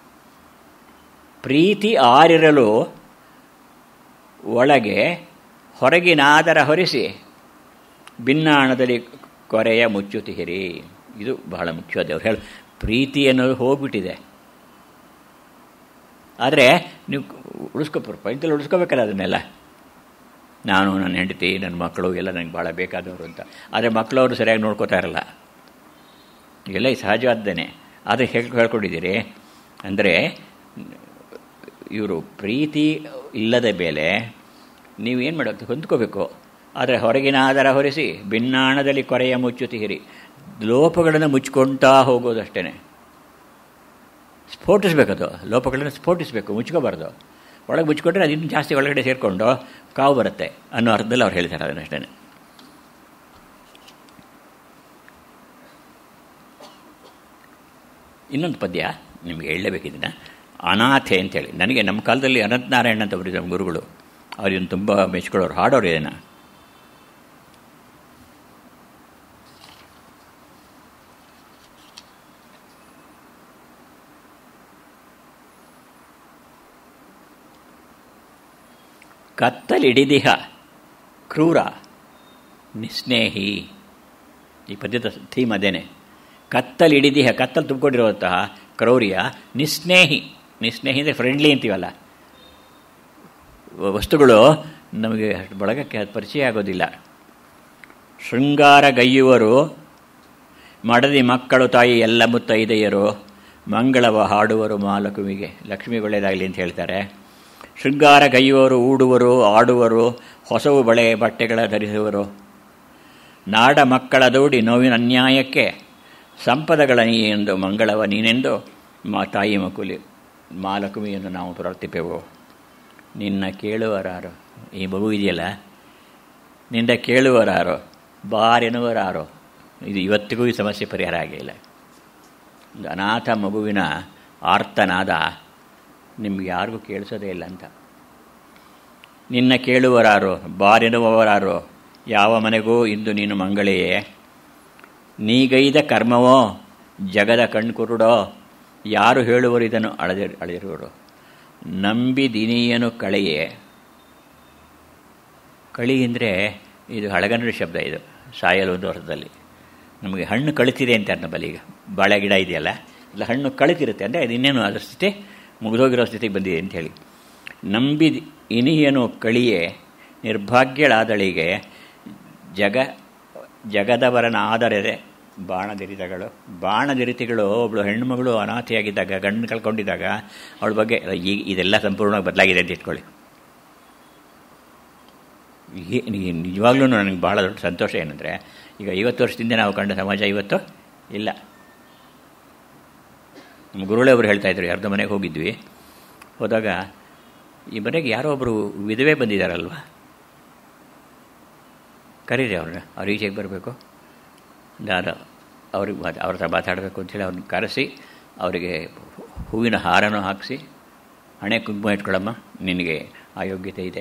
ಪ್ರೀತಿ ಆರಿರಲು ಒಳಗೆ ಹೊರಗಿನಾದರ ಹೊರಿಸಿ ಭಿನ್ನಾಣದಲ್ಲಿ ಕೊರೆಯ ಮುಚ್ಚುತ್ತೀರಿ ಇದು ಬಹಳ ಮುಖ್ಯವಾದ ಅವ್ರು ಹೇಳಿ ಪ್ರೀತಿ ಅನ್ನೋದು ಹೋಗ್ಬಿಟ್ಟಿದೆ ಆದರೆ ನೀವು ಉಳಿಸ್ಕೊ ಪ್ರಪಂಚದಲ್ಲಿ ಉಳಿಸ್ಕೋಬೇಕಲ್ಲ ಅದನ್ನೆಲ್ಲ ನಾನು ನನ್ನ ಹೆಂಡತಿ ನನ್ನ ಮಕ್ಕಳು ಎಲ್ಲ ನನಗೆ ಭಾಳ ಬೇಕಾದವರು ಅಂತ ಆದರೆ ಮಕ್ಕಳವರು ಸರಿಯಾಗಿ ನೋಡ್ಕೋತಾ ಇರಲ್ಲ ಎಲ್ಲ ಸಹಜವಾದ್ದೇನೆ ಆದರೆ ಹೇಳಿ ಹೇಳ್ಕೊಂಡಿದ್ದೀರಿ ಅಂದರೆ ಇವರು ಪ್ರೀತಿ ಇಲ್ಲದ ಮೇಲೆ ನೀವೇನು ಮಾಡೋದು ಹೊಂದ್ಕೋಬೇಕು ಆದರೆ ಹೊರಗಿನ ಆಧಾರ ಹೊರಿಸಿ ಭಿನ್ನಾಣದಲ್ಲಿ ಕೊರೆಯ ಮುಚ್ಚುತ್ತೀರಿ ಲೋಪಗಳನ್ನು ಮುಚ್ಕೊಳ್ತಾ ಹೋಗೋದಷ್ಟೇ ಸ್ಫೋಟಿಸ್ಬೇಕದು ಲೋಪಗಳನ್ನು ಸ್ಫೋಟಿಸಬೇಕು ಮುಚ್ಕೋಬಾರ್ದು ಒಳಗೆ ಮುಚ್ಕೊಂಡ್ರೆ ಅದು ಇನ್ನೂ ಜಾಸ್ತಿ ಒಳಗಡೆ ಸೇರಿಕೊಂಡು ಕಾವು ಬರುತ್ತೆ ಅನ್ನೋ ಅರ್ಥದಲ್ಲಿ ಅವ್ರು ಹೇಳ್ತಾರೆ ಅದನ್ನಷ್ಟೇ ಇನ್ನೊಂದು ಪದ್ಯ ನಿಮಗೆ ಹೇಳಲೇಬೇಕಿದ್ದನ್ನ ಅನಾಥೆ ಅಂತೇಳಿ ನನಗೆ ನಮ್ಮ ಕಾಲದಲ್ಲಿ ಅನಂತನಾರಾಯಣ ಅಂತ ಬರೀ ನಮ್ಮ ಗುರುಗಳು ಅವ್ರನ್ನ ತುಂಬ ಮೆಚ್ಕೊಳ್ಳೋರು ಹಾಡೋರು ಇದನ್ನು ಕತ್ತಲಿಡಿದಿಹ ಕ್ರೂರ ನಿಸ್ನೇಹಿ ಈ ಪದ್ಯದ ಥೀಮ್ ಅದೇನೆ ಕತ್ತಲಿಡಿದಿಹ ಕತ್ತಲು ತುಂಬಿಕೊಂಡಿರುವಂತಹ ಕ್ರೌರ್ಯ ನಿಸ್ನೇಹಿ ನಿಸ್ನೇಹಿ ಅಂದರೆ ಫ್ರೆಂಡ್ಲಿ ಅಂತೀವಲ್ಲ ವಸ್ತುಗಳು ನಮಗೆ ಬಳಗಕ್ಕೆ ಪರಿಚಯ ಆಗೋದಿಲ್ಲ ಶೃಂಗಾರಗೈಯುವರು ಮಡದಿ ಮಕ್ಕಳು ತಾಯಿ ಎಲ್ಲ ಮುತ್ತೈದೆಯರು ಮಂಗಳವ ಹಾಡುವರು ಮಾಲಕುವಿಗೆ ಲಕ್ಷ್ಮಿ ಒಳ್ಳೆಯದಾಗಲಿ ಅಂತ ಹೇಳ್ತಾರೆ ಶೃಂಗಾರ ಗೈಯುವರು ಊಡುವರು ಆಡುವರು ಹೊಸವು ಬಳೆ ಬಟ್ಟೆಗಳ ಧರಿಸುವರು ನಾಡ ಮಕ್ಕಳ ದೌಡಿ ನೋವಿನ ಅನ್ಯಾಯಕ್ಕೆ ಸಂಪದಗಳ ನೀ ಎಂದು ಮಂಗಳವ ನೀನೆಂದು ಮಾ ತಾಯಿ ಮಕುಲಿ ಮಾಲಕುಮಿಯನ್ನು ನಾವು ಪ್ರಾರ್ಥಿಪೆವು ನಿನ್ನ ಕೇಳುವರಾರು ಈ ಮಗು ಇದೆಯಲ್ಲ ನಿಂದ ಕೇಳುವರಾರೋ ಬಾರೆನ್ನುವರಾರೋ ಇದು ಇವತ್ತಿಗೂ ಈ ಸಮಸ್ಯೆ ಪರಿಹಾರ ಆಗಿಲ್ಲ ಒಂದು ಅನಾಥ ಮಗುವಿನ ಆರ್ತನಾದ ನಿಮ್ಗೆ ಯಾರಿಗೂ ಕೇಳಿಸೋದೇ ಇಲ್ಲ ಅಂತ ನಿನ್ನ ಕೇಳುವರಾರೋ ಬಾರೆನ್ನುವವರಾರೋ ಯಾವ ಮನೆಗೂ ಇಂದು ನೀನು ಮಂಗಳೆಯೇ ನೀಗೈದ ಕರ್ಮವೋ ಜಗದ ಕಣ್ಕುರುಡೋ ಯಾರು ಹೇಳುವರು ಇದನ್ನು ಅಳೆದ ಅಳೆದಿರುವರು ನಂಬಿದಿನಿಯನು ಕಳೆಯೇ ಕಳಿ ಅಂದರೆ ಇದು ಹಳಗನ್ನಡ ಶಬ್ದ ಇದು ಸಾಯಲು ಒಂದು ಅರ್ಥದಲ್ಲಿ ನಮಗೆ ಹಣ್ಣು ಕಳಿತಿದೆ ಅಂತ ಅರ್ಥ ಬಲೀಗ ಬಾಳೆ ಗಿಡ ಇದೆಯಲ್ಲ ಇಲ್ಲ ಹಣ್ಣು ಕಳಿತಿರುತ್ತೆ ಅಂದರೆ ಅದು ಇನ್ನೇನು ಅದರ ಸ್ಥಿತಿ ಮುಗಿದೋಗಿರೋ ಸ್ಥಿತಿಗೆ ಬಂದಿದೆ ಅಂಥೇಳಿ ನಂಬಿ ಇನಿಯನು ಕಳಿಯೇ ನಿರ್ಭಾಗ್ಯಳಾದಳಿಗೆ ಜಗ ಜಗದವರನ ಆದರದೆ ಬಾಣದಿರಿತಗಳು ಬಾಣದಿರಿತಿಗಳು ಒಬ್ಬಳು ಹೆಣ್ಣುಮಗಳು ಅನಾಥೆಯಾಗಿದ್ದಾಗ ಗಂಡು ಕಳ್ಕೊಂಡಿದ್ದಾಗ ಅವಳ ಬಗ್ಗೆ ಈಗ ಇದೆಲ್ಲ ಸಂಪೂರ್ಣವಾಗಿ ಬದಲಾಗಿದೆ ಅಂತ ಇಟ್ಕೊಳ್ಳಿ ನಿಜವಾಗ್ಲೂ ನನಗೆ ಭಾಳ ದೊಡ್ಡ ಸಂತೋಷ ಏನಂದರೆ ಈಗ ಐವತ್ತು ವರ್ಷದಿಂದ ನಾವು ಕಂಡ ಸಮಾಜ ಇವತ್ತು ಇಲ್ಲ ನಮ್ಮ ಗುರುಳವರು ಹೇಳ್ತಾಯಿದ್ರು ಯಾರ್ದೋ ಮನೆಗೆ ಹೋಗಿದ್ವಿ ಹೋದಾಗ ಈ ಮನೆಗೆ ಯಾರೋ ಒಬ್ಬರು ವಿಧವೆ ಬಂದಿದ್ದಾರಲ್ವ ಕರೀರಿ ಅವ್ರನ್ನ ಅವ್ರು ಈಚೆಗೆ ಬರಬೇಕು ನಾನು ಅವ್ರಿಗೆ ಅವ್ರ ಹತ್ರ ಮಾತಾಡಬೇಕು ಅಂತೇಳಿ ಅವ್ರನ್ನ ಕರೆಸಿ ಅವರಿಗೆ ಹೂವಿನ ಹಾರನೂ ಹಾಕಿಸಿ ಹಣೆ ಕುಂಕುಮ ಇಟ್ಕೊಳ್ಳಮ್ಮ ನಿನಗೆ ಆ ಯೋಗ್ಯತೆ ಇದೆ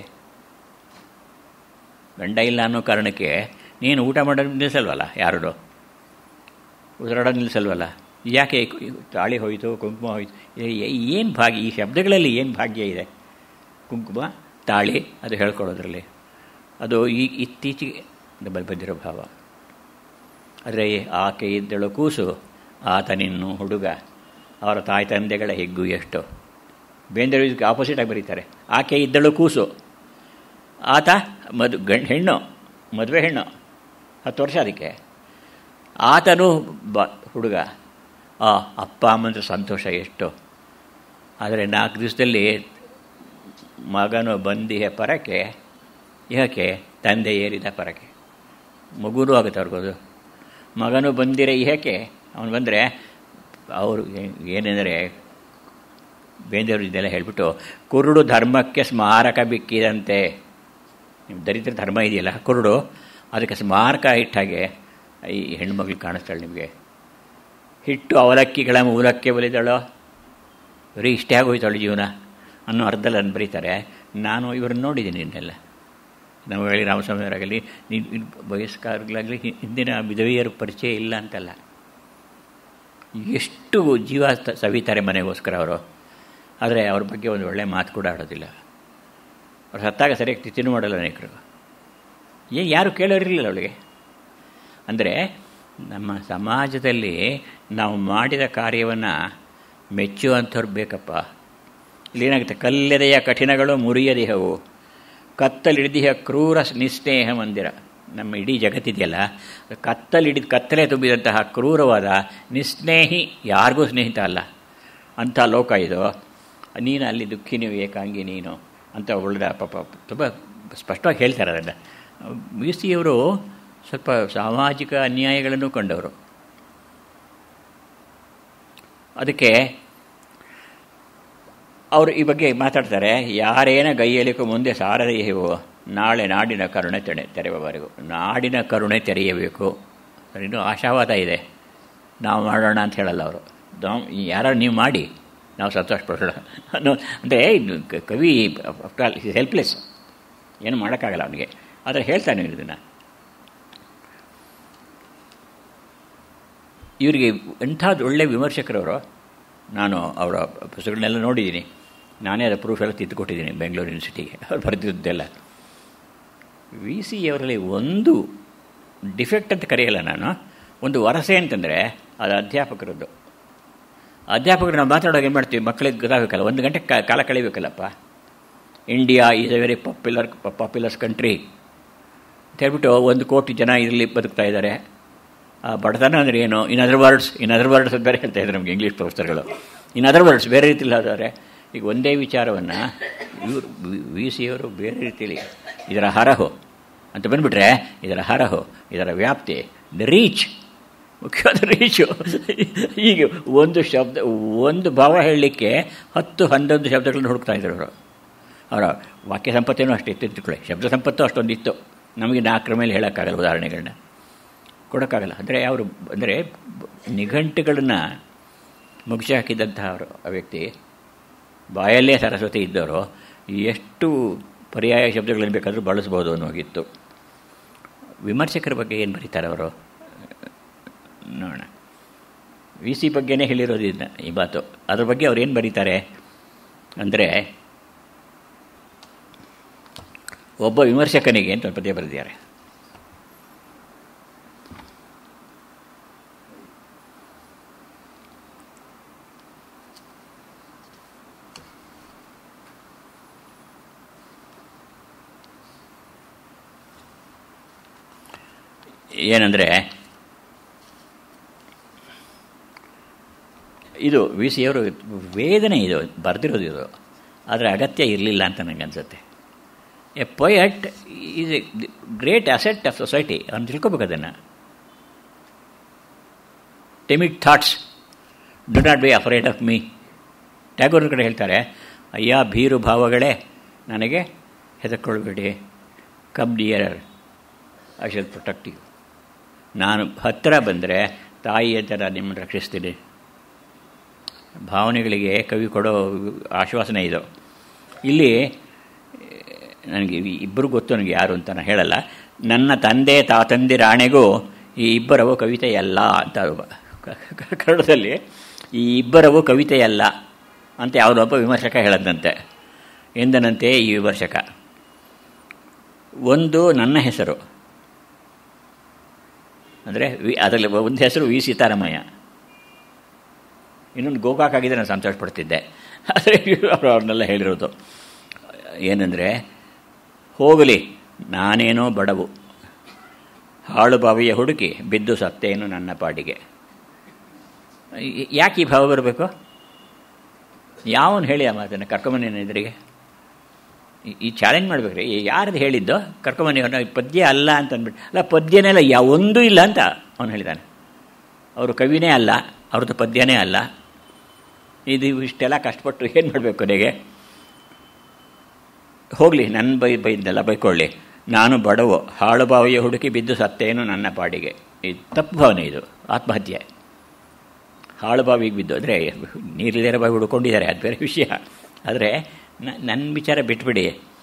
ಗಂಡ ಇಲ್ಲ ಅನ್ನೋ ಕಾರಣಕ್ಕೆ ನೀನು ಊಟ ಮಾಡೋದು ನಿಲ್ಲಿಸಲ್ವಲ್ಲ ಯಾರು ಉಸಿರಾಡೋದು ನಿಲ್ಲಿಸಲ್ವಲ್ಲ ಯಾಕೆ ತಾಳಿ ಹೋಯಿತು ಕುಂಕುಮ ಹೋಯಿತು ಏನು ಭಾಗ್ಯ ಈ ಶಬ್ದಗಳಲ್ಲಿ ಏನು ಭಾಗ್ಯ ಇದೆ ಕುಂಕುಮ ತಾಳಿ ಅದು ಹೇಳ್ಕೊಳ್ಳೋದ್ರಲ್ಲಿ ಅದು ಈ ಇತ್ತೀಚೆಗೆ ಬಂದಿರೋ ಭಾವ ಆದರೆ ಆಕೆ ಇದ್ದಳು ಕೂಸು ಆತನಿನ್ನು ಹುಡುಗ ಅವರ ತಾಯಿ ತಂದೆಗಳ ಹೆಗ್ಗು ಎಷ್ಟು ಬೇಂದ್ರೆ ಇದಕ್ಕೆ ಆಪೋಸಿಟಾಗಿ ಬರೀತಾರೆ ಆಕೆ ಇದ್ದಳು ಕೂಸು ಆತ ಮದು ಗಂಡು ಹೆಣ್ಣು ಮದುವೆ ಹೆಣ್ಣು ಹತ್ತು ವರ್ಷ ಅದಕ್ಕೆ ಆತನು ಬ ಹುಡುಗ ಆ ಅಪ್ಪ ಅಮ್ಮಂದ್ರ ಸಂತೋಷ ಎಷ್ಟು ಆದರೆ ನಾಲ್ಕು ದಿವಸದಲ್ಲಿ ಮಗನು ಬಂದಿಯ ಪರಕ್ಕೆ ಇಹಕ್ಕೆ ತಂದೆ ಏರಿದ ಪರಕ್ಕೆ ಮಗುನೂ ಆಗುತ್ತೆ ಅವ್ರಿಗೋದು ಮಗನು ಬಂದಿರ ಇಹಕ್ಕೆ ಅವನು ಬಂದರೆ ಅವರು ಏನೆಂದರೆ ಬೇಂದೇವರು ಇದೆಲ್ಲ ಹೇಳಿಬಿಟ್ಟು ಕುರುಡು ಧರ್ಮಕ್ಕೆ ಸ್ಮಾರಕ ಬಿಕ್ಕಿದಂತೆ ನಿಮ್ಮ ದರಿದ್ರ ಧರ್ಮ ಇದೆಯಲ್ಲ ಕುರುಡು ಅದಕ್ಕೆ ಸ್ಮಾರಕ ಇಟ್ಟಾಗೆ ಈ ಹೆಣ್ಮಗಳು ಕಾಣಿಸ್ತಾಳೆ ನಿಮಗೆ ಹಿಟ್ಟು ಅವಲಕ್ಕಿಗಳ ಮೂಲಕ್ಕೆ ಒಲಿದಳೋ ಬರೀ ಇಷ್ಟೇ ಆಗೋಯ್ತಾಳೆ ಜೀವನ ಅನ್ನೋ ಅರ್ಧದಲ್ಲಿ ಅನ್ನು ಬರೀತಾರೆ ನಾನು ಇವ್ರನ್ನ ನೋಡಿದ್ದೀನಿ ಇನ್ನೆಲ್ಲ ನಮ್ಮಲ್ಲಿ ರಾಮಸ್ವಾಮಿಯವರಾಗಲಿ ವಯಸ್ಕರಾಗಲಿ ಹಿಂದಿನ ವಿಧವೆಯರ ಪರಿಚಯ ಇಲ್ಲ ಅಂತಲ್ಲ ಎಷ್ಟು ಜೀವ ಸವಿತಾರೆ ಮನೆಗೋಸ್ಕರ ಅವರು ಆದರೆ ಅವ್ರ ಬಗ್ಗೆ ಒಂದು ಒಳ್ಳೆಯ ಮಾತು ಕೂಡ ಆಡೋದಿಲ್ಲ ಅವ್ರು ಸತ್ತಾಗ ಸರಿಯಾಗಿ ತಿಥಿನೂ ಮಾಡಲ್ಲ ಅನೇಕರು ಏನು ಯಾರು ಕೇಳೋರಿರಲಿಲ್ಲ ಅವಳಿಗೆ ಅಂದರೆ ನಮ್ಮ ಸಮಾಜದಲ್ಲಿ ನಾವು ಮಾಡಿದ ಕಾರ್ಯವನ್ನು ಮೆಚ್ಚುವಂಥವ್ರು ಬೇಕಪ್ಪ ಇಲ್ಲೇನಾಗುತ್ತೆ ಕಲ್ಲೆದೆಯ ಕಠಿಣಗಳು ಮುರಿಯದಿಹವು ಕತ್ತಲಿಡಿದಿಹ ಕ್ರೂರ ನಿಸ್ನೇಹ ಮಂದಿರ ನಮ್ಮ ಇಡೀ ಜಗತ್ತಿದೆಯಲ್ಲ ಕತ್ತಲಿಡಿದ ಕತ್ತಲೆ ತುಂಬಿದಂತಹ ಕ್ರೂರವಾದ ನಿಸ್ನೇಹಿ ಯಾರಿಗೂ ಸ್ನೇಹಿತ ಅಲ್ಲ ಅಂಥ ಲೋಕ ಇದು ನೀನು ಅಲ್ಲಿ ದುಃಖಿನಿ ಏಕಾಂಗಿ ನೀನು ಅಂತ ಒಳ್ಳೆದ ಪಾಪ ತುಂಬ ಸ್ಪಷ್ಟವಾಗಿ ಹೇಳ್ತಾರೆ ಅದನ್ನು ಬಿ ಸಿಯವರು ಸ್ವಲ್ಪ ಸಾಮಾಜಿಕ ಅನ್ಯಾಯಗಳನ್ನು ಕಂಡವರು ಅದಕ್ಕೆ ಅವರು ಈ ಬಗ್ಗೆ ಮಾತಾಡ್ತಾರೆ ಯಾರೇನ ಗೈಯಲಿಕ್ಕೂ ಮುಂದೆ ಸಾರದೆಯೋ ನಾಳೆ ನಾಡಿನ ಕರುಣೆ ತೆರೆ ತೆರೆಯುವವರೆಗೂ ನಾಡಿನ ಕರುಣೆ ತೆರೆಯಬೇಕು ಇನ್ನೂ ಆಶಾವಾದ ಇದೆ ನಾವು ಮಾಡೋಣ ಅಂತ ಹೇಳಲ್ಲ ಅವರು ಯಾರು ನೀವು ಮಾಡಿ ನಾವು ಸಂತೋಷ ಪಡೋಣ ಅನ್ನೋ ಅಂದರೆ ಕವಿ ಹೆಲ್ಪ್ಲೆಸ್ ಏನು ಮಾಡೋಕ್ಕಾಗಲ್ಲ ಅವನಿಗೆ ಆದರೆ ಹೇಳ್ತಾನೆ ಇದನ್ನು ಇವರಿಗೆ ಎಂಥದ್ದು ಒಳ್ಳೆ ವಿಮರ್ಶಕರವರು ನಾನು ಅವರ ಪುಸ್ತಕಗಳನ್ನೆಲ್ಲ ನೋಡಿದ್ದೀನಿ ನಾನೇ ಅದರ ಪ್ರೂಫ್ ಎಲ್ಲ ತಿದ್ದುಕೊಟ್ಟಿದ್ದೀನಿ ಬೆಂಗಳೂರು ಯೂನಿವರ್ಸಿಟಿಗೆ ಅವ್ರು ಬರೆದಿದ್ದೆಲ್ಲ ವಿ ಸಿ ಅವರಲ್ಲಿ ಒಂದು ಡಿಫೆಕ್ಟ್ ಅಂತ ಕರೆಯಲ್ಲ ನಾನು ಒಂದು ವರಸೆ ಅಂತಂದರೆ ಅದು ಅಧ್ಯಾಪಕರದ್ದು ಅಧ್ಯಾಪಕರು ನಾವು ಮಾತಾಡೋಕೆ ಏನು ಮಾಡ್ತೀವಿ ಮಕ್ಕಳಿಗೆ ಗೊತ್ತಾಗಬೇಕಲ್ಲ ಒಂದು ಗಂಟೆ ಕಾಲ ಕಳಿಬೇಕಲ್ಲಪ್ಪ India is a very popular populars country ಅಂತ ಹೇಳ್ಬಿಟ್ಟು ಒಂದು ಕೋಟಿ ಜನ ಇದರಲ್ಲಿ ಬದುಕ್ತಾ ಇದ್ದಾರೆ ಆ ಬಡತನ ಅಂದರೆ ಏನು in other words in other words ಅಂತ ಬೇರೆ ಹೇಳ್ತಾ ಇದ್ದಾರೆ ನಮಗೆ ಇಂಗ್ಲೀಷ್ ಪ್ರೊಫೆಸರ್ಗಳು ಇನ್ ಅದರ್ ವರ್ಡ್ಸ್ ಬೇರೆ ರೀತಿಯಲ್ಲಿ ಆದರೆ ಈಗ ಒಂದೇ ವಿಚಾರವನ್ನು ಇವರು ವಿ ಸಿಯವರು ಬೇರೆ ರೀತಿಯಲ್ಲಿ ಇದರ ಹರಹು ಅಂತ ಬಂದುಬಿಟ್ರೆ ಇದರ ಹರಹು ಇದರ ವ್ಯಾಪ್ತಿ ದ ರೀಚ್ ಮುಖ್ಯವಾದ ರೀಚು ಈಗ ಒಂದು ಶಬ್ದ ಒಂದು ಭಾವ ಹೇಳಲಿಕ್ಕೆ ಹತ್ತು ಹನ್ನೊಂದು ಶಬ್ದಗಳನ್ನು ಹುಡುಕ್ತಾ ಇದ್ರು ಅವರು ಅವರ ವಾಕ್ಯ ಸಂಪತ್ತೇನೂ ಅಷ್ಟು ಇತ್ತು ಇಟ್ಕೊಳ್ಳಿ ಶಬ್ದ ಸಂಪತ್ತು ಅಷ್ಟೊಂದು ಇತ್ತು ನಮಗೆ ನಾಲ್ಕರ ಮೇಲೆ ಹೇಳೋಕ್ಕಾಗಲ್ಲ ಉದಾಹರಣೆಗಳನ್ನ ಕೊಡೋಕ್ಕಾಗಲ್ಲ ಅಂದರೆ ಅವರು ಅಂದರೆ ನಿಘಂಟುಗಳನ್ನು ಮುಗಿಸಿ ಹಾಕಿದಂತಹ ಅವರು ಆ ವ್ಯಕ್ತಿ ಬಾಯಲ್ಲೇ ಸರಸ್ವತಿ ಇದ್ದವರು ಎಷ್ಟು ಪರ್ಯಾಯ ಶಬ್ದಗಳನ್ನು ಬೇಕಾದರೂ ಬಳಸ್ಬೋದು ಅನ್ನೋಗಿತ್ತು ವಿಮರ್ಶಕರ ಬಗ್ಗೆ ಏನು ಬರೀತಾರೆ ಅವರು ನೋಡೋಣ ವಿ ಸಿ ಬಗ್ಗೆನೇ ಹೇಳಿರೋದು ಇದನ್ನ ಈ ಮಾತು ಅದ್ರ ಬಗ್ಗೆ ಅವ್ರು ಏನು ಬರೀತಾರೆ ಅಂದರೆ ಒಬ್ಬ ವಿಮರ್ಶಕನಿಗೆ ಅಂತ ಪದ್ಯ ಬರೆದಿದ್ದಾರೆ ಏನಂದರೆ ಇದು ವಿ ಸಿಯವರು ವೇದನೆ ಇದು ಬರೆದಿರೋದು ಇದು ಆದರೆ ಅಗತ್ಯ ಇರಲಿಲ್ಲ ಅಂತ ನನಗೆ ಅನಿಸುತ್ತೆ a poet is a great asset of society ಅವ್ನು ತಿಳ್ಕೊಬೇಕು ಅದನ್ನು timid thoughts do not be afraid of me Tagore ಕಡೆ ಹೇಳ್ತಾರೆ ಅಯ್ಯ ಭೀರು ಭಾವಗಳೇ ನನಗೆ ಹೆದರ್ಕೊಳ್ಬೇಡಿ come dear I shall protect you ನಾನು ಹತ್ತಿರ ಬಂದರೆ ತಾಯಿಯ ಥರ ನಿಮ್ಮನ್ನು ರಕ್ಷಿಸ್ತೀನಿ ಭಾವನೆಗಳಿಗೆ ಕವಿ ಕೊಡೋ ಆಶ್ವಾಸನೆ ಇದು ಇಲ್ಲಿ ನನಗೆ ಇಬ್ಬರು ಗೊತ್ತು ನನಗೆ ಯಾರು ಅಂತ ನಾನು ಹೇಳಲ್ಲ ನನ್ನ ತಂದೆ ತಾತಂದಿರಾಣೆಗೂ ಈ ಇಬ್ಬರವು ಕವಿತೆಯಲ್ಲ ಅಂತ ಕನ್ನಡದಲ್ಲಿ ಈ ಇಬ್ಬರವು ಕವಿತೆಯಲ್ಲ ಅಂತ ಯಾವುದೊಬ್ಬ ವಿಮರ್ಶಕ ಹೇಳದಂತೆ ಎಂದನಂತೆ ಈ ವಿಮರ್ಶಕ ಒಂದು ನನ್ನ ಹೆಸರು ಅಂದರೆ ವಿ ಅದರಲ್ಲಿ ಒಂದು ಹೆಸರು ವಿ ಸೀತಾರಾಮಯ್ಯ ಇನ್ನೊಂದು ಗೋಕಾಕ್ ಆಗಿದೆ ನಾನು ಸಂತೋಷ ಪಡ್ತಿದ್ದೆ ಆದರೆ ಅವರು ಅವ್ರನ್ನೆಲ್ಲ ಹೇಳಿರೋದು ಏನಂದರೆ ಹೋಗಲಿ ನಾನೇನೋ ಬಡವು ಹಾಳು ಬಾವಿಯ ಹುಡುಕಿ ಬಿದ್ದು ಸತ್ತೇನು ನನ್ನ ಪಾಡಿಗೆ ಯಾಕೆ ಈ ಭಾವ ಬರಬೇಕು ಯಾವನು ಹೇಳಿ ಆ ಮಾತನ್ನು ಕರ್ಕೊಂಬನ್ನಿ ಎದುರಿಗೆ ಈ ಚಾಲೆಂಜ್ ಮಾಡ್ಬೇಕ್ರಿ ಯಾರದು ಹೇಳಿದ್ದು ಕರ್ಕೊಂಬನ್ನಿ ಅವನು ಪದ್ಯ ಅಲ್ಲ ಅಂತ ಅಂದ್ಬಿಟ್ಟು ಅಲ್ಲ ಪದ್ಯನೇ ಅಲ್ಲ ಯಾವೊಂದೂ ಇಲ್ಲ ಅಂತ ಅವನು ಹೇಳಿದ್ದಾನೆ ಅವರು ಕವಿನೇ ಅಲ್ಲ ಅವ್ರದ್ದು ಪದ್ಯನೇ ಅಲ್ಲ ಇದು ಇಷ್ಟೆಲ್ಲ ಕಷ್ಟಪಟ್ಟು ಏನು ಮಾಡಬೇಕು ಕೊನೆಗೆ ಹೋಗಲಿ ನನ್ನ ಬೈ ಬೈದ್ದೆಲ್ಲ ಬೈಕೊಳ್ಳಿ ನಾನು ಬಡವು ಹಾಳು ಬಾವಿಯ ಹುಡುಕಿ ಬಿದ್ದು ಸತ್ತೇನು ನನ್ನ ಪಾಡಿಗೆ ಇದು ತಪ್ಪು ಭಾವನೆ ಇದು ಆತ್ಮಹತ್ಯೆ ಹಾಳು ಬಾವಿಗೆ ಬಿದ್ದು ಅಂದರೆ ನೀರಿಲ್ಲದೆ ಬಾವಿ ಹುಡ್ಕೊಂಡಿದ್ದಾರೆ ಅದು ಬೇರೆ ವಿಷಯ ಆದರೆ ನನ್ನ ವಿಚಾರ ಬಿಟ್ಬಿಡಿ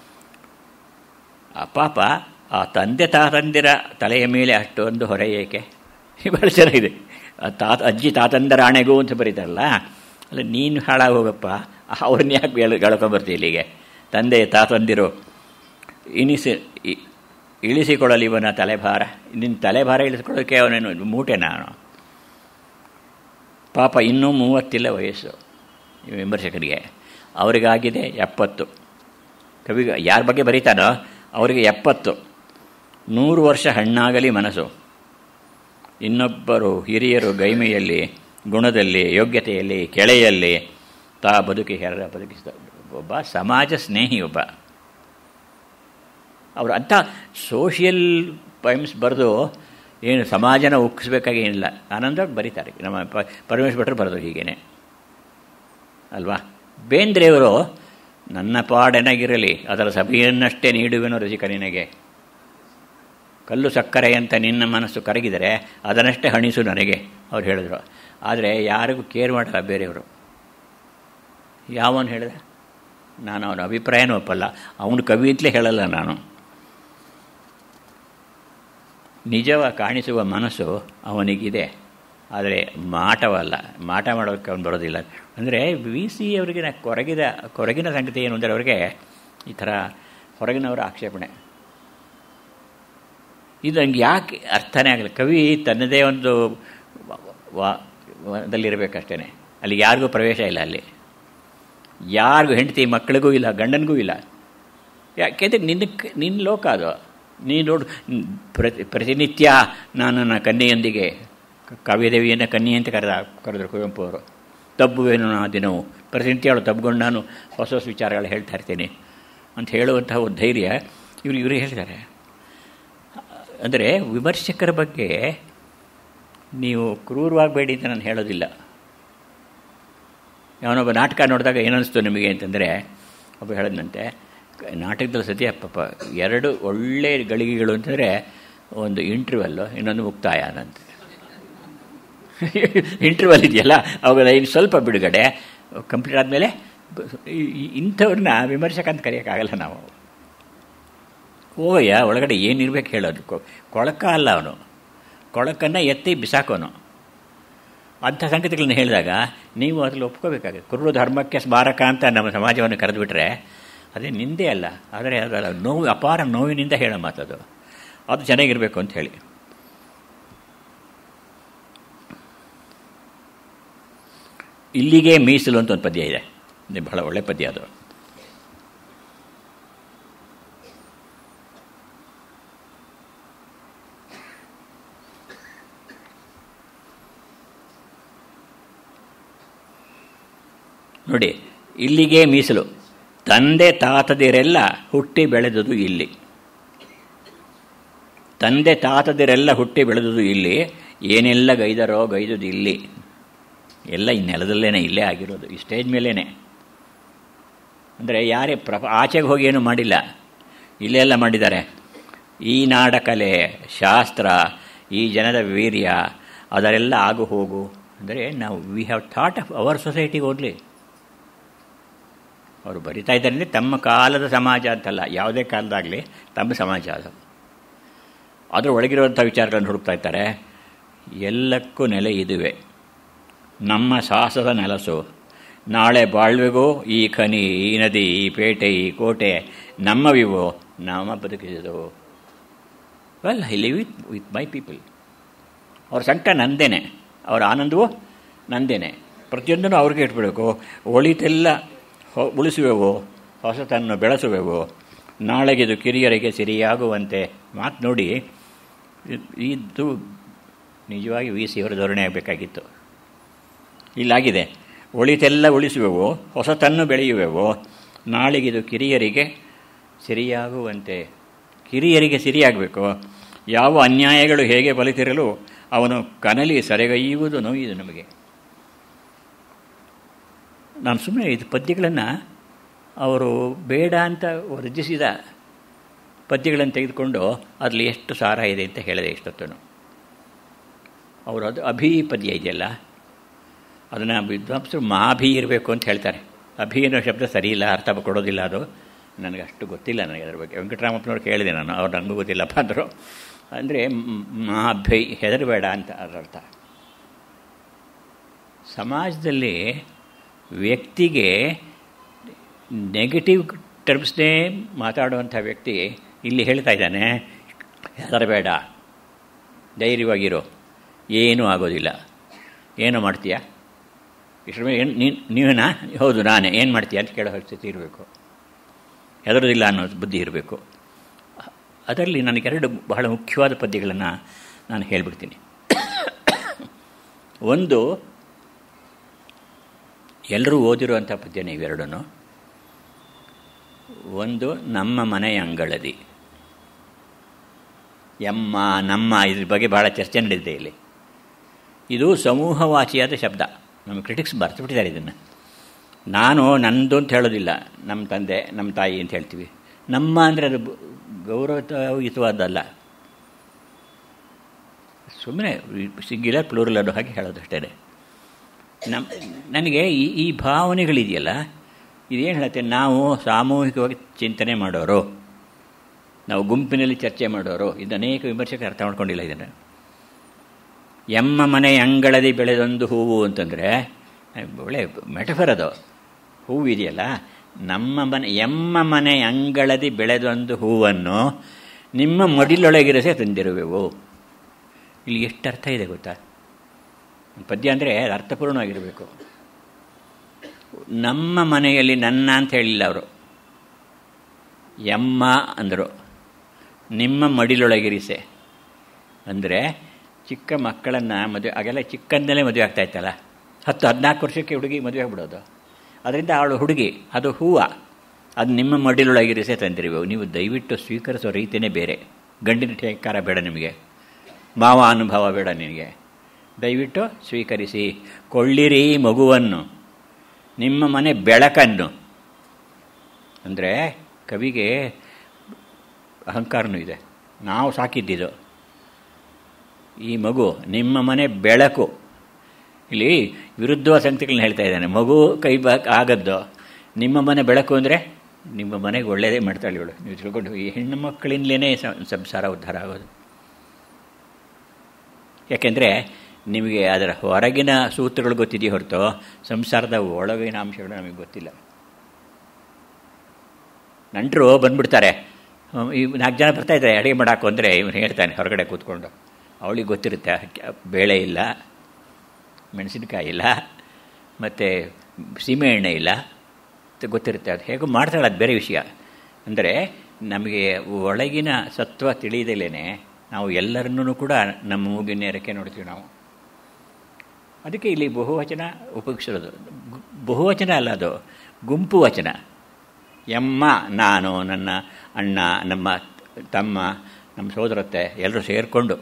ಆ ಪಾಪ ಆ ತಂದೆ ತಾತಂದಿರ ತಲೆಯ ಮೇಲೆ ಅಷ್ಟೊಂದು ಹೊರೆ ಏಕೆ ಭಾಳ ಚೆನ್ನಾಗಿದೆ ತಾತ ಅಜ್ಜಿ ತಾತಂದರ ಆಣೆಗೂ ಅಂತ ಬರೀತಾರಲ್ಲ ಅಲ್ಲ ನೀನು ಹಾಳಾಗಿ ಹೋಗಪ್ಪ ಅವ್ರನ್ನ ಯಾಕೆ ಹೇಳ ಗೆಳ್ಕೊಂಬರ್ತೀವಿ ಇಲ್ಲಿಗೆ ತಂದೆ ತಾತಂದಿರು ಇನಿಸಿ ಇಳಿಸಿಕೊಳ್ಳಲಿ ಇವನ ತಲೆಭಾರ ನಿನ್ನ ತಲೆಭಾರ ಇಳಿಸ್ಕೊಳ್ಳೋಕ್ಕೆ ಅವನೇನು ಮೂಟೆ ನಾನು ಪಾಪ ಇನ್ನೂ ಮೂವತ್ತಿಲ್ಲ ವಯಸ್ಸು ವಿಮರ್ಶಕರಿಗೆ ಅವರಿಗಾಗಿದೆ ಎಪ್ಪತ್ತು ಕವಿ ಯಾರ ಬಗ್ಗೆ ಬರೀತಾನೋ ಅವರಿಗೆ ಎಪ್ಪತ್ತು ನೂರು ವರ್ಷ ಹಣ್ಣಾಗಲಿ ಮನಸ್ಸು ಇನ್ನೊಬ್ಬರು ಹಿರಿಯರು ಗೈಮೆಯಲ್ಲಿ ಗುಣದಲ್ಲಿ ಯೋಗ್ಯತೆಯಲ್ಲಿ ಕೆಳೆಯಲ್ಲಿ ತಾ ಬದುಕಿ ಹೆರ ಬದುಕಿಸಿದ ಒಬ್ಬ ಸಮಾಜ ಸ್ನೇಹಿ ಒಬ್ಬ ಅವರು ಅಂಥ ಸೋಷಿಯಲ್ ಪೈಮ್ಸ್ ಬರೆದು ಏನು ಸಮಾಜನ ಉಕ್ಕಿಸ್ಬೇಕಾಗಿ ಏನಿಲ್ಲ ಆನಂದವಾಗಿ ಬರೀತಾರೆ ನಮ್ಮ ಪ ಪರಮೇಶ್ ಭಟ್ರು ಬರೆದು ಹೀಗೇನೆ ಅಲ್ವಾ ಬೇಂದ್ರೆಯವರು ನನ್ನ ಪಾಡೆನಗಿರಲಿ ಅದರ ಸಭೆಯನ್ನಷ್ಟೇ ನೀಡುವೆನು ರಸಿಕ ನಿನಗೆ ಕಲ್ಲು ಸಕ್ಕರೆಯಂತ ನಿನ್ನ ಮನಸ್ಸು ಕರಗಿದರೆ ಅದನ್ನಷ್ಟೇ ಹಣಿಸು ನನಗೆ ಅವ್ರು ಹೇಳಿದ್ರು ಆದರೆ ಯಾರಿಗೂ ಕೇರ್ ಮಾಡಲ್ಲ ಬೇರೆಯವರು ಯಾವನು ಹೇಳಿದೆ ನಾನು ಅವನ ಅಭಿಪ್ರಾಯನೂ ಒಪ್ಪಲ್ಲ ಅವನು ಕವಿ ಅಂತಲೇ ಹೇಳಲ್ಲ ನಾನು ನಿಜವ ಕಾಣಿಸುವ ಮನಸ್ಸು ಅವನಿಗಿದೆ ಆದರೆ ಮಾಟವಲ್ಲ ಮಾಟ ಮಾಡೋಕ್ಕೆ ಅವನು ಬರೋದಿಲ್ಲ ಅಂದರೆ ವಿ ಸಿ ಅವರಿಗೆ ಕೊರಗಿದ ಕೊರಗಿನ ಸಂಗತಿ ಏನು ಅಂದರೆ ಅವರಿಗೆ ಈ ಥರ ಹೊರಗಿನವರ ಆಕ್ಷೇಪಣೆ ಇದು ನನಗೆ ಯಾಕೆ ಅರ್ಥನೇ ಆಗಲ್ಲ ಕವಿ ತನ್ನದೇ ಒಂದು ವಾದಲ್ಲಿರಬೇಕಷ್ಟೇ ಅಲ್ಲಿ ಯಾರಿಗೂ ಪ್ರವೇಶ ಇಲ್ಲ ಅಲ್ಲಿ ಯಾರಿಗೂ ಹೆಂಡತಿ ಮಕ್ಕಳಿಗೂ ಇಲ್ಲ ಗಂಡನಿಗೂ ಇಲ್ಲ ಯಾಕೆಂದರೆ ನಿನ್ನ ನಿನ್ನ ಲೋಕ ಅದು ನೀನು ನೋಡು ಪ್ರತಿ ಪ್ರತಿನಿತ್ಯ ನಾನು ನನ್ನ ಕನ್ಯೆಯೊಂದಿಗೆ ಕಾವ್ಯದೇವಿಯನ್ನು ಕನ್ಯೆ ಅಂತ ಕರೆದ ಕರೆದರು ಕುವೆಂಪು ಅವರು ತಬ್ಬುವೇನು ಆ ದಿನವು ಪ್ರತಿನಿತ್ಯ ಅವಳು ತಬ್ಕೊಂಡು ನಾನು ಹೊಸ ಹೊಸ ವಿಚಾರಗಳು ಹೇಳ್ತಾ ಇರ್ತೀನಿ ಅಂತ ಹೇಳುವಂತಹ ಒಂದು ಧೈರ್ಯ ಇವರು ಇವರು ಹೇಳ್ತಾರೆ ಅಂದರೆ ವಿಮರ್ಶಕರ ಬಗ್ಗೆ ನೀವು ಕ್ರೂರವಾಗಬೇಡಿ ಅಂತ ನಾನು ಹೇಳೋದಿಲ್ಲ ಯಾವನೊಬ್ಬ ನಾಟಕ ನೋಡಿದಾಗ ಏನನ್ನಿಸ್ತು ನಿಮಗೆ ಅಂತಂದರೆ ಒಬ್ಬ ಹೇಳದಂತೆ ನಾಟಕದಲ್ಲಿ ಸದ್ಯ ಪಾಪ ಎರಡು ಒಳ್ಳೆ ಗಳಿಗೆಗಳು ಅಂತಂದರೆ ಒಂದು ಇಂಟರ್ವಲ್ಲು ಇನ್ನೊಂದು ಮುಕ್ತಾಯ ಅನ್ನಂತೆ ಇಂಟರ್ವಲ್ ಇದೆಯಲ್ಲ ಅವಾಗ ಇನ್ನು ಸ್ವಲ್ಪ ಬಿಡುಗಡೆ ಕಂಪ್ಲೀಟ್ ಆದಮೇಲೆ ಇಂಥವ್ರನ್ನ ವಿಮರ್ಶಕ ಅಂತ ಕರೆಯೋಕ್ಕಾಗಲ್ಲ ನಾವು ಹೋಗಯ್ಯ ಒಳಗಡೆ ಏನಿರ್ಬೇಕು ಹೇಳೋದು ಕೊಳಕ ಅಲ್ಲ ಅವನು ಕೊಳಕನ್ನು ಎತ್ತಿ ಬಿಸಾಕೋನು ಅಂಥ ಸಂಗತಿಗಳನ್ನ ಹೇಳಿದಾಗ ನೀವು ಅದ್ರಲ್ಲಿ ಒಪ್ಕೋಬೇಕಾಗುತ್ತೆ ಕುರುಡು ಧರ್ಮಕ್ಕೆ ಸ್ಮಾರಕ ಅಂತ ನಮ್ಮ ಸಮಾಜವನ್ನು ಕರೆದುಬಿಟ್ರೆ ಅದೇ ನಿಂದೇ ಅಲ್ಲ ಆದರೆ ಅದರ ನೋವು ಅಪಾರ ನೋವಿನಿಂದ ಹೇಳೋ ಮಾತದು ಅದು ಚೆನ್ನಾಗಿರಬೇಕು ಅಂತ ಹೇಳಿ ಇಲ್ಲಿಗೆ ಮೀಸಲು ಅಂತ ಒಂದು ಪದ್ಯ ಇದೆ ಬಹಳ ಒಳ್ಳೆ ಪದ್ಯ ಅದು ನೋಡಿ ಇಲ್ಲಿಗೆ ಮೀಸಲು ತಂದೆ ತಾತದಿರೆಲ್ಲ ಹುಟ್ಟಿ ಬೆಳೆದುದು ಇಲ್ಲಿ ತಂದೆ ತಾತದಿರೆಲ್ಲ ಹುಟ್ಟಿ ಬೆಳೆದುದು ಇಲ್ಲಿ ಏನೆಲ್ಲ ಗೈದರೋ ಗೈದುದು ಇಲ್ಲಿ ಎಲ್ಲ ಈ ನೆಲದಲ್ಲೇ ಇಲ್ಲೇ ಆಗಿರೋದು ಈ ಸ್ಟೇಜ್ ಮೇಲೇ ಅಂದರೆ ಯಾರೇ ಪ್ರ ಆಚೆಗೆ ಹೋಗಿ ಏನು ಮಾಡಿಲ್ಲ ಇಲ್ಲೇ ಎಲ್ಲ ಮಾಡಿದ್ದಾರೆ ಈ ನಾಡ ಕಲೆ ಶಾಸ್ತ್ರ ಈ ಜನದ ವೀರ್ಯ ಅದರೆಲ್ಲ ಆಗು ಹೋಗು ಅಂದರೆ ನಾವು we have thought of our ಸೊಸೈಟಿಗೆ ಓನ್ಲಿ ಅವರು ಬರಿತಾ ಇದ್ದಾರೆ ಅಂದರೆ ತಮ್ಮ ಕಾಲದ ಸಮಾಜ ಅಂತಲ್ಲ ಯಾವುದೇ ಕಾಲದಾಗಲಿ ತಮ್ಮ ಸಮಾಜ ಅದು ಅದರ ಒಳಗಿರುವಂಥ ವಿಚಾರಗಳನ್ನು ಹುಡುಕ್ತಾ ಇರ್ತಾರೆ ಎಲ್ಲಕ್ಕೂ ನೆಲೆ ಇದುವೆ ನಮ್ಮ ಸಾಹಸದ ನೆಲಸು ನಾಳೆ ಬಾಳ್ವೆಗೂ ಈ ಖನಿ ಈ ನದಿ ಈ ಪೇಟೆ ಈ ಕೋಟೆ ನಮ್ಮವಿವು ನಮ್ಮ ಬದುಕಿಸಿದವು well I live with with my people ಅವ್ರ ಸಂಕಟ ನಂದೇನೆ ಅವರ ಆನಂದವೂ ನಂದೇನೆ ಪ್ರತಿಯೊಂದನ್ನು ಅವ್ರಿಗೆ ಇಟ್ಬಿಡಬೇಕು ಒಳಿತೆಲ್ಲ ಉಳಿಸುವೆವು ಹೊಸತನ್ನು ಬೆಳೆಸುವೆವು ನಾಳೆಗಿದು ಕಿರಿಯರಿಗೆ ಸಿರಿಯಾಗುವಂತೆ ಮಾತು ನೋಡಿ ಇದು ನಿಜವಾಗಿ ವಿ ಸಿ ಅವರ ಧೋರಣೆ ಆಗಬೇಕಾಗಿತ್ತು ಇಲ್ಲಾಗಿದೆ ಒಳಿತೆಲ್ಲ ಉಳಿಸುವೆವು ಹೊಸತನ್ನು ಬೆಳೆಯುವೆವು ನಾಳೆಗಿದು ಕಿರಿಯರಿಗೆ ಸಿರಿಯಾಗುವಂತೆ ಕಿರಿಯರಿಗೆ ಸಿರಿಯಾಗಬೇಕು ಯಾವ ಅನ್ಯಾಯಗಳು ಹೇಗೆ ಬಲಿತಿರಲು ಅವನು ಕನಲಿ ಸೆರೆಗೈಯುವುದು ನೋಯಿದು ನಮಗೆ ನಾನು ಸುಮ್ಮನೆ ಇದು ಪದ್ಯಗಳನ್ನು ಅವರು ಬೇಡ ಅಂತ ವರ್ಜಿಸಿದ ಪದ್ಯಗಳನ್ನು ತೆಗೆದುಕೊಂಡು ಅದರಲ್ಲಿ ಎಷ್ಟು ಸಾರ ಇದೆ ಅಂತ ಹೇಳಿದೆ ಇಷ್ಟೊತ್ತನು ಅವರು ಅದು ಅಭಿ ಪದ್ಯ ಇದೆಯಲ್ಲ ಅದನ್ನು ವಿದ್ವಾಂಸರು ಮಾಭಿ ಇರಬೇಕು ಅಂತ ಹೇಳ್ತಾರೆ ಅಭಿ ಅನ್ನೋ ಶಬ್ದ ಸರಿ ಇಲ್ಲ ಅರ್ಥ ಕೊಡೋದಿಲ್ಲ ಅದು ನನಗೆ ಅಷ್ಟು ಗೊತ್ತಿಲ್ಲ ನನಗೆ ಅದ್ರ ಬಗ್ಗೆ ವೆಂಕಟರಾಮಪ್ಪನವ್ರು ಕೇಳಿದೆ ನಾನು ಅವ್ರು ನನಗೂ ಗೊತ್ತಿಲ್ಲಪ್ಪ ಅಂದರು ಅಂದರೆ ಮಾಭಿ ಹೆದರಬೇಡ ಅಂತ ಅದರ ಅರ್ಥ ಸಮಾಜದಲ್ಲಿ ವ್ಯಕ್ತಿಗೆ ನೆಗೆಟಿವ್ ಟರ್ಮ್ಸ್ನೇ ಮಾತಾಡುವಂಥ ವ್ಯಕ್ತಿ ಇಲ್ಲಿ ಹೇಳ್ತಾ ಇದ್ದಾನೆ ಹೆದರಬೇಡ ಧೈರ್ಯವಾಗಿರು ಏನೂ ಆಗೋದಿಲ್ಲ ಏನು ಮಾಡ್ತೀಯಾ ಇಷ್ಟರ ಮೇಲೆ ಏನು ನೀನು ನೀವೇನಾ ಹೌದು ನಾನೇ ಏನು ಮಾಡ್ತೀಯ ಅಂತ ಕೇಳೋ ಸ್ಥಿತಿ ಇರಬೇಕು ಹೆದರೋದಿಲ್ಲ ಅನ್ನೋ ಬುದ್ಧಿ ಇರಬೇಕು ಅದರಲ್ಲಿ ನನಗೆರಡು ಬಹಳ ಮುಖ್ಯವಾದ ಪದ್ಯಗಳನ್ನು ನಾನು ಹೇಳಿಬಿಡ್ತೀನಿ ಒಂದು ಎಲ್ಲರೂ ಓದಿರುವಂಥ ಪದ್ಯನೇ ಇವೆರಡೂ ಒಂದು ನಮ್ಮ ಮನೆಯ ಅಂಗಳದಿ ಎಮ್ಮ ನಮ್ಮ ಇದ್ರ ಬಗ್ಗೆ ಭಾಳ ಚರ್ಚೆ ನಡೆದಿದೆ ಇಲ್ಲಿ ಇದು ಸಮೂಹವಾಚಿಯಾದ ಶಬ್ದ ನಮ್ಮ ಕ್ರಿಟಿಕ್ಸ್ ಬರ್ತು ಬಿಟ್ಟಿದ್ದಾರೆ ಇದನ್ನು ನಾನು ನಂದು ಅಂತ ಹೇಳೋದಿಲ್ಲ ನಮ್ಮ ತಂದೆ ನಮ್ಮ ತಾಯಿ ಅಂತ ಹೇಳ್ತೀವಿ ನಮ್ಮ ಅಂದರೆ ಅದು ಗೌರವಯುತವಾದಲ್ಲ ಸುಮ್ಮನೆ ಸಿಂಗ್ಯುಲರ್ ಪ್ಲೂರಲ್ ಅನ್ನೋ ಹಾಗೆ ಹೇಳೋದು ಅಷ್ಟೇ ನಮ್ಮ ನನಗೆ ಈ ಈ ಭಾವನೆಗಳಿದೆಯಲ್ಲ ಇದೇನು ಹೇಳುತ್ತೆ ನಾವು ಸಾಮೂಹಿಕವಾಗಿ ಚಿಂತನೆ ಮಾಡೋರು ನಾವು ಗುಂಪಿನಲ್ಲಿ ಚರ್ಚೆ ಮಾಡೋರು ಇದು ಅನೇಕ ವಿಮರ್ಶಕರು ಅರ್ಥ ಮಾಡ್ಕೊಂಡಿಲ್ಲ ಇದನ್ನು ಎಮ್ಮ ಮನೆ ಅಂಗಳದಿ ಬೆಳೆದೊಂದು ಹೂವು ಅಂತಂದರೆ ಒಳ್ಳೆ ಮೆಟಫರ್ ಅದು ಹೂವು ಇದೆಯಲ್ಲ ನಮ್ಮ ಮನೆ ಎಮ್ಮ ಮನೆ ಅಂಗಳದಿ ಬೆಳೆದೊಂದು ಹೂವನ್ನು ನಿಮ್ಮ ಮಡಿಲೊಳಗಿರಸೆ ತಂದಿರುವೆವು ಇಲ್ಲಿ ಎಷ್ಟು ಅರ್ಥ ಇದೆ ಗೊತ್ತಾ ಪದ್ಯ ಅಂದರೆ ಅರ್ಥಪೂರ್ಣವಾಗಿರಬೇಕು ನಮ್ಮ ಮನೆಯಲ್ಲಿ ನನ್ನ ಅಂತ ಹೇಳಿಲ್ಲ ಅವರು ಎಮ್ಮ ಅಂದರು ನಿಮ್ಮ ಮಡಿಲೊಳಗಿರಿಸೆ ಅಂದರೆ ಚಿಕ್ಕ ಮಕ್ಕಳನ್ನು ಮದುವೆ ಆಗೆಲ್ಲ ಚಿಕ್ಕಂದಲೇ ಮದುವೆ ಆಗ್ತಾ ಇತ್ತಲ್ಲ ಹತ್ತು ಹದಿನಾಲ್ಕು ವರ್ಷಕ್ಕೆ ಹುಡುಗಿ ಮದುವೆ ಆಗ್ಬಿಡೋದು ಅದರಿಂದ ಅವಳು ಹುಡುಗಿ ಅದು ಹೂವು ಅದು ನಿಮ್ಮ ಮಡಿಲೊಳಗಿರಿಸೆ ತಂದಿರುವೆ ನೀವು ದಯವಿಟ್ಟು ಸ್ವೀಕರಿಸೋ ರೀತಿಯೇ ಬೇರೆ ಗಂಡಿನ ಠೇಕಾರ ಬೇಡ ನಿಮಗೆ ಮಾವ ಅನುಭವ ಬೇಡ ನಿನಗೆ ದಯವಿಟ್ಟು ಸ್ವೀಕರಿಸಿ ಕೊಳ್ಳಿರಿ ಮಗುವನ್ನು ನಿಮ್ಮ ಮನೆ ಬೆಳಕನ್ನು ಅಂದರೆ ಕವಿಗೆ ಅಹಂಕಾರನೂ ಇದೆ ನಾವು ಸಾಕಿದ್ದಿದ್ದು ಈ ಮಗು ನಿಮ್ಮ ಮನೆ ಬೆಳಕು ಇಲ್ಲಿ ವಿರುದ್ಧವಾದ ಸಂಗತಿಗಳನ್ನ ಹೇಳ್ತಾ ಇದ್ದಾನೆ ಮಗು ಕೈ ಬಾ ಆಗದ್ದು ನಿಮ್ಮ ಮನೆ ಬೆಳಕು ಅಂದರೆ ನಿಮ್ಮ ಮನೆಗೆ ಒಳ್ಳೆಯದೇ ಮಾಡ್ತಾಳೆ ಇವಳು ನೀವು ತಿಳ್ಕೊಂಡು ಈ ಹೆಣ್ಣು ಮಕ್ಕಳಿಂದಲೇ ಸಂಸಾರ ಉದ್ಧಾರ ಆಗೋದು ಯಾಕೆಂದರೆ ನಿಮಗೆ ಅದರ ಹೊರಗಿನ ಸೂತ್ರಗಳು ಗೊತ್ತಿದೆಯೇ ಹೊರತು ಸಂಸಾರದ ಒಳಗಿನ ಅಂಶಗಳು ನಮಗೆ ಗೊತ್ತಿಲ್ಲ ನಂಟರು ಬಂದ್ಬಿಡ್ತಾರೆ ಈ ನಾಲ್ಕು ಜನ ಬರ್ತಾಯಿದ್ದಾರೆ ಅಡುಗೆ ಮಾಡಾಕು ಅಂದರೆ ಇವನು ಹೇಳ್ತಾನೆ ಹೊರಗಡೆ ಕೂತ್ಕೊಂಡು ಅವಳಿಗೆ ಗೊತ್ತಿರುತ್ತೆ ಬೇಳೆ ಇಲ್ಲ ಮೆಣಸಿನಕಾಯಿ ಇಲ್ಲ ಮತ್ತು ಸೀಮೆಎಣ್ಣೆ ಇಲ್ಲ ಅಂತ ಗೊತ್ತಿರುತ್ತೆ ಅದು ಹೇಗೂ ಮಾಡ್ತಾಳೆ ಅದು ಬೇರೆ ವಿಷಯ ಅಂದರೆ ನಮಗೆ ಒಳಗಿನ ಸತ್ವ ತಿಳಿಯದಲೇ ನಾವು ಎಲ್ಲರನ್ನೂ ಕೂಡ ನಮ್ಮ ಮೂಗಿನ ನೇರಕ್ಕೆ ನೋಡ್ತೀವಿ ನಾವು ಅದಕ್ಕೆ ಇಲ್ಲಿ ಬಹುವಚನ ಉಪಯೋಗಿಸಿರೋದು ಬಹುವಚನ ಅಲ್ಲ ಅದು ಗುಂಪು ವಚನ ಎಮ್ಮ ನಾನು ನನ್ನ ಅಣ್ಣ ನಮ್ಮ ತಮ್ಮ ನಮ್ಮ ಸೋದರತ್ತೆ ಎಲ್ಲರೂ ಸೇರಿಕೊಂಡು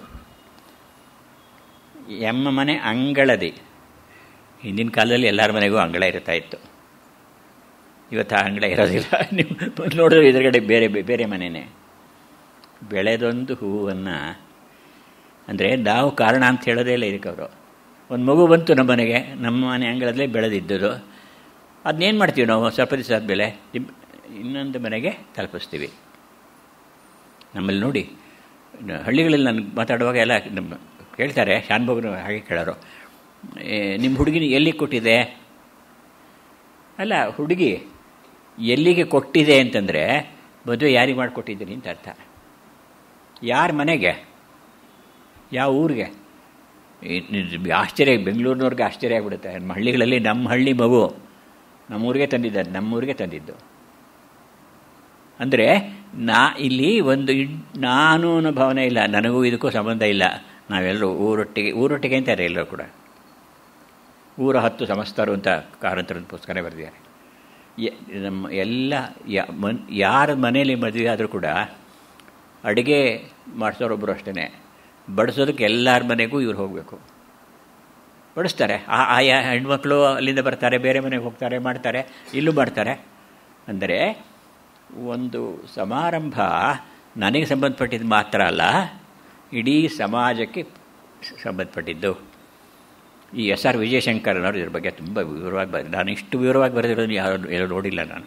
ಎಮ್ಮ ಮನೆ ಅಂಗಳದಿ ಹಿಂದಿನ ಕಾಲದಲ್ಲಿ ಎಲ್ಲರ ಮನೆಗೂ ಅಂಗಳ ಇರ್ತಾ ಇತ್ತು ಇವತ್ತು ಆ ಅಂಗಳ ಇರೋದಿಲ್ಲ ನೀವು ನೋಡಿದ್ರೆ ಎದುರುಗಡೆ ಬೇರೆ ಬೇರೆ ಮನೆಯೇ ಬೆಳೆದೊಂದು ಹೂವನ್ನು ಅಂದರೆ ನಾವು ಕಾರಣ ಅಂತ ಹೇಳೋದೇ ಇಲ್ಲ ಇದಕ್ಕೆ ಅವರು ಒಂದು ಮಗು ಬಂತು ನಮ್ಮ ಮನೆಗೆ ನಮ್ಮ ಮನೆ ಅಂಗಳದಲ್ಲೇ ಬೆಳೆದಿದ್ದರು ಅದನ್ನೇನು ಮಾಡ್ತೀವಿ ನಾವು ಸ್ವಲ್ಪ ದಿವಸ ಆದಮೇಲೆ ಇನ್ನೊಂದು ಮನೆಗೆ ತಲುಪಿಸ್ತೀವಿ ನಮ್ಮಲ್ಲಿ ನೋಡಿ ಹಳ್ಳಿಗಳಲ್ಲಿ ನಾನು ಮಾತಾಡುವಾಗ ಎಲ್ಲ ನಮ್ಮ ಕೇಳ್ತಾರೆ ಶಾನ್ಭೋಗನು ಹಾಗೆ ಕೇಳೋರು ನಿಮ್ಮ ಹುಡುಗಿನ ಎಲ್ಲಿಗೆ ಕೊಟ್ಟಿದೆ ಅಲ್ಲ ಹುಡುಗಿ ಎಲ್ಲಿಗೆ ಕೊಟ್ಟಿದೆ ಅಂತಂದರೆ ಮದುವೆ ಯಾರಿಗೆ ಮಾಡಿಕೊಟ್ಟಿದ್ದೀನಿ ಅಂತ ಅರ್ಥ ಯಾರ ಮನೆಗೆ ಯಾವ ಊರಿಗೆ ಆಶ್ಚರ್ಯ ಬೆಂಗಳೂರಿನವ್ರಿಗೆ ಆಶ್ಚರ್ಯ ಆಗಿಬಿಡುತ್ತೆ ನಮ್ಮ ಹಳ್ಳಿಗಳಲ್ಲಿ ನಮ್ಮ ಹಳ್ಳಿ ಮಗು ನಮ್ಮೂರಿಗೆ ತಂದಿದ್ದಾರೆ ನಮ್ಮೂರಿಗೆ ತಂದಿದ್ದು ಅಂದರೆ ನಾ ಇಲ್ಲಿ ಒಂದು ನಾನು ಅನ್ನೋ ಭಾವನೆ ಇಲ್ಲ ನನಗೂ ಇದಕ್ಕೂ ಸಂಬಂಧ ಇಲ್ಲ ನಾವೆಲ್ಲರೂ ಊರೊಟ್ಟಿಗೆ ಊರೊಟ್ಟಿಗೆ ಅಂತಾರೆ ಎಲ್ಲರೂ ಕೂಡ ಊರ ಹತ್ತು ಸಮಸ್ತರು ಅಂತ ಕಾರಂತರದ ಪುಸ್ತಕನೇ ಬರೆದಿದ್ದಾರೆ ನಮ್ಮ ಎಲ್ಲ ಯಾರ ಮನೆಯಲ್ಲಿ ಮದುವೆ ಆದರೂ ಕೂಡ ಅಡುಗೆ ಮಾಡಿಸೋರೊಬ್ಬರು ಅಷ್ಟೇ ಬಡಿಸೋದಕ್ಕೆ ಎಲ್ಲರ ಮನೆಗೂ ಇವ್ರು ಹೋಗಬೇಕು ಬಡಿಸ್ತಾರೆ ಆ ಆಯಾ ಹೆಣ್ಮಕ್ಳು ಅಲ್ಲಿಂದ ಬರ್ತಾರೆ ಬೇರೆ ಮನೆಗೆ ಹೋಗ್ತಾರೆ ಮಾಡ್ತಾರೆ ಇಲ್ಲೂ ಮಾಡ್ತಾರೆ ಅಂದರೆ ಒಂದು ಸಮಾರಂಭ ನನಗೆ ಸಂಬಂಧಪಟ್ಟಿದ್ದು ಮಾತ್ರ ಅಲ್ಲ ಇಡೀ ಸಮಾಜಕ್ಕೆ ಸಂಬಂಧಪಟ್ಟಿದ್ದು ಈ ಎಸ್ ಆರ್ ವಿಜಯಶಂಕರನವರು ಇದ್ರ ಬಗ್ಗೆ ತುಂಬ ವಿವರವಾಗಿ ಬರೆದ ನಾನು ಇಷ್ಟು ವಿವರವಾಗಿ ಬರೆದಿರೋದು ಯಾರು ಎಲ್ಲೂ ನೋಡಿಲ್ಲ ನಾನು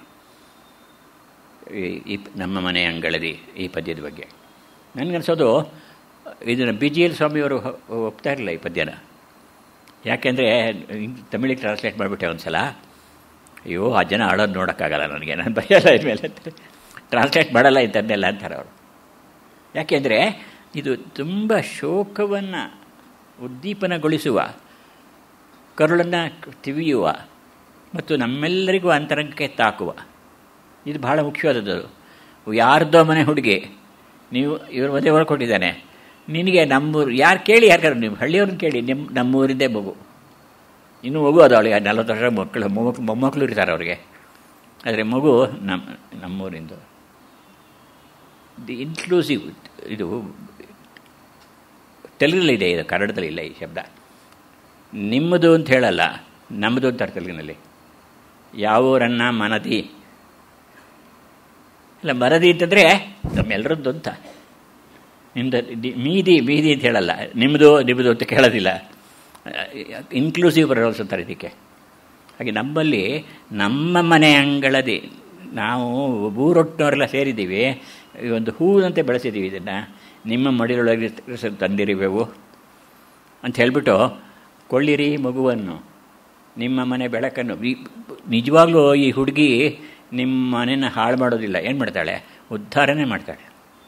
ಈ ನಮ್ಮ ಮನೆ ಅಂಗಳದಿ ಈ ಪದ್ಯದ ಬಗ್ಗೆ ನನಗನ್ಸೋದು ಇದನ್ನು ಬಿ ಜಿ ಎಲ್ ಸ್ವಾಮಿಯವರು ಒಪ್ತಾ ಇರಲಿಲ್ಲ ಈ ಪದ್ಯನ ಯಾಕೆಂದರೆ ತಮಿಳಿಗೆ ಟ್ರಾನ್ಸ್ಲೇಟ್ ಮಾಡಿಬಿಟ್ಟೆ ಒಂದು ಸಲ ಅಯ್ಯೋ ಆ ಜನ ಆಡೋದು ನೋಡೋಕ್ಕಾಗಲ್ಲ ನನಗೆ ನಾನು ಬರೆಯಲ್ಲ ಇದ್ಮೇಲೆ ಅಂತ ಟ್ರಾನ್ಸ್ಲೇಟ್ ಮಾಡಲ್ಲ ಇಂಥದ್ದೆಲ್ಲ ಅಂತಾರೆ ಅವರು ಯಾಕೆಂದರೆ ಇದು ತುಂಬ ಶೋಕವನ್ನು ಉದ್ದೀಪನಗೊಳಿಸುವ ಕರುಳನ್ನು ತಿವಿಯುವ ಮತ್ತು ನಮ್ಮೆಲ್ಲರಿಗೂ ಅಂತರಂಗಕ್ಕೆ ತಾಕುವ ಇದು ಬಹಳ ಮುಖ್ಯವಾದದ್ದು ಯಾರ್ದೋ ಮನೆ ಹುಡುಗಿ ನೀವು ಇವ್ರ ಮದುವೆ ಹೊಳ್ಕೊಟ್ಟಿದ್ದಾನೆ ನಿನಗೆ ನಮ್ಮೂರು ಯಾರು ಕೇಳಿ ಯಾರು ನೀವು ಹಳ್ಳಿಯವ್ರನ್ನ ಕೇಳಿ ನಿಮ್ಮ ನಮ್ಮೂರಿಂದೇ ಮಗು ಇನ್ನೂ ಮಗು ಅದು ಅವಳಿಗೆ ನಲ್ವತ್ತು ವರ್ಷ ಮಕ್ಕಳು ಮೊಮ್ಮಕ್ಕಳು ಮೊಮ್ಮಕ್ಕಳು ಇರ್ತಾರೆ ಅವ್ರಿಗೆ ಆದರೆ ಮಗು ನಮ್ಮ ನಮ್ಮೂರಿಂದು ದಿ ಇನ್ಕ್ಲೂಸಿವ್ ಇದು ತೆಲುಗಿನಲ್ಲಿದೆ ಇದು ಕನ್ನಡದಲ್ಲಿ ಇಲ್ಲ ಈ ಶಬ್ದ ನಿಮ್ಮದು ಅಂತ ಹೇಳಲ್ಲ ನಮ್ಮದು ಅಂತಾರೆ ತೆಲುಗಿನಲ್ಲಿ ಯಾವೂರನ್ನ ಮನದಿ ಇಲ್ಲ ಮರದಿ ಅಂತಂದರೆ ನಮ್ಮೆಲ್ಲರದ್ದು ಅಂತ ನಿಮ್ಮದು ಮೀದಿ ಬೀದಿ ಅಂತ ಹೇಳಲ್ಲ ನಿಮ್ಮದು ನಿಮ್ಮದು ಅಂತ ಕೇಳೋದಿಲ್ಲ ಇನ್ಕ್ಲೂಸಿವ್ ಬರೋಲ್ಸ್ ಅಂತಾರೆ ಇದಕ್ಕೆ ಹಾಗೆ ನಮ್ಮಲ್ಲಿ ನಮ್ಮ ಮನೆ ಅಂಗಳದಿ ನಾವು ಊರೊಟ್ಟಿನವರೆಲ್ಲ ಸೇರಿದ್ದೀವಿ ಈ ಒಂದು ಹೂವಂತೆ ಬೆಳೆಸಿದ್ದೀವಿ ಇದನ್ನು ನಿಮ್ಮ ಮಡಿಲೊಳಗೆ ತಂದಿರಿವೆವು ಅಂತ ಹೇಳಿಬಿಟ್ಟು ಕೊಳ್ಳಿರಿ ಮಗುವನ್ನು ನಿಮ್ಮ ಮನೆ ಬೆಳಕನ್ನು ನಿಜವಾಗ್ಲೂ ಈ ಹುಡುಗಿ ನಿಮ್ಮ ಮನೆಯನ್ನು ಹಾಳು ಮಾಡೋದಿಲ್ಲ ಏನು ಮಾಡ್ತಾಳೆ ಉದ್ಧಾರನೇ ಮಾಡ್ತಾಳೆ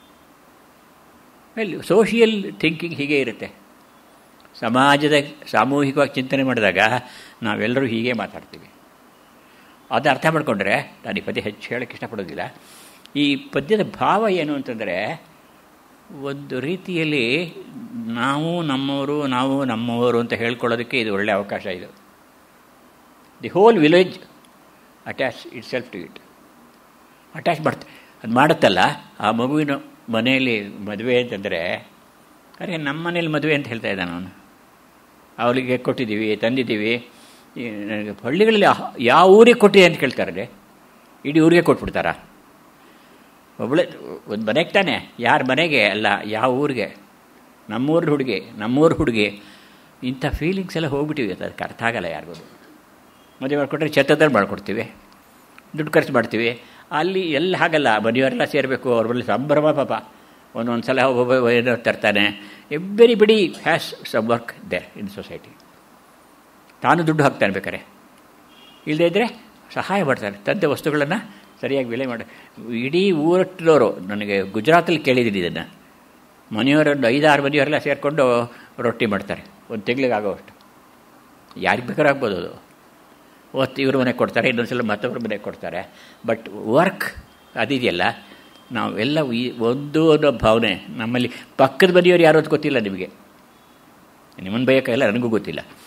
ಅಲ್ಲಿ ಸೋಷಿಯಲ್ ಥಿಂಕಿಂಗ್ ಹೀಗೆ ಇರುತ್ತೆ ಸಮಾಜದ ಸಾಮೂಹಿಕವಾಗಿ ಚಿಂತನೆ ಮಾಡಿದಾಗ ನಾವೆಲ್ಲರೂ ಹೀಗೆ ಮಾತಾಡ್ತೀವಿ ಅದು ಅರ್ಥ ಮಾಡಿಕೊಂಡ್ರೆ ನಾನು ಈ ಪದ್ಯ ಹೆಚ್ಚು ಹೇಳೋಕ್ಕೆ ಇಷ್ಟಪಡೋದಿಲ್ಲ ಈ ಪದ್ಯದ ಭಾವ ಏನು ಅಂತಂದರೆ ಒಂದು ರೀತಿಯಲ್ಲಿ ನಾವು ನಮ್ಮವರು ನಾವು ನಮ್ಮವರು ಅಂತ ಹೇಳ್ಕೊಳ್ಳೋದಕ್ಕೆ ಇದು ಒಳ್ಳೆಯ ಅವಕಾಶ ಇದು the whole village attach itself to it attach ಮಾಡ್ತಾ ಅದು ಮಾಡುತ್ತಲ್ಲ ಆ ಮಗುವಿನ ಮನೆಯಲ್ಲಿ ಮದುವೆ ಅಂತಂದರೆ ಅರೆ ನಮ್ಮ ಮನೇಲಿ ಮದುವೆ ಅಂತ ಹೇಳ್ತಾ ಇದ್ದಾನೆ ಅವನು ಅವಳಿಗೆ ಕೊಟ್ಟಿದ್ದೀವಿ ತಂದಿದ್ದೀವಿ ನನಗೆ ಹಳ್ಳಿಗಳಲ್ಲಿ ಯಾವ ಊರಿಗೆ ಕೊಟ್ಟಿದೆ ಅಂತ ಕೇಳ್ತಾರೆ ಇಡೀ ಊರಿಗೆ ಕೊಟ್ಬಿಡ್ತಾರಾ ಒಬ್ಬಳೆ ಒಂದು ಮನೆಗೆ ತಾನೆ ಯಾರ ಮನೆಗೆ ಅಲ್ಲ ಯಾವ ಊರಿಗೆ ನಮ್ಮೂರ ಹುಡುಗಿ ನಮ್ಮೂರ ಹುಡುಗಿ ಇಂಥ ಫೀಲಿಂಗ್ಸ್ ಎಲ್ಲ ಹೋಗ್ಬಿಟ್ಟಿವಿ ಅದಕ್ಕೆ ಅರ್ಥ ಆಗಲ್ಲ ಯಾರಿಗೂ ಮದುವೆ ಮಾಡಿಕೊಟ್ರೆ ಛತ್ತದಲ್ಲಿ ಮಾಡ್ಕೊಡ್ತೀವಿ ದುಡ್ಡು ಖರ್ಚು ಮಾಡ್ತೀವಿ ಅಲ್ಲಿ ಎಲ್ಲ ಹಾಗಲ್ಲ ಮನೆಯವರೆಲ್ಲ ಸೇರಬೇಕು ಅವ್ರ ಬಳಿ ಸಂಭ್ರಮ ಪಾಪ ಒಂದೊಂದು ಸಲ ಒಬ್ಬೊಬ್ಬ ಏನೋ ತರ್ತಾನೆ everybody has some work there in society ತಾನು ದುಡ್ಡು ಹಾಕ್ತಾನೆ ಬೇಕಾರೆ ಇಲ್ಲದೇ ಇದ್ದರೆ ಸಹಾಯ ಮಾಡ್ತಾನೆ ತಂದ ವಸ್ತುಗಳನ್ನು ಸರಿಯಾಗಿ ಬೆಲೆ ಮಾಡಿ ಇಡೀ ಊರಟ್ಟಿನವರು ನನಗೆ ಗುಜರಾತಲ್ಲಿ ಕೇಳಿದ್ದೀನಿ ಇದನ್ನು ಮನೆಯವರೊಂದು ಐದಾರು ಮನೆಯವರೆಲ್ಲ ಸೇರಿಕೊಂಡು ರೊಟ್ಟಿ ಮಾಡ್ತಾರೆ ಒಂದು ತಿಂಗಳಿಗೆ ಆಗೋವಷ್ಟು ಯಾರಿಗೆ ಬೇಕಾದ್ರೂ ಆಗ್ಬೋದು ಅದು ಒತ್ತು ಇವ್ರ ಮನೆಗೆ ಕೊಡ್ತಾರೆ ಇನ್ನೊಂದು ಸಲ ಮತ್ತೊಬ್ಬರ ಮನೆಗೆ ಕೊಡ್ತಾರೆ ಬಟ್ ವರ್ಕ್ ಅದಿದೆಯಲ್ಲ ನಾವೆಲ್ಲ ಈ ಒಂದು ಅನ್ನೋ ಭಾವನೆ ನಮ್ಮಲ್ಲಿ ಪಕ್ಕದ ಮನೆಯವರು ಯಾರು ಅಂತ ಗೊತ್ತಿಲ್ಲ ನಿಮಗೆ ನಿಮ್ಮನ್ನು ಬೈಯೋಕ್ಕಾಗಲ್ಲ ನನಗೂ ಗೊತ್ತಿಲ್ಲ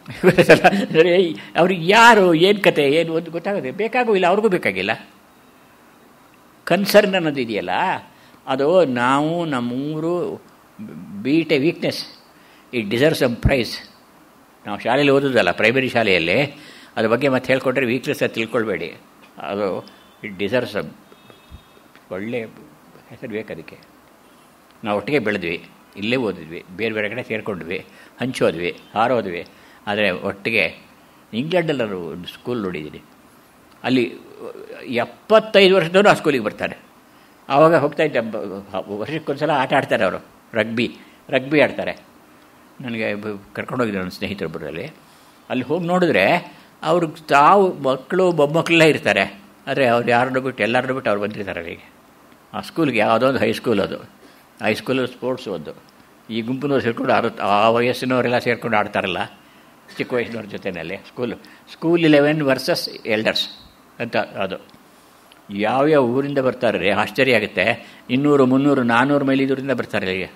ಅಂದರೆ ಅವ್ರಿಗೆ ಯಾರು ಏನು ಕತೆ ಏನು ಒಂದು ಗೊತ್ತಾಗುತ್ತೆ ಬೇಕಾಗೂ ಇಲ್ಲ ಅವ್ರಿಗೂ ಬೇಕಾಗಿಲ್ಲ ಕನ್ಸರ್ನ್ ಅನ್ನೋದು ಇದೆಯಲ್ಲ ಅದು ನಾವು ನಮ್ಮೂರು beat a weakness it deserve some prize ನಾವು ಶಾಲೆಯಲ್ಲಿ ಓದೋದಲ್ಲ ಪ್ರೈಮರಿ ಶಾಲೆಯಲ್ಲಿ ಅದ್ರ ಬಗ್ಗೆ ಮತ್ತೆ ಹೇಳ್ಕೊಟ್ರೆ ವೀಕ್ನೆಸ್ ಅದು ತಿಳ್ಕೊಳ್ಬೇಡಿ ಅದು ಇಟ್ ಡಿಸರ್ವ್ ಸಮ್ ಒಳ್ಳೆ ಹೆಸರು ಬೇಕು ಅದಕ್ಕೆ ನಾವು ಒಟ್ಟಿಗೆ ಬೆಳೆದ್ವಿ ಇಲ್ಲೇ ಓದಿದ್ವಿ ಬೇರೆ ಬೇರೆ ಕಡೆ ಸೇರ್ಕೊಂಡ್ವಿ ಹಂಚೋದ್ವಿ ಹಾರೋದ್ವಿ ಆದರೆ ಒಟ್ಟಿಗೆ ಇಂಗ್ಲೆಂಡಲ್ಲಿ ನಾನು ಒಂದು ಸ್ಕೂಲ್ ನೋಡಿದ್ದೀನಿ ಅಲ್ಲಿ ಎಪ್ಪತ್ತೈದು ವರ್ಷದವರು ಆ ಸ್ಕೂಲಿಗೆ ಬರ್ತಾರೆ ಆವಾಗ ಹೋಗ್ತಾ ಇದ್ದೆ ವರ್ಷಕ್ಕೊಂದ್ಸಲ ಆಟ ಆಡ್ತಾರೆ ಅವರು ರಗ್ಬಿ ರಗ್ಬಿ ಆಡ್ತಾರೆ ನನಗೆ ಕರ್ಕೊಂಡೋಗಿದ್ದೆ ನನ್ನ ಸ್ನೇಹಿತರೊಬ್ಬರಲ್ಲಿ ಅಲ್ಲಿ ಹೋಗಿ ನೋಡಿದ್ರೆ ಅವ್ರಿಗೆ ತಾವು ಮಕ್ಕಳು ಮೊಮ್ಮಕ್ಕಳೆಲ್ಲ ಇರ್ತಾರೆ ಆದರೆ ಅವ್ರು ಯಾರನ್ನೂ ಬಿಟ್ಟು ಎಲ್ಲರನ್ನೂ ಬಿಟ್ಟು ಅವ್ರು ಬಂದಿರ್ತಾರೆ ಅಲ್ಲಿಗೆ ಆ ಸ್ಕೂಲ್ಗೆ ಯಾವುದೋ ಒಂದು ಹೈಸ್ಕೂಲ್ ಅದು ಹೈಸ್ಕೂಲಲ್ಲಿ ಸ್ಪೋರ್ಟ್ಸು ಒಂದು ಈ ಗುಂಪಿನವ್ರು ಸೇರ್ಕೊಂಡು ಆಡೋ ಆ ವಯಸ್ಸಿನವರೆಲ್ಲ ಸೇರ್ಕೊಂಡು ಆಡ್ತಾರಲ್ಲ ಚಿಕ್ಕ ವಯಸ್ಸಿನವ್ರ ಜೊತೆಯಲ್ಲಿ school school eleven versus elders ಅಂತ ಅದು ಯಾವ್ಯಾವ ಊರಿಂದ ಬರ್ತಾರೆ ರೀ ಆಶ್ಚರ್ಯ ಆಗುತ್ತೆ ಇನ್ನೂರು ಮುನ್ನೂರು ನಾನ್ನೂರು ಮೈಲಿ ದೂರದಿಂದ ಬರ್ತಾರೆ ಇಲ್ಲಿಗೆ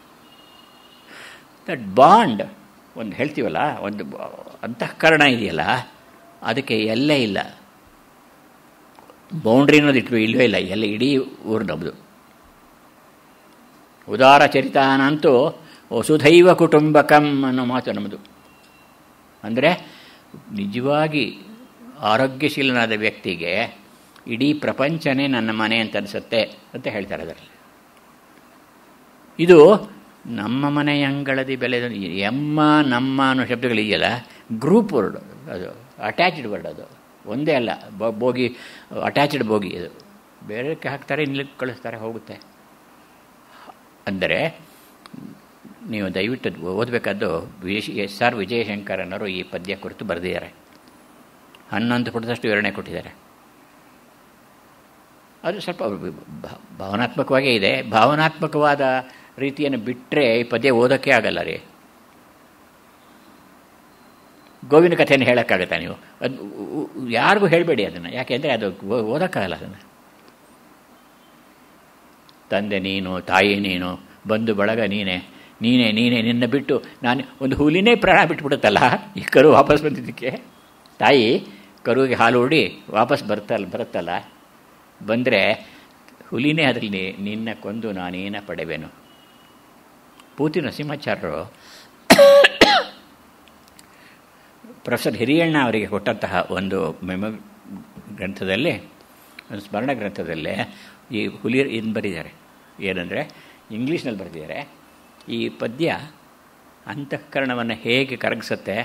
ದಟ್ ಬಾಂಡ್ ಒಂದು ಹೇಳ್ತೀವಲ್ಲ ಒಂದು ಅಂತಃಕರಣ ಇದೆಯಲ್ಲ ಅದಕ್ಕೆ ಎಲ್ಲೇ ಇಲ್ಲ ಬೌಂಡ್ರಿ ಅನ್ನೋದು ಇಟ್ಟು ಇಲ್ಲವೇ ಇಲ್ಲ ಎಲ್ಲ ಇಡೀ ಊರು ನಮ್ಮದು ಉದಾರ ಚರಿತಾನಂತೂ ವಸುಧೈವ ಕುಟುಂಬಕಂ ಅನ್ನೋ ಮಾತು ನಮ್ಮದು ಅಂದರೆ ನಿಜವಾಗಿ ಆರೋಗ್ಯಶೀಲನಾದ ವ್ಯಕ್ತಿಗೆ ಇಡೀ ಪ್ರಪಂಚನೇ ನನ್ನ ಮನೆ ಅಂತ ಅನಿಸುತ್ತೆ ಅಂತ ಹೇಳ್ತಾರೆ ಅದರಲ್ಲಿ ಇದು ನಮ್ಮ ಮನೆಯ ಅಂಗಳದಿ ಬೆಳೆದ ಎಮ್ಮ ನಮ್ಮ ಅನ್ನೋ ಶಬ್ದಗಳಿದೆಯಲ್ಲ ಗ್ರೂಪ್ ವರ್ಡ್ ಅದು ಅಟ್ಯಾಚ್ಡ್ ವರ್ಡ್ ಅದು ಒಂದೇ ಅಲ್ಲ ಬೋಗಿ ಅಟ್ಯಾಚ್ಡ್ ಬೋಗಿ ಇದು ಬೇರೆಕ್ಕೆ ಹಾಕ್ತಾರೆ ಇನ್ಲಿಕ್ಕೆ ಕಳಿಸ್ತಾರೆ ಹೋಗುತ್ತೆ ಅಂದರೆ ನೀವು ದಯವಿಟ್ಟು ಓದಬೇಕಾದ್ದು ವಿಜಯ್ ಎಸ್ ಆರ್ ವಿಜಯಶಂಕರ್ ಅನ್ನೋರು ಈ ಪದ್ಯ ಕುರಿತು ಬರೆದಿದ್ದಾರೆ ಹನ್ನೊಂದು ಪುಟದಷ್ಟು ವಿವರಣೆ ಕೊಟ್ಟಿದ್ದಾರೆ ಅದು ಸ್ವಲ್ಪ ಭಾವನಾತ್ಮಕವಾಗೇ ಇದೆ ಭಾವನಾತ್ಮಕವಾದ ರೀತಿಯನ್ನು ಬಿಟ್ಟರೆ ಈ ಪದ್ಯ ಓದೋಕ್ಕೆ ಆಗಲ್ಲ ರೀ ಗೋವಿನ ಕಥೆಯನ್ನು ಹೇಳೋಕ್ಕಾಗತ್ತಾ ನೀವು ಅದು ಯಾರಿಗೂ ಹೇಳಬೇಡಿ ಅದನ್ನು ಯಾಕೆಂದರೆ ಅದು ಓದೋಕ್ಕಾಗಲ್ಲ ಅದನ್ನು ತಂದೆ ನೀನು ತಾಯಿ ನೀನು ಬಂಧು ಬಳಗ ನೀನೇ ನೀನೇ ನೀನೇ ನಿನ್ನ ಬಿಟ್ಟು ನಾನು ಒಂದು ಹುಲಿನೇ ಪ್ರಾಣ ಬಿಟ್ಬಿಡುತ್ತಲ್ಲ ಈ ಕರು ವಾಪಸ್ ಬಂದಿದ್ದಕ್ಕೆ ತಾಯಿ ಕರುವಿಗೆ ಹಾಲು ಹೊಡಿ ವಾಪಸ್ ಬರ್ತಲ್ಲ ಬರುತ್ತಲ್ಲ ಬಂದರೆ ಹುಲಿನೇ ಅದರಲ್ಲಿ ನಿನ್ನ ಕೊಂದು ನಾನೇನ ಪಡೆವೆನು ಪೂತಿ ನರಸಿಂಹಾಚಾರ್ಯರು ಪ್ರೊಫೆಸರ್ ಹಿರಿಯಣ್ಣ ಅವರಿಗೆ ಕೊಟ್ಟಂತಹ ಒಂದು ಮೆಮ ಗ್ರಂಥದಲ್ಲಿ ಒಂದು ಸ್ಮರಣ ಗ್ರಂಥದಲ್ಲೇ ಈ ಹುಲಿ ಏನು ಬರೆದಿದ್ದಾರೆ ಏನಂದರೆ ಇಂಗ್ಲೀಷ್ನಲ್ಲಿ ಬರೆದಿದ್ದಾರೆ ಈ ಪದ್ಯ ಅಂತಃಕರಣವನ್ನು ಹೇಗೆ ಕರಗಿಸುತ್ತೆ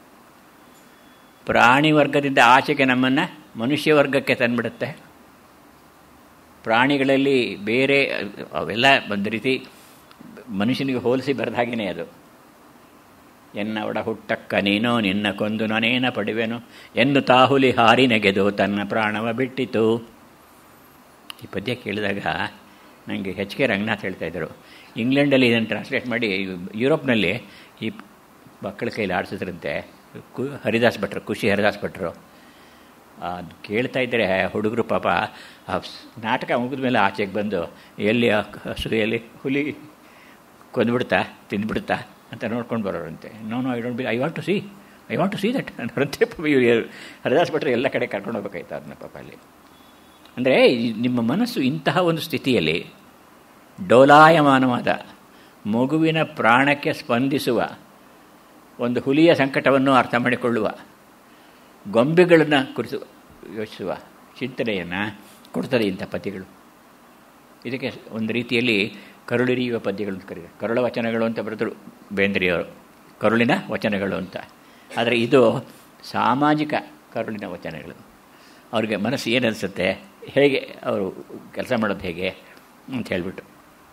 ಪ್ರಾಣಿ ವರ್ಗದಿಂದ ಆಚೆಗೆ ನಮ್ಮನ್ನು ಮನುಷ್ಯ ವರ್ಗಕ್ಕೆ ತಂದುಬಿಡುತ್ತೆ ಪ್ರಾಣಿಗಳಲ್ಲಿ ಬೇರೆ ಅವೆಲ್ಲ ಒಂದು ರೀತಿ ಮನುಷ್ಯನಿಗೆ ಹೋಲಿಸಿ ಬರೆದ ಹಾಗೆಯೇ ಅದು ಎನ್ನ ಒಡ ಹುಟ್ಟಕ್ಕ ನೀನೋ ನಿನ್ನ ಕೊಂದು ನಾನೇನ ಪಡೆವೆನು ಎಂದು ತಾಹುಲಿ ಹಾರಿ ನೆಗೆದು ತನ್ನ ಪ್ರಾಣವ ಬಿಟ್ಟಿತು ಈ ಪದ್ಯ ಕೇಳಿದಾಗ ನನಗೆ ಎಚ್ ಕೆ ರಂಗನಾಥ್ ಹೇಳ್ತಾಯಿದ್ರು ಇಂಗ್ಲೆಂಡಲ್ಲಿ ಇದನ್ನು ಟ್ರಾನ್ಸ್ಲೇಟ್ ಮಾಡಿ ಯುರೋಪ್ನಲ್ಲಿ ಈ ಮಕ್ಕಳ ಕೈಲಿ ಆಡಿಸಿದ್ರಂತೆ ಕು ಹರಿದಾಸ್ ಭಟ್ರು ಖುಷಿ ಹರಿದಾಸ್ ಭಟ್ರು ಅದು ಕೇಳ್ತಾ ಇದ್ದರೆ ಹುಡುಗರು ಪಾಪ ಆ ನಾಟಕ ಮುಗಿದ ಮೇಲೆ ಆಚೆಗೆ ಬಂದು ಎಲ್ಲಿ ಹಸು ಎಲ್ಲಿ ಹುಲಿ ಕೊಂದುಬಿಡ್ತಾ ತಿಂದುಬಿಡ್ತಾ ಅಂತ ನೋಡ್ಕೊಂಡು ಬರೋರಂತೆ no no I don't be I want to see I want to see that ಅನ್ನೋರಂತೆ ಹರಿದಾಸ್ ಭಟ್ರು ಎಲ್ಲ ಕಡೆ ಕರ್ಕೊಂಡು ಹೋಗ್ಬೇಕಾಯ್ತು ಅದನ್ನ ಪಾಪ ಅಲ್ಲಿ ಅಂದರೆ ನಿಮ್ಮ ಮನಸ್ಸು ಇಂತಹ ಒಂದು ಸ್ಥಿತಿಯಲ್ಲಿ ಡೋಲಾಯಮಾನವಾದ ಮಗುವಿನ ಪ್ರಾಣಕ್ಕೆ ಸ್ಪಂದಿಸುವ ಒಂದು ಹುಲಿಯ ಸಂಕಟವನ್ನು ಅರ್ಥ ಮಾಡಿಕೊಳ್ಳುವ ಗೊಂಬೆಗಳನ್ನು ಕುರಿತು ಯೋಚಿಸುವ ಚಿಂತನೆಯನ್ನು ಕೊಡ್ತದೆ ಇಂಥ ಪದ್ಯಗಳು ಇದಕ್ಕೆ ಒಂದು ರೀತಿಯಲ್ಲಿ ಕರುಳಿರಿಯುವ ಪದ್ಯಗಳು ಅಂತ ಕರೀತಾರೆ ಕರುಳ ವಚನಗಳು ಅಂತ ಬರೆದರು ಬೇಂದ್ರಿಯವರು ಕರುಳಿನ ವಚನಗಳು ಅಂತ ಆದರೆ ಇದು ಸಾಮಾಜಿಕ ಕರುಳಿನ ವಚನಗಳು ಅವ್ರಿಗೆ ಮನಸ್ಸು ಏನು ಅನಿಸುತ್ತೆ ಹೇಗೆ ಅವರು ಕೆಲಸ ಮಾಡೋದು ಹೇಗೆ ಅಂತ ಹೇಳಿಬಿಟ್ಟು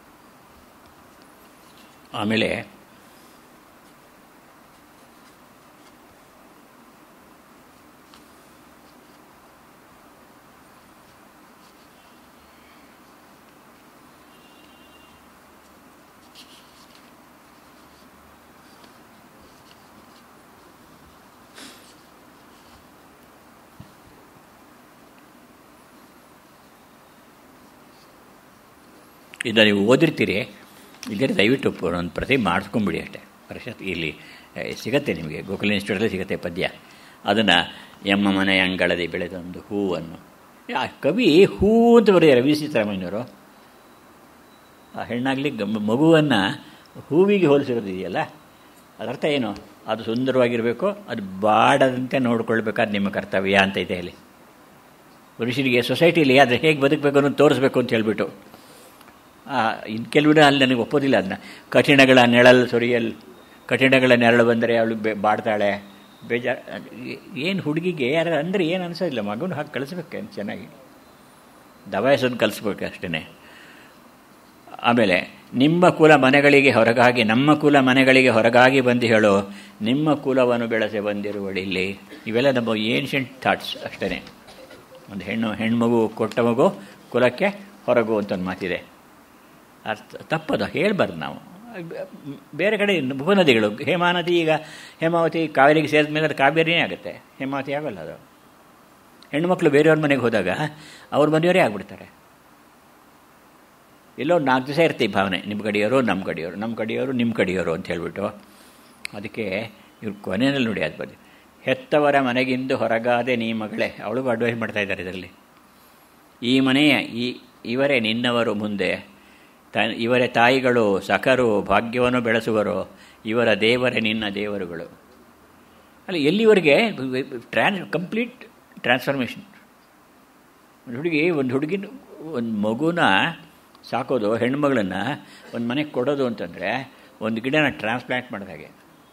ಆಮೇಲೆ ಇದನ್ನು ನೀವು ಓದಿರ್ತೀರಿ ಇಲ್ಲದೇ ದಯವಿಟ್ಟು ಒಂದು ಪ್ರತಿ ಮಾಡಿಸ್ಕೊಂಬಿಡಿ ಅಷ್ಟೇ ಪರಿಷತ್ ಇಲ್ಲಿ ಸಿಗತ್ತೆ ನಿಮಗೆ ಗೋಕುಲ ಇನ್ಸ್ಟಿಟ್ಯೂಟಲ್ಲಿ ಸಿಗುತ್ತೆ ಪದ್ಯ ಅದನ್ನು ಎಮ್ಮ ಮನೆ ಅಂಗಳದಿ ಬೆಳೆದೊಂದು ಹೂವನ್ನು ಆ ಕವಿ ಹೂ ಅಂತ ಬರೆದಿದ್ದಾರೆ ವಿ ಸಿದ್ದರಾಮಯ್ಯನವರು ಆ ಹೆಣ್ಣಾಗಲಿ ಗಮ್ ಮಗುವನ್ನು ಹೂವಿಗೆ ಹೋಲಿಸಿರೋದಿದೆಯಲ್ಲ ಅದರ್ಥ ಏನು ಅದು ಸುಂದರವಾಗಿರಬೇಕು ಅದು ಬಾಡದಂತೆ ನೋಡ್ಕೊಳ್ಬೇಕಾದ ನಿಮ್ಮ ಕರ್ತವ್ಯ ಅಂತ ಇದೆ ಅಲ್ಲಿ ಮನುಷ್ಯನಿಗೆ ಸೊಸೈಟಿಲಿ ಆದರೆ ಹೇಗೆ ಬದುಕಬೇಕು ಅನ್ನೋದು ತೋರಿಸ್ಬೇಕು ಅಂತ ಹೇಳ್ಬಿಟ್ಟು ಇನ್ನು ಕೆಲವರು ಅಲ್ಲಿ ನನಗೆ ಒಪ್ಪೋದಿಲ್ಲ ಅದನ್ನ ಕಠಿಣಗಳ ನೆಳಲ್ ಸೊರಿಯಲ್ ಕಠಿಣಗಳ ನೆರಳು ಬಂದರೆ ಅವಳು ಬೆ ಬಾಡ್ತಾಳೆ ಬೇಜಾರು ಏನು ಹುಡುಗಿಗೆ ಯಾರು ಅಂದರೆ ಏನು ಅನಿಸೋದಿಲ್ಲ ಮಗನ ಹಾಕಿ ಕಳಿಸ್ಬೇಕು ಚೆನ್ನಾಗಿ ದಬಾಯಿಸೋದು ಕಲಿಸ್ಬೇಕು ಅಷ್ಟೇ ಆಮೇಲೆ ನಿಮ್ಮ ಕುಲ ಮನೆಗಳಿಗೆ ಹೊರಗಾಗಿ ನಮ್ಮ ಕುಲ ಮನೆಗಳಿಗೆ ಹೊರಗಾಗಿ ಬಂದು ಹೇಳು ನಿಮ್ಮ ಕುಲವನ್ನು ಬೆಳೆಸಿ ಬಂದಿರುವಳಿಲ್ಲಿ ಇವೆಲ್ಲ ನಮ್ಮ ಏನ್ಷಂಟ್ ಥಾಟ್ಸ್ ಅಷ್ಟೇ ಒಂದು ಹೆಣ್ಣು ಹೆಣ್ಮಗು ಕೊಟ್ಟ ಮಗು ಕುಲಕ್ಕೆ ಹೊರಗು ಅಂತ ಒಂದು ಮಾತಿದೆ ಅರ್ಥ ತಪ್ಪದು ಹೇಳ್ಬಾರ್ದು ನಾವು ಬೇರೆ ಕಡೆ ಉಪನದಿಗಳು ಹೇಮಾನದಿ ಈಗ ಹೇಮಾವತಿ ಕಾವೇರಿಗೆ ಸೇರಿದ ಮೇಲೆ ಅದು ಕಾವೇರಿನೇ ಆಗುತ್ತೆ ಹೇಮಾವತಿ ಆಗೋಲ್ಲ ಅದು ಹೆಣ್ಣುಮಕ್ಳು ಬೇರೆಯವ್ರ ಮನೆಗೆ ಹೋದಾಗ ಅವ್ರ ಮನೆಯವರೇ ಆಗ್ಬಿಡ್ತಾರೆ ಎಲ್ಲೋ ನಾಲ್ಕು ದಿವಸ ಇರುತ್ತೆ ಈ ಭಾವನೆ ನಿಮ್ಮ ಕಡೆಯವರು ನಮ್ಮ ಕಡೆಯವರು ನಮ್ಮ ಕಡೆಯವರು ನಿಮ್ಮ ಕಡೆಯವರು ಅಂತ ಹೇಳ್ಬಿಟ್ಟು ಅದಕ್ಕೆ ಇವ್ರು ಕೊನೆಯಲ್ಲಿ ನೋಡಿ ಅದು ಬದಿ ಹೆತ್ತವರ ಮನೆಗಿಂದು ಹೊರಗಾದೆ ನೀ ಮಗಳೇ ಅವಳಿಗೂ ಅಡ್ವೈಸ್ ಮಾಡ್ತಾ ಇದ್ದಾರೆ ಇದರಲ್ಲಿ ಈ ಮನೆಯ ಈ ಇವರೇ ನಿನ್ನವರು ಮುಂದೆ ತ ಇವರೇ ತಾಯಿಗಳು ಸಖರು ಭಾಗ್ಯವನ್ನು ಬೆಳೆಸುವರು ಇವರ ದೇವರೇ ನಿನ್ನ ದೇವರುಗಳು ಅಲ್ಲ ಎಲ್ಲಿವರೆಗೆ ಟ್ರಾನ್ಸ್ ಕಂಪ್ಲೀಟ್ ಟ್ರಾನ್ಸ್ಫಾರ್ಮೇಷನ್ ಒಂದು ಹುಡುಗಿ ಒಂದು ಹುಡುಗಿನ ಒಂದು ಮಗುನ ಸಾಕೋದು ಹೆಣ್ಮಗಳನ್ನು ಒಂದು ಮನೆಗೆ ಕೊಡೋದು ಅಂತಂದರೆ ಒಂದು ಗಿಡನ ಟ್ರಾನ್ಸ್ಪ್ಲಾಂಟ್ ಮಾಡಿದಾಗೆ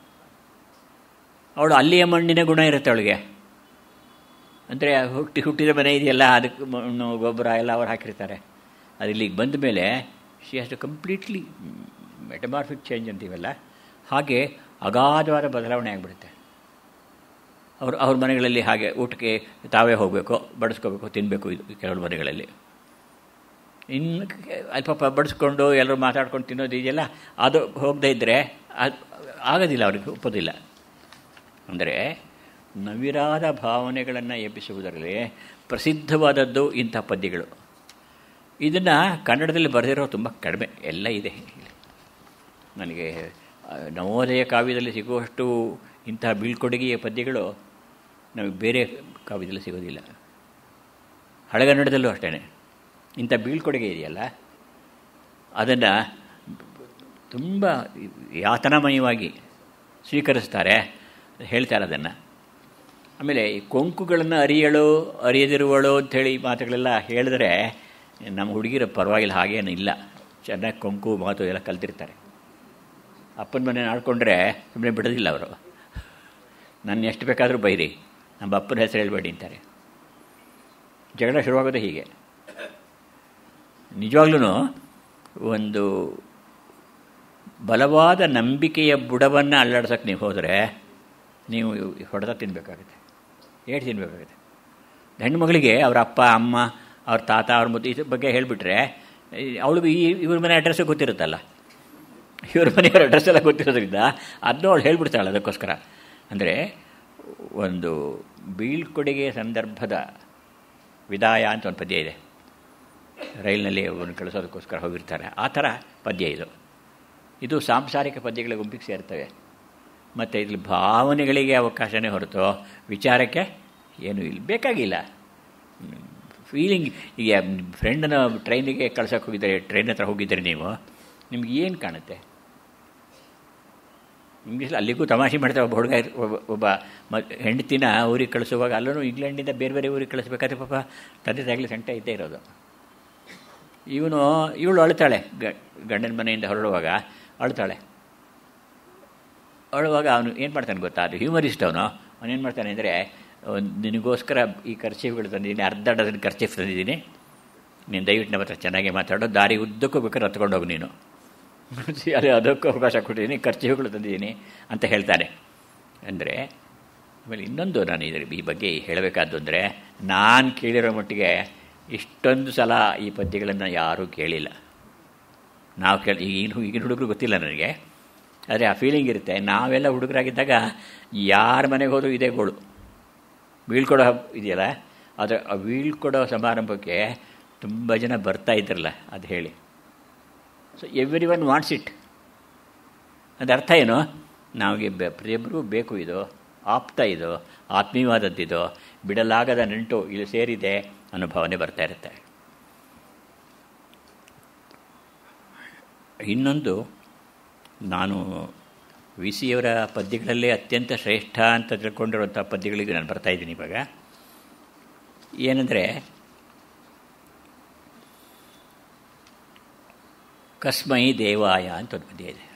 ಅವಳು ಅಲ್ಲಿಯ ಮಣ್ಣಿನ ಗುಣ ಇರುತ್ತೆ ಅವಳಿಗೆ ಅಂದರೆ ಹುಟ್ಟಿ ಹುಟ್ಟಿದ ಮನೆ ಇದೆಯಲ್ಲ ಅದಕ್ಕೆ ಮಣ್ಣು ಗೊಬ್ಬರ ಎಲ್ಲ ಅವ್ರು ಹಾಕಿರ್ತಾರೆ ಅದು ಇಲ್ಲಿಗೆ ಬಂದ ಮೇಲೆ she has to completely metamorphic change ಅಂತೀವಲ್ಲ ಹಾಗೆ ಅಗಾಧವಾದ ಬದಲಾವಣೆ ಆಗಿಬಿಡುತ್ತೆ ಅವರು ಅವ್ರ ಮನೆಗಳಲ್ಲಿ ಹಾಗೆ ಊಟಕ್ಕೆ ತಾವೇ ಹೋಗಬೇಕು ಬಡಿಸ್ಕೋಬೇಕು ತಿನ್ನಬೇಕು ಇದು ಕೆಲವರು ಮನೆಗಳಲ್ಲಿ ಇನ್ನು ಅಲ್ಪ ಬಡಿಸ್ಕೊಂಡು ಎಲ್ಲರೂ ಮಾತಾಡ್ಕೊಂಡು ತಿನ್ನೋದು ಇದೆಯಲ್ಲ ಅದು ಹೋಗದೇ ಇದ್ದರೆ ಅದು ಆಗೋದಿಲ್ಲ ಅವ್ರಿಗೆ ಒಪ್ಪೋದಿಲ್ಲ ಅಂದರೆ ನವಿರಾದ ಭಾವನೆಗಳನ್ನು ಎಬ್ಬಿಸುವುದರಲ್ಲಿ ಪ್ರಸಿದ್ಧವಾದದ್ದು ಇಂಥ ಪದ್ಯಗಳು ಇದನ್ನು ಕನ್ನಡದಲ್ಲಿ ಬರೆದಿರೋ ತುಂಬ ಕಡಿಮೆ ಎಲ್ಲ ಇದೆ ನನಗೆ ನವೋದಯ ಕಾವ್ಯದಲ್ಲಿ ಸಿಗುವಷ್ಟು ಇಂಥ ಬೀಳ್ಕೊಡುಗೆಯ ಪದ್ಯಗಳು ನಮಗೆ ಬೇರೆ ಕಾವ್ಯದಲ್ಲಿ ಸಿಗೋದಿಲ್ಲ ಹಳೆಗನ್ನಡದಲ್ಲೂ ಅಷ್ಟೇ ಇಂಥ ಬೀಳ್ಕೊಡುಗೆ ಇದೆಯಲ್ಲ ಅದನ್ನು ತುಂಬ ಯಾತನಾಮಯವಾಗಿ ಸ್ವೀಕರಿಸ್ತಾರೆ ಹೇಳ್ತಾರೆ ಅದನ್ನು ಆಮೇಲೆ ಈ ಕೊಂಕುಗಳನ್ನು ಅರಿಯಳು ಅರಿಯದಿರುವಳು ಅಂಥೇಳಿ ಮಾತುಗಳೆಲ್ಲ ಹೇಳಿದ್ರೆ ನಮ್ಮ ಹುಡುಗಿರ ಪರವಾಗಿಲ್ಲ ಹಾಗೇನು ಇಲ್ಲ ಚೆನ್ನಾಗಿ ಕೊಂಕು ಮಾತು ಎಲ್ಲ ಕಲ್ತಿರ್ತಾರೆ ಅಪ್ಪನ ಮನೆ ಆಡ್ಕೊಂಡ್ರೆ ಸುಮ್ಮನೆ ಬಿಡೋದಿಲ್ಲ ಅವರು ನನ್ನ ಎಷ್ಟು ಬೇಕಾದರೂ ಬೈರಿ ನಮ್ಮ ಅಪ್ಪನ ಹೆಸರು ಹೇಳ್ಬೇಡಿ ಅಂತಾರೆ ಜಗಳ ಶುರುವಾಗೋದು ಹೀಗೆ ನಿಜವಾಗ್ಲೂ ಒಂದು ಬಲವಾದ ನಂಬಿಕೆಯ ಬುಡವನ್ನು ಅಲ್ಲಾಡ್ಸೋಕ್ಕೆ ನೀವು ಹೋದರೆ ನೀವು ಹೊಡೆದ ತಿನ್ನಬೇಕಾಗುತ್ತೆ ಏಟು ತಿನ್ನಬೇಕಾಗುತ್ತೆ ಹೆಣ್ಣು ಮಗಳಿಗೆ ಅವ್ರ ಅಪ್ಪ ಅಮ್ಮ ಅವ್ರ ತಾತ ಅವ್ರ ಮುದ್ದು ಇದ್ರ ಬಗ್ಗೆ ಹೇಳಿಬಿಟ್ರೆ ಅವಳಿಗೆ ಈ ಇವ್ರ ಮನೆ ಅಡ್ರೆಸ್ಸು ಗೊತ್ತಿರುತ್ತಲ್ಲ ಇವ್ರ ಮನೆಯವ್ರ ಅಡ್ರೆಸ್ ಎಲ್ಲ ಗೊತ್ತಿರೋದ್ರಿಂದ ಅದನ್ನೂ ಅವಳು ಹೇಳ್ಬಿಡ್ತಾಳೆ ಅದಕ್ಕೋಸ್ಕರ ಅಂದರೆ ಒಂದು ಬೀಳ್ಕೊಡುಗೆ ಸಂದರ್ಭದ ವಿದಾಯ ಅಂತ ಒಂದು ಪದ್ಯ ಇದೆ ರೈಲಿನಲ್ಲಿ ಅವನು ಕಳಿಸೋದಕ್ಕೋಸ್ಕರ ಹೋಗಿರ್ತಾರೆ ಆ ಥರ ಪದ್ಯ ಇದು ಇದು ಸಾಂಸಾರಿಕ ಪದ್ಯಗಳ ಗುಂಪಿಗೆ ಸೇರ್ತವೆ ಮತ್ತು ಇಲ್ಲಿ ಭಾವನೆಗಳಿಗೆ ಅವಕಾಶನೇ ಹೊರತು ವಿಚಾರಕ್ಕೆ ಏನೂ ಇಲ್ಲ ಬೇಕಾಗಿಲ್ಲ ಫೀಲಿಂಗ್ ಈಗ ಫ್ರೆಂಡನ್ನ ಟ್ರೈನಿಗೆ ಕಳ್ಸೋಕೆ ಹೋಗಿದ್ದಾರೆ ಟ್ರೈನ್ ಹತ್ರ ಹೋಗಿದ್ದರೆ ನೀವು ನಿಮ್ಗೆ ಏನು ಕಾಣುತ್ತೆ ಇಂಗ್ಲೀಷ್ ಅಲ್ಲಿಗೂ ತಮಾಷೆ ಮಾಡ್ತಾರೆ ಒಬ್ಬ ಹುಡುಗ ಒಬ್ಬ ಒಬ್ಬ ಮ ಹೆಂಡತಿನ ಊರಿಗೆ ಕಳಿಸುವಾಗ ಅಲ್ಲೂ ಇಂಗ್ಲೆಂಡಿಂದ ಬೇರೆ ಬೇರೆ ಊರಿಗೆ ಕಳಿಸ್ಬೇಕಾದ್ರೆ ಪಾಪ ತಂದೆ ತಾಗಲಿ ಸಂಟ ಇದ್ದೇ ಇರೋದು ಇವನು ಇವಳು ಅಳ್ತಾಳೆ ಗಂಡನ ಮನೆಯಿಂದ ಹೊರಡುವಾಗ ಅಳ್ತಾಳೆ ಅಳುವಾಗ ಅವನು ಏನು ಮಾಡ್ತಾನೆ ಗೊತ್ತಾ ಅದು ಹ್ಯೂಮರಿಸ್ಟ್ ಅವನು ಅವನು ಏನು ಮಾಡ್ತಾನೆ ಅಂದರೆ ನಿನಗೋಸ್ಕರ ಈ ಖರ್ಚೀಫ್ಗಳು ತಂದಿದ್ದೀನಿ ಅರ್ಧ ಡಜನ್ ಖರ್ಚೀಫ್ ತಂದಿದ್ದೀನಿ ನೀನು ದಯವಿಟ್ಟು ನಮ್ಮ ಹತ್ರ ಚೆನ್ನಾಗಿ ಮಾತಾಡೋ ದಾರಿ ಉದ್ದಕ್ಕೂ ಬೇಕಾದ್ರೆ ಹತ್ಕೊಂಡು ಹೋಗು ನೀನು ಅದೇ ಅದಕ್ಕೂ ಅವಕಾಶ ಕೊಟ್ಟಿದ್ದೀನಿ ಖರ್ಚೀಫ್ಗಳು ತಂದಿದ್ದೀನಿ ಅಂತ ಹೇಳ್ತಾನೆ ಅಂದರೆ ಆಮೇಲೆ ಇನ್ನೊಂದು ನಾನು ಇದ್ರ ಈ ಬಗ್ಗೆ ಹೇಳಬೇಕಾದ್ದು ಅಂದರೆ ನಾನು ಕೇಳಿರೋ ಮಟ್ಟಿಗೆ ಇಷ್ಟೊಂದು ಸಲ ಈ ಪದ್ಯಗಳನ್ನು ಯಾರೂ ಕೇಳಿಲ್ಲ ನಾವು ಕೇಳಿ ಈಗಿನ ಈಗಿನ ಹುಡುಗರು ಗೊತ್ತಿಲ್ಲ ನನಗೆ ಆದರೆ ಆ ಫೀಲಿಂಗ್ ಇರುತ್ತೆ ನಾವೆಲ್ಲ ಹುಡುಗರಾಗಿದ್ದಾಗ ಯಾರ ಮನೆಗೆ ಹೋದರೂ ಇದೇ ಗೋಳು ಬೀಳ್ಕೊಡೋ ಹಬ್ಬ ಇದೆಯಲ್ಲ ಆದರೆ ಆ ಬೀಳ್ಕೊಡೋ ಸಮಾರಂಭಕ್ಕೆ ತುಂಬ ಜನ ಬರ್ತಾ ಇದ್ರಲ್ಲ ಅದು ಹೇಳಿ so everyone wants it ಅದು ಅರ್ಥ ಏನು ನಮಗೆ ಬೆ ಪ್ರತಿಯೊಬ್ಬರಿಗೂ ಬೇಕು ಇದು ಆಪ್ತ ಇದು ಆತ್ಮೀಯವಾದದ್ದಿದು ಬಿಡಲಾಗದ ನಂಟು ಇಲ್ಲಿ ಸೇರಿದೆ ಅನ್ನೋ ಭಾವನೆ ಬರ್ತಾ ಇರುತ್ತೆ ಇನ್ನೊಂದು ನಾನು ವಿ ಸಿಯವರ ಪದ್ಯಗಳಲ್ಲೇ ಅತ್ಯಂತ ಶ್ರೇಷ್ಠ ಅಂತ ತಿಳ್ಕೊಂಡಿರುವಂಥ ಪದ್ಯಗಳಿಗೆ ನಾನು ಬರ್ತಾ ಇದ್ದೀನಿ ಇವಾಗ ಏನಂದರೆ ಕಸ್ಮೈ ದೇವಾಯ ಅಂತ ಒಂದು ಪದ್ಯ ಇದೆ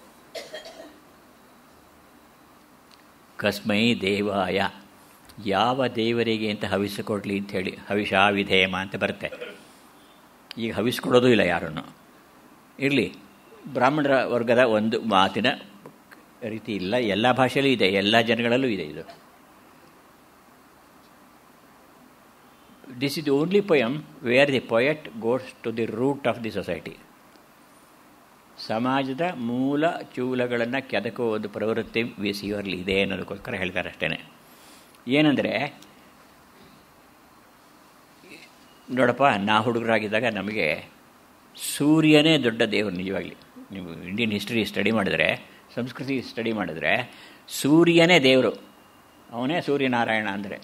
ಕಸ್ಮೈ ದೇವಾಯ ಯಾವ ದೇವರಿಗೆ ಅಂತ ಹವಿಸು ಕೊಡಲಿ ಅಂಥೇಳಿ ಹವಿಷಾ ವಿಧೇಯಮ ಅಂತ ಬರುತ್ತೆ ಈಗ ಹವಿಸ್ಕೊಡೋದು ಇಲ್ಲ ಯಾರನ್ನು ಇರಲಿ ಬ್ರಾಹ್ಮಣರ ವರ್ಗದ ಒಂದು ಮಾತಿನ ರೀತಿ ಇಲ್ಲ ಎಲ್ಲ ಭಾಷೆಯಲ್ಲೂ ಇದೆ ಎಲ್ಲ ಜನಗಳಲ್ಲೂ ಇದೆ ಇದು this is the only poem where the poet goes to the root of the society ಸಮಾಜದ ಮೂಲ ಚೂಲಗಳನ್ನು ಕೆದಕುವ ಒಂದು ಪ್ರವೃತ್ತಿ ವಿ ಸಿ ಅವರಲ್ಲಿ ಇದೆ ಅನ್ನೋದಕ್ಕೋಸ್ಕರ ಹೇಳ್ತಾರೆ ಅಷ್ಟೇ ಏನಂದರೆ ನೋಡಪ್ಪ ನಾ ಹುಡುಗರಾಗಿದ್ದಾಗ ನಮಗೆ ಸೂರ್ಯನೇ ದೊಡ್ಡ ದೇವರು ನಿಜವಾಗಲಿ ನೀವು ಇಂಡಿಯನ್ ಹಿಸ್ಟ್ರಿ ಸ್ಟಡಿ ಮಾಡಿದ್ರೆ ಸಂಸ್ಕೃತಿ ಸ್ಟಡಿ ಮಾಡಿದ್ರೆ ಸೂರ್ಯನೇ ದೇವರು ಅವನೇ ಸೂರ್ಯನಾರಾಯಣ ಅಂದರೆ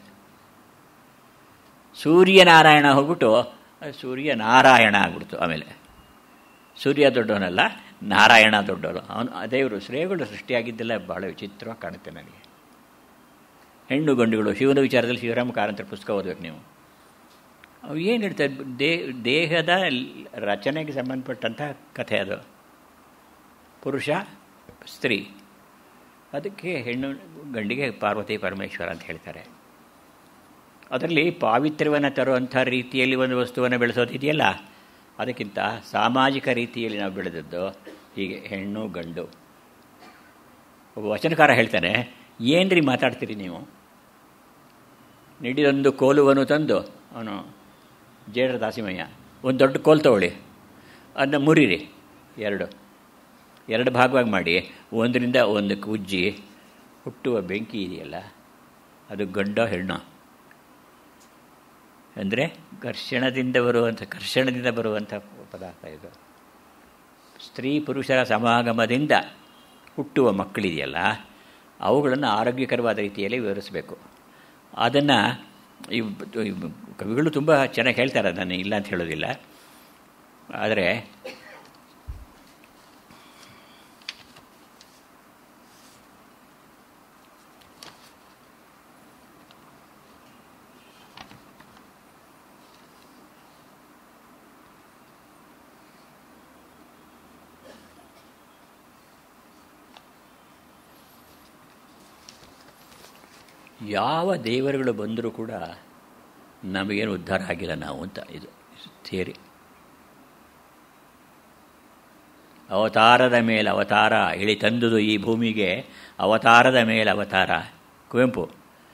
ಸೂರ್ಯನಾರಾಯಣ ಹೋಗ್ಬಿಟ್ಟು ಸೂರ್ಯನಾರಾಯಣ ಆಗ್ಬಿಡ್ತು ಆಮೇಲೆ ಸೂರ್ಯ ದೊಡ್ಡವನಲ್ಲ ನಾರಾಯಣ ದೊಡ್ಡವನು ಅವನು ದೇವರು ಶ್ರೇಯಗಳು ಸೃಷ್ಟಿಯಾಗಿದ್ದೆಲ್ಲ ಭಾಳ ವಿಚಿತ್ರವಾಗಿ ಕಾಣುತ್ತೆ ನನಗೆ ಹೆಣ್ಣು ಗಂಡುಗಳು ಶಿವನ ವಿಚಾರದಲ್ಲಿ ಶಿವರಾಮ ಕಾರಂತರ ಪುಸ್ತಕ ಓದಬೇಕು ನೀವು ಅವು ಏನು ಹೇಳ್ತಾರೆ ದೇ ದೇಹದ ರಚನೆಗೆ ಸಂಬಂಧಪಟ್ಟಂಥ ಕಥೆ ಅದು ಪುರುಷ ಸ್ತ್ರೀ ಅದಕ್ಕೆ ಹೆಣ್ಣು ಗಂಡಿಗೆ ಪಾರ್ವತಿ ಪರಮೇಶ್ವರ ಅಂತ ಹೇಳ್ತಾರೆ ಅದರಲ್ಲಿ ಪಾವಿತ್ರ್ಯವನ್ನು ತರುವಂಥ ರೀತಿಯಲ್ಲಿ ಒಂದು ವಸ್ತುವನ್ನು ಬೆಳೆಸೋದಿದೆಯಲ್ಲ ಅದಕ್ಕಿಂತ ಸಾಮಾಜಿಕ ರೀತಿಯಲ್ಲಿ ನಾವು ಬೆಳೆದದ್ದು ಹೀಗೆ ಹೆಣ್ಣು ಗಂಡು ಒಬ್ಬ ವಚನಕಾರ ಹೇಳ್ತಾನೆ ಏನ್ರಿ ಮಾತಾಡ್ತೀರಿ ನೀವು ನಿಡಿದೊಂದು ಕೋಲುವನ್ನು ತಂದು ಅವನು ಜೇಡರ ದಾಸಿಮಯ್ಯ ಒಂದು ದೊಡ್ಡ ಕೋಲು ತಗೊಳ್ಳಿ ಅದನ್ನ ಮುರಿರಿ ಎರಡು ಎರಡು ಭಾಗವಾಗಿ ಮಾಡಿ ಒಂದರಿಂದ ಒಂದಕ್ಕೆ ಉಜ್ಜಿ ಹುಟ್ಟುವ ಬೆಂಕಿ ಇದೆಯಲ್ಲ ಅದು ಗಂಡ ಹೆಣ್ಣು ಅಂದರೆ ಘರ್ಷಣದಿಂದ ಬರುವಂಥ ಘರ್ಷಣದಿಂದ ಬರುವಂಥ ಪದಾರ್ಥ ಇದು ಸ್ತ್ರೀ ಪುರುಷರ ಸಮಾಗಮದಿಂದ ಹುಟ್ಟುವ ಮಕ್ಕಳಿದೆಯಲ್ಲ ಅವುಗಳನ್ನು ಆರೋಗ್ಯಕರವಾದ ರೀತಿಯಲ್ಲಿ ವಿವರಿಸಬೇಕು ಅದನ್ನು ಕವಿಗಳು ತುಂಬ ಚೆನ್ನಾಗಿ ಹೇಳ್ತಾರೆ ಅದನ್ನು ಇಲ್ಲ ಅಂತ ಹೇಳೋದಿಲ್ಲ ಆದರೆ ಯಾವ ದೇವರುಗಳು ಬಂದರೂ ಕೂಡ ನಮಗೇನು ಉದ್ಧಾರ ಆಗಿಲ್ಲ ನಾವು ಅಂತ ಇದು ಥಿಯರಿ ಅವತಾರದ ಮೇಲೆ ಅವತಾರ ಇಳಿ ತಂದುದು ಈ ಭೂಮಿಗೆ ಅವತಾರದ ಮೇಲೆ ಅವತಾರ ಕುವೆಂಪು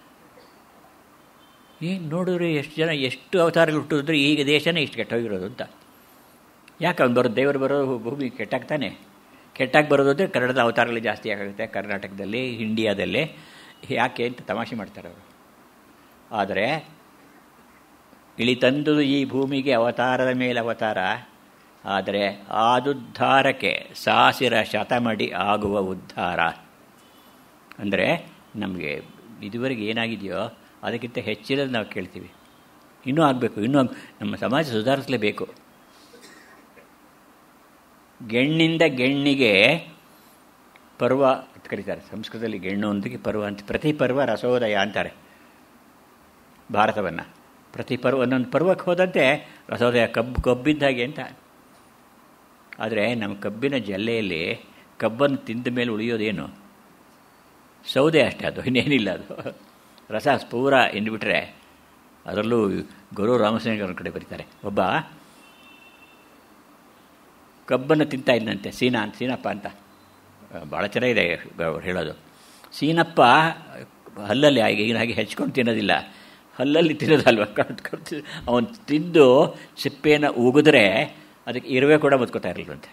ಏನು ನೋಡಿದ್ರೆ ಎಷ್ಟು ಜನ ಎಷ್ಟು ಅವತಾರಗಳು ಹುಟ್ಟಿದ್ರೆ ಈಗ ದೇಶನೇ ಇಷ್ಟು ಕೆಟ್ಟೋಗಿರೋದು ಅಂತ ಯಾಕೆ ಅವ್ನು ಬರೋದು ದೇವರು ಬರೋದು ಭೂಮಿ ಕೆಟ್ಟಾಗ್ತಾನೆ ಕೆಟ್ಟಾಗಿ ಬರೋದು ಅಂದರೆ ಕನ್ನಡದ ಅವತಾರಗಳು ಜಾಸ್ತಿ ಆಗುತ್ತೆ ಕರ್ನಾಟಕದಲ್ಲಿ ಇಂಡಿಯಾದಲ್ಲಿ ಯಾಕೆ ಅಂತ ತಮಾಷೆ ಮಾಡ್ತಾರೆ ಅವರು ಆದರೆ ಇಳಿತಂದು ಈ ಭೂಮಿಗೆ ಅವತಾರದ ಮೇಲೆ ಅವತಾರ ಆದರೆ ಆದುದ್ಧಾರಕ್ಕೆ ಸಾಸಿರ ಶತಮಡಿ ಆಗುವ ಉದ್ಧಾರ ಅಂದರೆ ನಮಗೆ ಇದುವರೆಗೆ ಏನಾಗಿದೆಯೋ ಅದಕ್ಕಿಂತ ಹೆಚ್ಚಿನದು ನಾವು ಕೇಳ್ತೀವಿ ಇನ್ನೂ ಆಗಬೇಕು ಇನ್ನೂ ನಮ್ಮ ಸಮಾಜ ಸುಧಾರಿಸಲೇಬೇಕು ಗೆಣ್ಣಿಂದ ಗೆಣ್ಣಿಗೆ ಪರ್ವ ಅಂತ ಕರೀತಾರೆ ಸಂಸ್ಕೃತದಲ್ಲಿ ಗೆಣ್ಣೊಂದಿಗೆ ಪರ್ವ ಅಂತ ಪ್ರತಿ ಪರ್ವ ರಸೋದಯ ಅಂತಾರೆ ಭಾರತವನ್ನು ಪ್ರತಿ ಪರ್ವ ಒಂದೊಂದು ಪರ್ವಕ್ಕೆ ಹೋದಂತೆ ರಸೋದಯ ಕಬ್ಬು ಕಬ್ಬಿದ್ದಾಗೆ ಅಂತ ಆದರೆ ನಮ್ಮ ಕಬ್ಬಿನ ಜಲ್ಲೆಯಲ್ಲಿ ಕಬ್ಬನ್ನು ತಿಂದ ಮೇಲೆ ಉಳಿಯೋದೇನು ಸೌದೆ ಅಷ್ಟೇ ಅದು ಇನ್ನೇನಿಲ್ಲ ಅದು ರಸ ಪೂರ ಎಂದುಬಿಟ್ರೆ ಅದರಲ್ಲೂ ಗುರು ರಾಮಸ್ವಾಮಿ ಕಡೆ ಬರೀತಾರೆ ಒಬ್ಬ ಕಬ್ಬನ್ನು ತಿಂತಾ ಇದ್ದಂತೆ ಸೀನಾ ಅಂತ ಸೀನಪ್ಪ ಅಂತ ಭಾಳ ಚೆನ್ನಾಗಿದೆ ಅವ್ರು ಹೇಳೋದು ಸೀನಪ್ಪ ಹಲ್ಲಲ್ಲಿ ಈಗಿನ ಹಾಗೆ ಹೆಚ್ಕೊಂಡು ತಿನ್ನೋದಿಲ್ಲ ಹಲ್ಲಲ್ಲಿ ತಿನ್ನೋದಲ್ವ ಕಡ್ದು ಕಡ್ದು ಅವನು ತಿಂದು ಸಿಪ್ಪೆಯನ್ನು ಉಗಿದ್ರೆ ಅದಕ್ಕೆ ಇರುವೆ ಕೂಡ ಬದುಕೋತಾ ಇರಲಿಲ್ಲಂತೆ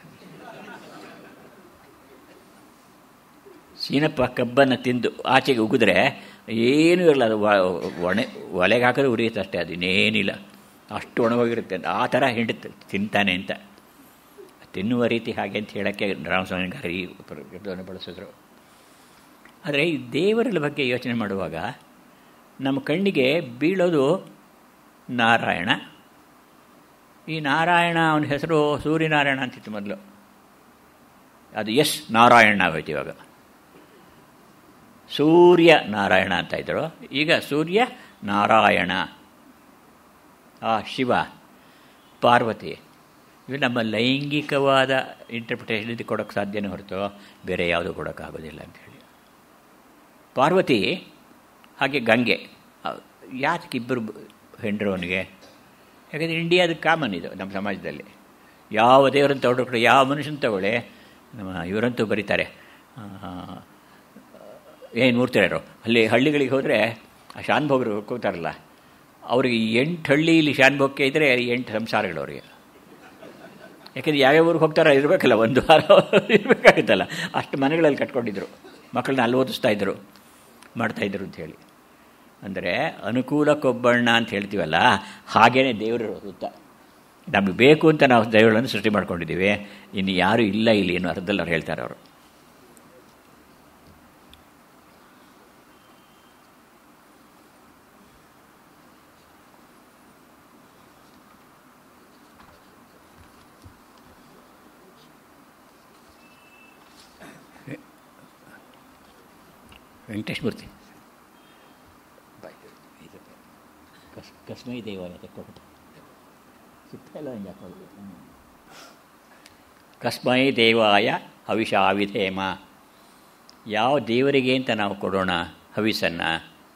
ಸೀನಪ್ಪ ಕಬ್ಬನ್ನು ತಿಂದು ಆಚೆಗೆ ಉಗಿದ್ರೆ ಏನೂ ಇರಲ್ಲ ಅದು ಒಣೆ ಒಲೆಗೆ ಹಾಕಿದ್ರೆ ಉರಿಯುತ್ತೆ ಅಷ್ಟೇ ಅದು ಇನ್ನೇನಿಲ್ಲ ಅಷ್ಟು ಒಣಗೋಗಿರುತ್ತೆ ಆ ಥರ ಹಿಂಡುತ್ತೆ ತಿಂತಾನೆ ಅಂತ ತಿನ್ನುವ ರೀತಿ ಹಾಗೆ ಅಂತ ಹೇಳೋಕ್ಕೆ ರಾಮಸ್ವಾಮಿ ಗಾರಿ ಇದನ್ನು ಬಳಸಿದ್ರು ಆದರೆ ಈ ದೇವರ ಬಗ್ಗೆ ಯೋಚನೆ ಮಾಡುವಾಗ ನಮ್ಮ ಕಣ್ಣಿಗೆ ಬೀಳೋದು ನಾರಾಯಣ ಈ ನಾರಾಯಣ ಅವನ ಹೆಸರು ಸೂರ್ಯನಾರಾಯಣ ಅಂತಿತ್ತು ಮೊದಲು ಅದು ಎಸ್ ನಾರಾಯಣ ಆಗೋಯ್ತು ಇವಾಗ ಸೂರ್ಯ ನಾರಾಯಣ ಅಂತ ಇದ್ದರು ಈಗ ಸೂರ್ಯ ನಾರಾಯಣ ಆ ಶಿವ ಪಾರ್ವತಿ ಇವು ನಮ್ಮ ಲೈಂಗಿಕವಾದ ಇಂಟರ್ಪ್ರಿಟೇಷನ್ ಇದು ಕೊಡೋಕ್ಕೆ ಸಾಧ್ಯನೇ ಹೊರತು ಬೇರೆ ಯಾವುದೂ ಕೊಡೋಕ್ಕಾಗೋದಿಲ್ಲ ಅಂಥೇಳಿ ಪಾರ್ವತಿ ಹಾಗೆ ಗಂಗೆ ಯಾತಕ್ಕೆ ಇಬ್ಬರು ಹೆಂಡರು ಅವನಿಗೆ ಯಾಕಂದರೆ ಇಂಡಿಯಾದ ಕಾಮನ್ ಇದು ನಮ್ಮ ಸಮಾಜದಲ್ಲಿ ಯಾವ ದೇವರನ್ನು ತಗೊಂಡ್ರು ಯಾವ ಮನುಷ್ಯನ ತಗೊಳ್ಳಿ ನಮ್ಮ ಇವರಂತೂ ಬರೀತಾರೆ ಏನು ಮೂರ್ತಿರಾರು ಅಲ್ಲಿ ಹಳ್ಳಿಗಳಿಗೆ ಹೋದರೆ ಆ ಶಾನ್ಭೋಗರು ಕೂತಾರಲ್ಲ ಅವ್ರಿಗೆ ಎಂಟು ಹಳ್ಳಿಯಲ್ಲಿ ಶಾನ್ಭೋಗಕ್ಕೆ ಇದ್ದರೆ ಎಂಟು ಸಂಸಾರಗಳು ಅವರಿಗೆ ಯಾಕೆಂದರೆ ಯಾವ್ಯಾವ ಊರಿಗೆ ಹೋಗ್ತಾರ ಇರಬೇಕಲ್ಲ ಒಂದು ವಾರ ಇರಬೇಕಾಗುತ್ತಲ್ಲ ಅಷ್ಟು ಮನೆಗಳಲ್ಲಿ ಕಟ್ಕೊಂಡಿದ್ರು ಮಕ್ಕಳನ್ನ ಅಲ್ಲಿ ಓದಿಸ್ತಾ ಇದ್ದರು ಮಾಡ್ತಾಯಿದ್ರು ಅಂಥೇಳಿ ಅಂದರೆ ಅನುಕೂಲಕ್ಕೊಬ್ಬಣ್ಣ ಅಂತ ಹೇಳ್ತೀವಲ್ಲ ಹಾಗೇ ದೇವರು ಸುತ್ತ ನಮಗೆ ಬೇಕು ಅಂತ ನಾವು ದೇವರನ್ನು ಸೃಷ್ಟಿ ಮಾಡ್ಕೊಂಡಿದ್ದೀವಿ ಇನ್ನು ಯಾರೂ ಇಲ್ಲ ಇಲ್ಲಿ ಏನು ಅರ್ಧದಲ್ಲಿ ಅವ್ರು ಹೇಳ್ತಾರೆ ಅವರು ವೆಂಕಟೇಶ್ ಮೂರ್ತಿ ಕಸ್ ಕಸ್ಮೈ ದೇವಾಲಯ ತೆಕ್ಕೊಟ್ಟು ಸಿಗ್ತಾಯಿಲ್ಲ ಹಿಂಗೆ ಹಾಕೊಳ್ಳಿ ಕಸ್ಮೈ ದೇವಾಯ ಹವಿಷಾವಿಧೇಮ ಯಾವ ದೇವರಿಗೆ ಅಂತ ನಾವು ಕೊಡೋಣ ಹವಿಸನ್ನು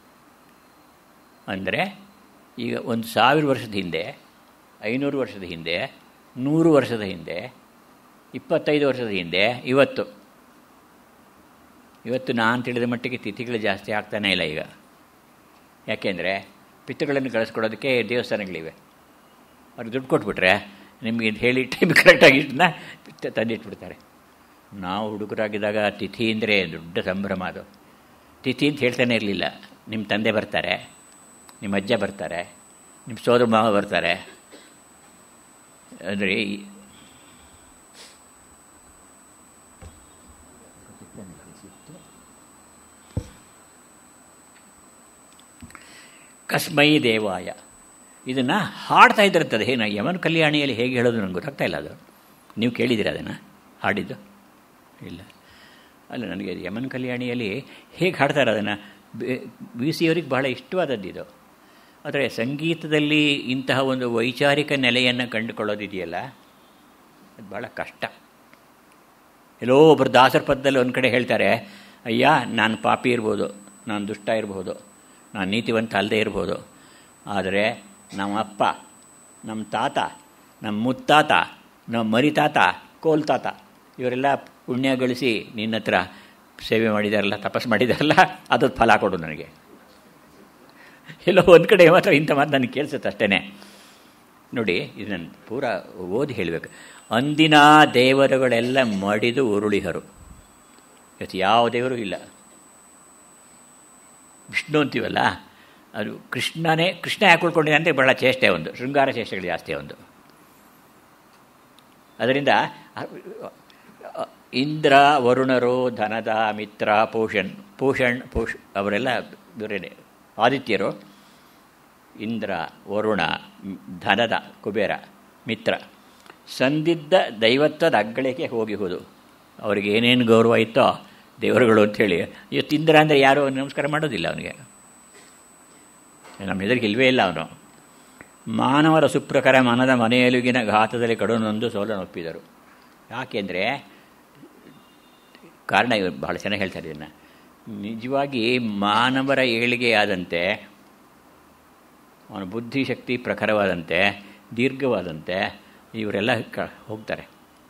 ಅಂದರೆ ಈಗ ಒಂದು ಸಾವಿರ ವರ್ಷದ ಹಿಂದೆ ಐನೂರು ವರ್ಷದ ಹಿಂದೆ ನೂರು ವರ್ಷದ ಹಿಂದೆ ಇಪ್ಪತ್ತೈದು ವರ್ಷದ ಹಿಂದೆ ಇವತ್ತು ಇವತ್ತು ನಾನು ತಿಳಿದ ಮಟ್ಟಿಗೆ ತಿಥಿಗಳು ಜಾಸ್ತಿ ಆಗ್ತಾನೇ ಇಲ್ಲ ಈಗ ಯಾಕೆಂದರೆ ಪಿತ್ತುಗಳನ್ನು ಕಳಿಸ್ಕೊಡೋದಕ್ಕೆ ದೇವಸ್ಥಾನಗಳಿವೆ ಅವ್ರಿಗೆ ದುಡ್ಡು ಕೊಟ್ಬಿಟ್ರೆ ನಿಮಗೆ ಇದು ಹೇಳಿ ಟೈಮ್ ಕರೆಕ್ಟಾಗಿ ಇದನ್ನ ತಂದಿಟ್ಬಿಡ್ತಾರೆ ನಾವು ಹುಡುಗರಾಗಿದ್ದಾಗ ತಿಥಿ ಅಂದರೆ ದೊಡ್ಡ ಸಂಭ್ರಮ ಅದು ತಿಥಿ ಅಂತ ಹೇಳ್ತಾನೆ ಇರಲಿಲ್ಲ ನಿಮ್ಮ ತಂದೆ ಬರ್ತಾರೆ ನಿಮ್ಮ ಅಜ್ಜ ಬರ್ತಾರೆ ನಿಮ್ಮ ಸೋದರ ಮಾವ ಬರ್ತಾರೆ ಅಂದರೆ ಕಸ್ಮೈ ದೇವಾಯ ಇದನ್ನು ಹಾಡ್ತಾ ಇದ್ದಿರ್ತದೆ ಏನು ಯಮನ್ ಕಲ್ಯಾಣಿಯಲ್ಲಿ ಹೇಗೆ ಹೇಳೋದು ನನಗೆ ಗೊತ್ತಾಗ್ತಾ ಇಲ್ಲ ಅದು ನೀವು ಕೇಳಿದ್ದೀರ ಅದನ್ನು ಹಾಡಿದ್ದು ಇಲ್ಲ ಅಲ್ಲ ನನಗೆ ಯಮನ್ ಕಲ್ಯಾಣಿಯಲ್ಲಿ ಹೇಗೆ ಹಾಡ್ತಾರೆ ಅದನ್ನು ಬಿ ಸಿ ಅವರಿಗೆ ಬಹಳ ಇಷ್ಟವಾದದ್ದು ಇದು ಆದರೆ ಸಂಗೀತದಲ್ಲಿ ಇಂತಹ ಒಂದು ವೈಚಾರಿಕ ನೆಲೆಯನ್ನು ಕಂಡುಕೊಳ್ಳೋದಿದೆಯಲ್ಲ ಅದು ಭಾಳ ಕಷ್ಟ ಎಲ್ಲೋ ಒಬ್ಬರು ದಾಸರ ಪದದಲ್ಲಿ ಒಂದು ಕಡೆ ಹೇಳ್ತಾರೆ ಅಯ್ಯ ನಾನು ಪಾಪಿ ಇರ್ಬೋದು ನಾನು ದುಷ್ಟ ಇರ್ಬೋದು ನಾನು ನೀತಿವಂತ ಅಲ್ಲದೆ ಇರ್ಬೋದು ಆದರೆ ನಮ್ಮ ಅಪ್ಪ ನಮ್ಮ ತಾತ ನಮ್ಮ ಮುತ್ತಾತ ನಮ್ಮ ಮರಿತಾತ ಕೋಲ್ತಾತ ಇವರೆಲ್ಲ ಪುಣ್ಯ ಗಳಿಸಿ ನಿನ್ನ ಹತ್ರ ಸೇವೆ ಮಾಡಿದಾರಲ್ಲ ತಪಸ್ಸು ಮಾಡಿದಾರಲ್ಲ ಅದಕ್ಕೆ ಫಲ ಕೊಡು ನನಗೆ ಎಲ್ಲೋ ಒಂದು ಕಡೆ ಮಾತ್ರ ಇಂಥ ಮಾತು ನನಗೆ ಕೇಳಿಸುತ್ತೆ ಅಷ್ಟೇ ನೋಡಿ ಇದನ್ನು ಪೂರ ಓದಿ ಹೇಳಬೇಕು ಅಂದಿನ ದೇವರುಗಳೆಲ್ಲ ಮಡಿದು ಉರುಳಿಹರು ಇವತ್ತು ಯಾವ ದೇವರು ಇಲ್ಲ ವಿಷ್ಣು ಅಂತೀವಲ್ಲ ಅದು ಕೃಷ್ಣನೇ ಕೃಷ್ಣ ಯಾಕೆ ಉಳ್ಕೊಂಡಿದೆ ಅಂದರೆ ಬಹಳ ಚೇಷ್ಟೆ ಒಂದು ಶೃಂಗಾರ ಚೇಷ್ಟೆಗಳು ಜಾಸ್ತಿ ಒಂದು ಅದರಿಂದ ಇಂದ್ರ ವರುಣರು ಧನದ ಮಿತ್ರ ಪೋಷಣ್ ಪೋಷಣ್ ಪೋಷ್ ಅವರೆಲ್ಲ ಇವರೇನೆ ಆದಿತ್ಯರು ಇಂದ್ರ ವರುಣ ಧನದ ಕುಬೇರ ಮಿತ್ರ ಸಂದಿದ್ದ ದೈವತ್ವದ ಅಗ್ಗಳಿಕೆ ಹೋಗಿಹುದು ಅವ್ರಿಗೆ ಏನೇನು ಗೌರವ ಇತ್ತೋ ದೇವರುಗಳು ಅಂಥೇಳಿ ಇವತ್ತು ಇಂದ್ರ ಅಂದರೆ ಯಾರೂ ನಮಸ್ಕಾರ ಮಾಡೋದಿಲ್ಲ ಅವನಿಗೆ ನಮ್ಮ ಎದುರಿಗೆ ಇಲ್ವೇ ಇಲ್ಲ ಅವನು ಮಾನವರ ಸುಪ್ರಕಾರ ಮನದ ಮನೆಯಲುಗಿನ ಘಾತದಲ್ಲಿ ಕಡುನೊಂದು ಸೋಲನೊಪ್ಪಿದರು ಯಾಕೆಂದರೆ ಕಾರಣ ಇವರು ಭಾಳ ಚೆನ್ನಾಗಿ ಹೇಳ್ತಾರೆ ಇದನ್ನು ನಿಜವಾಗಿ ಮಾನವರ ಏಳಿಗೆಯಾದಂತೆ ಅವನ ಬುದ್ಧಿಶಕ್ತಿ ಪ್ರಖರವಾದಂತೆ ದೀರ್ಘವಾದಂತೆ ಇವರೆಲ್ಲ ಕ ಹೋಗ್ತಾರೆ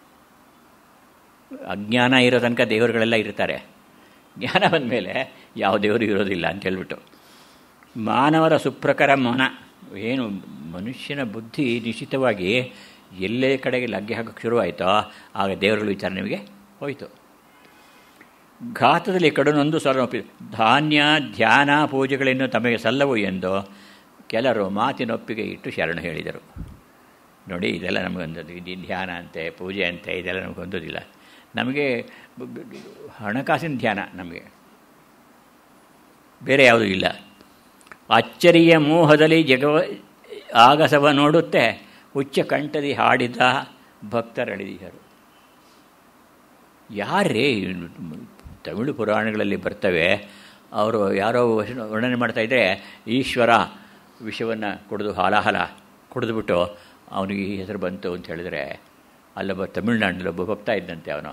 ಅಜ್ಞಾನ ಇರೋ ತನಕ ದೇವರುಗಳೆಲ್ಲ ಇರ್ತಾರೆ ಜ್ಞಾನ ಬಂದ ಮೇಲೆ ಯಾವ ದೇವರು ಇರೋದಿಲ್ಲ ಅಂತ ಹೇಳ್ಬಿಟ್ಟು ಮಾನವರ ಸುಪ್ರಕಾರ ಮನ ಏನು ಮನುಷ್ಯನ ಬುದ್ಧಿ ನಿಶ್ಚಿತವಾಗಿ ಎಲ್ಲೇ ಕಡೆಗೆ ಲಗ್ಗೆ ಹಾಕೋಕ್ಕೆ ಶುರುವಾಯಿತೋ ಆಗ ದೇವರುಗಳ ವಿಚಾರ ನಿಮಗೆ ಹೋಯಿತು ಘಾತದಲ್ಲಿ ಕಡುನೊಂದು ಸಲನೊಪ್ಪಿ ಧಾನ್ಯ ಧ್ಯಾನ ಪೂಜೆಗಳನ್ನು ತಮಗೆ ಸಲ್ಲವು ಎಂದು ಕೆಲರು ಮಾತಿನೊಪ್ಪಿಗೆ ಇಟ್ಟು ಶರಣ ಹೇಳಿದರು ನೋಡಿ ಇದೆಲ್ಲ ನಮಗೊಂದದ್ದು ಇದು ಧ್ಯಾನ ಅಂತೆ ಪೂಜೆ ಅಂತೆ ಇದೆಲ್ಲ ನಮಗೊಂದೋದಿಲ್ಲ ನಮಗೆ ಹಣಕಾಸಿನ ಧ್ಯಾನ ನಮಗೆ ಬೇರೆ ಯಾವುದೂ ಇಲ್ಲ ಅಚ್ಚರಿಯ ಮೋಹದಲ್ಲಿ ಜಗವ ಆಗಸವ ನೋಡುತ್ತೆ ಉಚ್ಚ ಕಂಠದಿ ಹಾಡಿದ ಭಕ್ತರಳಿದಿಯರು ಯಾರೇ ತಮಿಳು ಪುರಾಣಗಳಲ್ಲಿ ಬರ್ತವೆ ಅವರು ಯಾರೋ ವರ್ಣನೆ ಮಾಡ್ತಾಯಿದ್ರೆ ಈಶ್ವರ ವಿಷವನ್ನು ಕುಡಿದು ಹಾಲಾಹಲ ಕುಡಿದ್ಬಿಟ್ಟು ಅವನಿಗೆ ಈ ಹೆಸರು ಬಂತು ಅಂತ ಹೇಳಿದ್ರೆ ಅಲ್ಲೊಬ್ಬ ತಮಿಳ್ನಾಡಿನಲ್ಲಿ ಒಬ್ಬ ಭಕ್ತ ಇದ್ದಂತೆ ಅವನು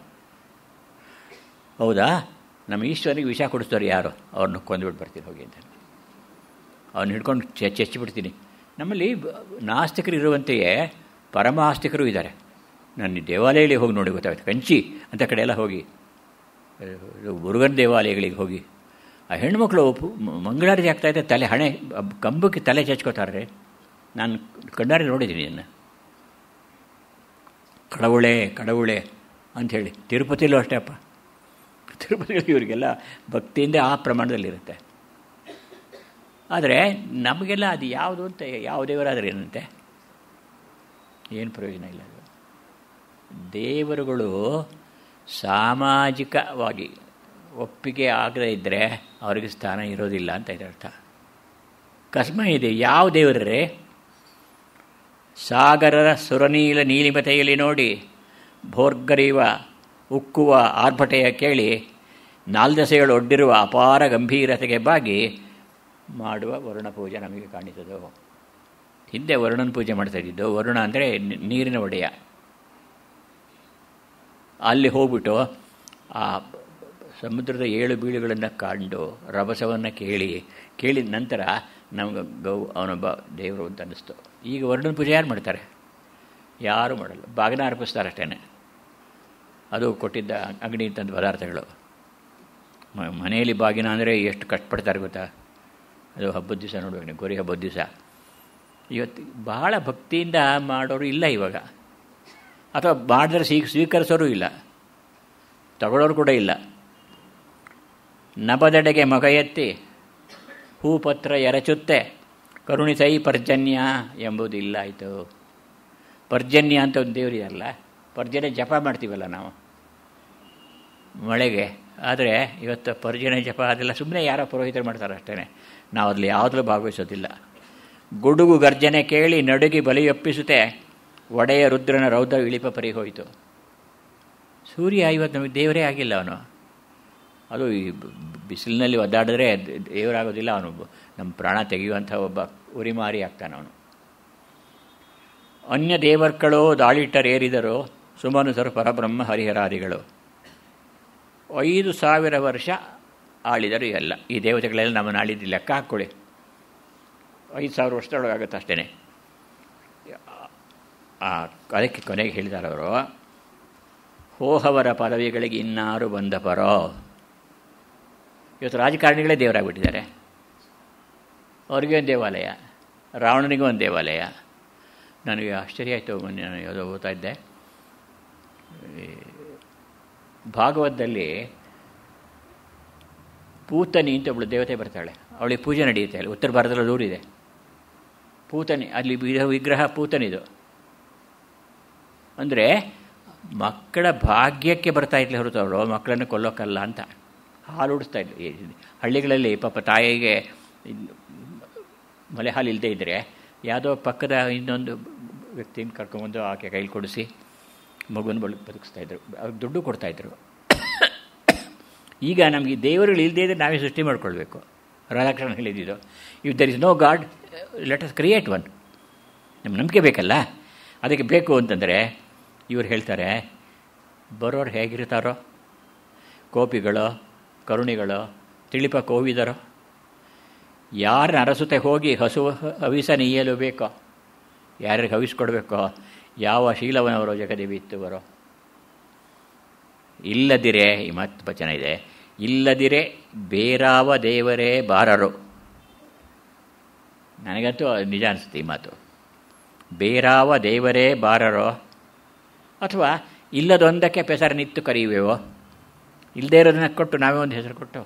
ಹೌದಾ ನಮ್ಮ ಈಶ್ವರನಿಗೆ ವಿಷ ಕೊಡಿಸ್ತಾರೆ ಯಾರು ಅವ್ರನ್ನ ಕೊಂದುಬಿಟ್ಟು ಬರ್ತೀನಿ ಹೋಗಿ ಅಂತ ಅವ್ನು ಹಿಡ್ಕೊಂಡು ಚೆ ಚೆಚ್ಚಿಬಿಡ್ತೀನಿ ನಮ್ಮಲ್ಲಿ ನಾಸ್ತಿಕರು ಇರುವಂತೆಯೇ ಪರಮ ಆಸ್ತಿಕರು ಇದ್ದಾರೆ ನಾನು ದೇವಾಲಯಗಳಿಗೆ ಹೋಗಿ ನೋಡಿ ಗೊತ್ತಾಗುತ್ತೆ ಕಂಚಿ ಅಂತ ಕಡೆ ಎಲ್ಲ ಹೋಗಿ ಮುರುಗನ್ ದೇವಾಲಯಗಳಿಗೆ ಹೋಗಿ ಆ ಹೆಣ್ಮಕ್ಳು ಮಂಗಳಾರತಿ ಆಗ್ತಾಯಿದ್ದೆ ತಲೆ ಹಣೆ ಕಂಬಕ್ಕೆ ತಲೆ ಚಚ್ಕೋತಾರೆ ನಾನು ಕಣ್ಣಾರೆ ನೋಡಿದ್ದೀನಿ ಇದನ್ನು ಕಡವುಳೆ ಕಡವುಳೆ ಅಂಥೇಳಿ ತಿರುಪತಿಲೂ ಅಷ್ಟೇ ಅಪ್ಪ ತಿರುಪತಿಯಲ್ಲಿ ಇವರಿಗೆಲ್ಲ ಭಕ್ತಿಯಿಂದ ಆ ಪ್ರಮಾಣದಲ್ಲಿರುತ್ತೆ ಆದರೆ ನಮಗೆಲ್ಲ ಅದು ಯಾವುದು ಅಂತ ಯಾವ ದೇವರಾದರೆ ಏನಂತೆ ಏನು ಪ್ರಯೋಜನ ಇಲ್ಲ ಅದು ದೇವರುಗಳು ಸಾಮಾಜಿಕವಾಗಿ ಒಪ್ಪಿಗೆ ಆಗದೇ ಇದ್ದರೆ ಅವರಿಗೆ ಸ್ಥಾನ ಇರೋದಿಲ್ಲ ಅಂತ ಇದೆ ಅರ್ಥ ಕಸ್ಮ ಇದೆ ಯಾವ ದೇವರೇ ಸಾಗರರ ಸುರನೀಲ ನೀಲಿಮತೆಯಲ್ಲಿ ನೋಡಿ ಭೋರ್ಗರಿಯುವ ಉಕ್ಕುವ ಆರ್ಭಟೆಯ ಕೇಳಿ ನಾಲ್ದಸೆಗಳು ಒಡ್ಡಿರುವ ಅಪಾರ ಗಂಭೀರತೆಗೆ ಬಾಗಿ ಮಾಡುವ ವರುಣ ಪೂಜೆ ನಮಗೆ ಕಾಣಿಸದು ಹಿಂದೆ ವರುಣನ ಪೂಜೆ ಮಾಡ್ತಾ ಇದ್ದಿದ್ದು ವರುಣ ಅಂದರೆ ನೀರಿನ ಒಡೆಯ ಅಲ್ಲಿ ಹೋಗ್ಬಿಟ್ಟು ಆ ಸಮುದ್ರದ ಏಳು ಬೀಳುಗಳನ್ನು ಕಂಡು ರಭಸವನ್ನು ಕೇಳಿ ಕೇಳಿದ ನಂತರ ನಮ್ಗೆ ಗೌ ಅವನೊಬ್ಬ ದೇವರು ಅಂತ ಅನ್ನಿಸ್ತು ಈಗ ವರ್ಣನ ಪೂಜೆ ಯಾರು ಮಾಡ್ತಾರೆ ಯಾರೂ ಮಾಡಲ್ಲ ಬಾಗಿನ ಅರ್ಪಿಸ್ತಾರೆ ಅಷ್ಟೇ ಅದು ಕೊಟ್ಟಿದ್ದ ಅಂಗಡಿ ತಂದ ಪದಾರ್ಥಗಳು ಮನೆಯಲ್ಲಿ ಬಾಗಿನ ಅಂದರೆ ಎಷ್ಟು ಕಷ್ಟಪಡ್ತಾರೆ ಗೊತ್ತಾ ಅದು ಹಬ್ಬದ ದಿವಸ ನೋಡ್ಬೇಕು ನೀವು ಗೊರಿ ಹಬ್ಬದ ದಿವಸ ಇವತ್ತು ಬಹಳ ಭಕ್ತಿಯಿಂದ ಮಾಡೋರು ಇಲ್ಲ ಇವಾಗ ಅಥವಾ ಮಾಡಿದ್ರೆ ಸ್ವೀ ಸ್ವೀಕರಿಸೋರು ಇಲ್ಲ ತಗೊಳ್ಳೋರು ಕೂಡ ಇಲ್ಲ ನಬದೆಡೆಗೆ ಮಗ ಎತ್ತಿ ಹೂಪತ್ರ ಎರಚುತ್ತೆ ಕರುಣಿಸೈ ಪರ್ಜನ್ಯ ಎಂಬುದಿಲ್ಲ ಆಯಿತು ಪರ್ಜನ್ಯ ಅಂತ ಒಂದು ದೇವರಿದಲ್ಲ ಪರ್ಜನ್ಯ ಜಪ ಮಾಡ್ತೀವಲ್ಲ ನಾವು ಮಳೆಗೆ ಆದರೆ ಇವತ್ತು ಪರ್ಜನ್ಯ ಜಪ ಅದೆಲ್ಲ ಸುಮ್ಮನೆ ಯಾರೋ ಪುರೋಹಿತರು ಮಾಡ್ತಾರೆ ಅಷ್ಟೇ ನಾವು ಅದರಲ್ಲಿ ಯಾವುದರಲ್ಲೂ ಭಾಗವಹಿಸೋದಿಲ್ಲ ಗುಡುಗು ಗರ್ಜನೆ ಕೇಳಿ ನಡುಗಿ ಬಲಿಯೊಪ್ಪಿಸುತ್ತೆ ಒಡೆಯ ರುದ್ರನ ರೌದ್ರ ಇಳಿಪ ಪರಿ ಹೋಯಿತು ಸೂರ್ಯ ಇವತ್ತು ನಮಗೆ ದೇವರೇ ಆಗಿಲ್ಲ ಅವನು ಅದು ಈ ಬಿಸಿಲಿನಲ್ಲಿ ಒದ್ದಾಡಿದ್ರೆ ದೇವರಾಗೋದಿಲ್ಲ ಅವನು ನಮ್ಮ ಪ್ರಾಣ ತೆಗೆಯುವಂಥ ಒಬ್ಬ ಉರಿಮಾರಿ ಆಗ್ತಾನೆ ಅವನು ಅನ್ಯ ದೇವರ್ಗಳು ದಾಳಿಟ್ಟರೇರಿದರು ಸುಮನುಸರು ಪರಬ್ರಹ್ಮ ಹರಿಹರಾದಿಗಳು ಐದು ಸಾವಿರ ವರ್ಷ ಆಳಿದರು ಎಲ್ಲ ಈ ದೇವತೆಗಳೆಲ್ಲ ನಮ್ಮನ್ನು ಆಳಿದ್ದು ಲೆಕ್ಕ ಹಾಕ್ಕೊಳ್ಳಿ ಐದು ಸಾವಿರ ವರ್ಷದೊಳಗಾಗುತ್ತೆ ಅಷ್ಟೇ ಅದಕ್ಕೆ ಕೊನೆಗೆ ಹೇಳಿದ್ದಾರೆ ಅವರು ಹೋಹವರ ಪದವಿಗಳಿಗೆ ಇನ್ನಾರು ಬಂದ ಪರೋ ಇವತ್ತು ರಾಜಕಾರಣಿಗಳೇ ದೇವರಾಗ್ಬಿಟ್ಟಿದ್ದಾರೆ ಅವ್ರಿಗೆ ಒಂದು ದೇವಾಲಯ ರಾವಣನಿಗೂ ಒಂದು ದೇವಾಲಯ ನನಗೆ ಆಶ್ಚರ್ಯ ಆಯಿತು ಮೊನ್ನೆ ನಾನು ಯಾವುದೋ ಓದ್ತಾ ಇದ್ದೆ ಭಾಗವತದಲ್ಲಿ ಪೂತನಿ ಅಂತ ಒಬ್ಬಳು ದೇವತೆ ಬರ್ತಾಳೆ ಅವಳಿಗೆ ಪೂಜೆ ನಡೆಯುತ್ತೆ ಅಲ್ಲಿ ಉತ್ತರ ಭಾರತದಲ್ಲಿ ದೂರಿದೆ ಪೂತನಿ ಅಲ್ಲಿ ವಿಗ್ರಹ ಪೂತನಿದು ಅಂದರೆ ಮಕ್ಕಳ ಭಾಗ್ಯಕ್ಕೆ ಬರ್ತಾ ಇದ್ಲಿ ಹೊರತು ಅವಳು ಮಕ್ಕಳನ್ನು ಕೊಲ್ಲೋಕ್ಕಲ್ಲ ಅಂತ ಹಾಲು ಉಡಿಸ್ತಾ ಇದ್ಲು ಹಳ್ಳಿಗಳಲ್ಲಿ ಪಾಪ ತಾಯಿಗೆ ಮಲೆ ಹಾಲು ಇಲ್ಲದೇ ಇದ್ದರೆ ಯಾವುದೋ ಪಕ್ಕದ ಇನ್ನೊಂದು ವ್ಯಕ್ತಿನ ಕರ್ಕೊಂಬಂದು ಆಕೆ ಕೈಲಿ ಕೊಡಿಸಿ ಮಗುವನ್ನು ಬಳ ಬದುಕಿಸ್ತಾಯಿದ್ರು ಅವ್ರಿಗೆ ದುಡ್ಡು ಕೊಡ್ತಾಯಿದ್ರು ಈಗ ನಮಗೆ ದೇವರುಗಳು ಇಲ್ಲದೇ ಇದ್ದರೆ ನಾವೇ ಸೃಷ್ಟಿ ಮಾಡ್ಕೊಳ್ಬೇಕು ರಾಧಾಕೃಷ್ಣ ಹೇಳಿದ್ದು if there is no god let us create one ನಮ್ಮ ನಂಬಿಕೆ ಬೇಕಲ್ಲ ಅದಕ್ಕೆ ಬೇಕು ಅಂತಂದರೆ ಇವ್ರು ಹೇಳ್ತಾರೆ ಬರೋರು ಹೇಗಿರ್ತಾರೋ ಕೋಪಿಗಳೋ ಕರುಣಿಗಳೋ ತಿಳಿಪ ಕೋವಿದರೋ ಯಾರನ್ನ ಅರಸುತ್ತೆ ಹೋಗಿ ಹಸು ಹವಿಸ ನೀಯಲು ಬೇಕೋ ಯಾರಿಗೆ ಹವಿಸ್ಕೊಡ್ಬೇಕೋ ಯಾವ ಶೀಲವನವರೋ ಜಗದೇವಿ ಇತ್ತುವರೋ ಇಲ್ಲದಿರೆ ಈ ಮಾತು ವಚನ ಇದೆ ಇಲ್ಲದಿರೆ ಬೇರಾವ ದೇವರೇ ಬಾರರು ನನಗಂತೂ ನಿಜ ಅನಿಸುತ್ತೆ ಈ ಮಾತು ಬೇರಾವ ದೇವರೇ ಬಾರರೋ ಅಥವಾ ಇಲ್ಲದೊಂದಕ್ಕೆ ಪೆಸರನಿತ್ತು ಕರೆಯುವೆವೋ ಇಲ್ಲದೇ ಇರೋದನ್ನ ಕೊಟ್ಟು ನಾವೇ ಒಂದು ಹೆಸರು ಕೊಟ್ಟು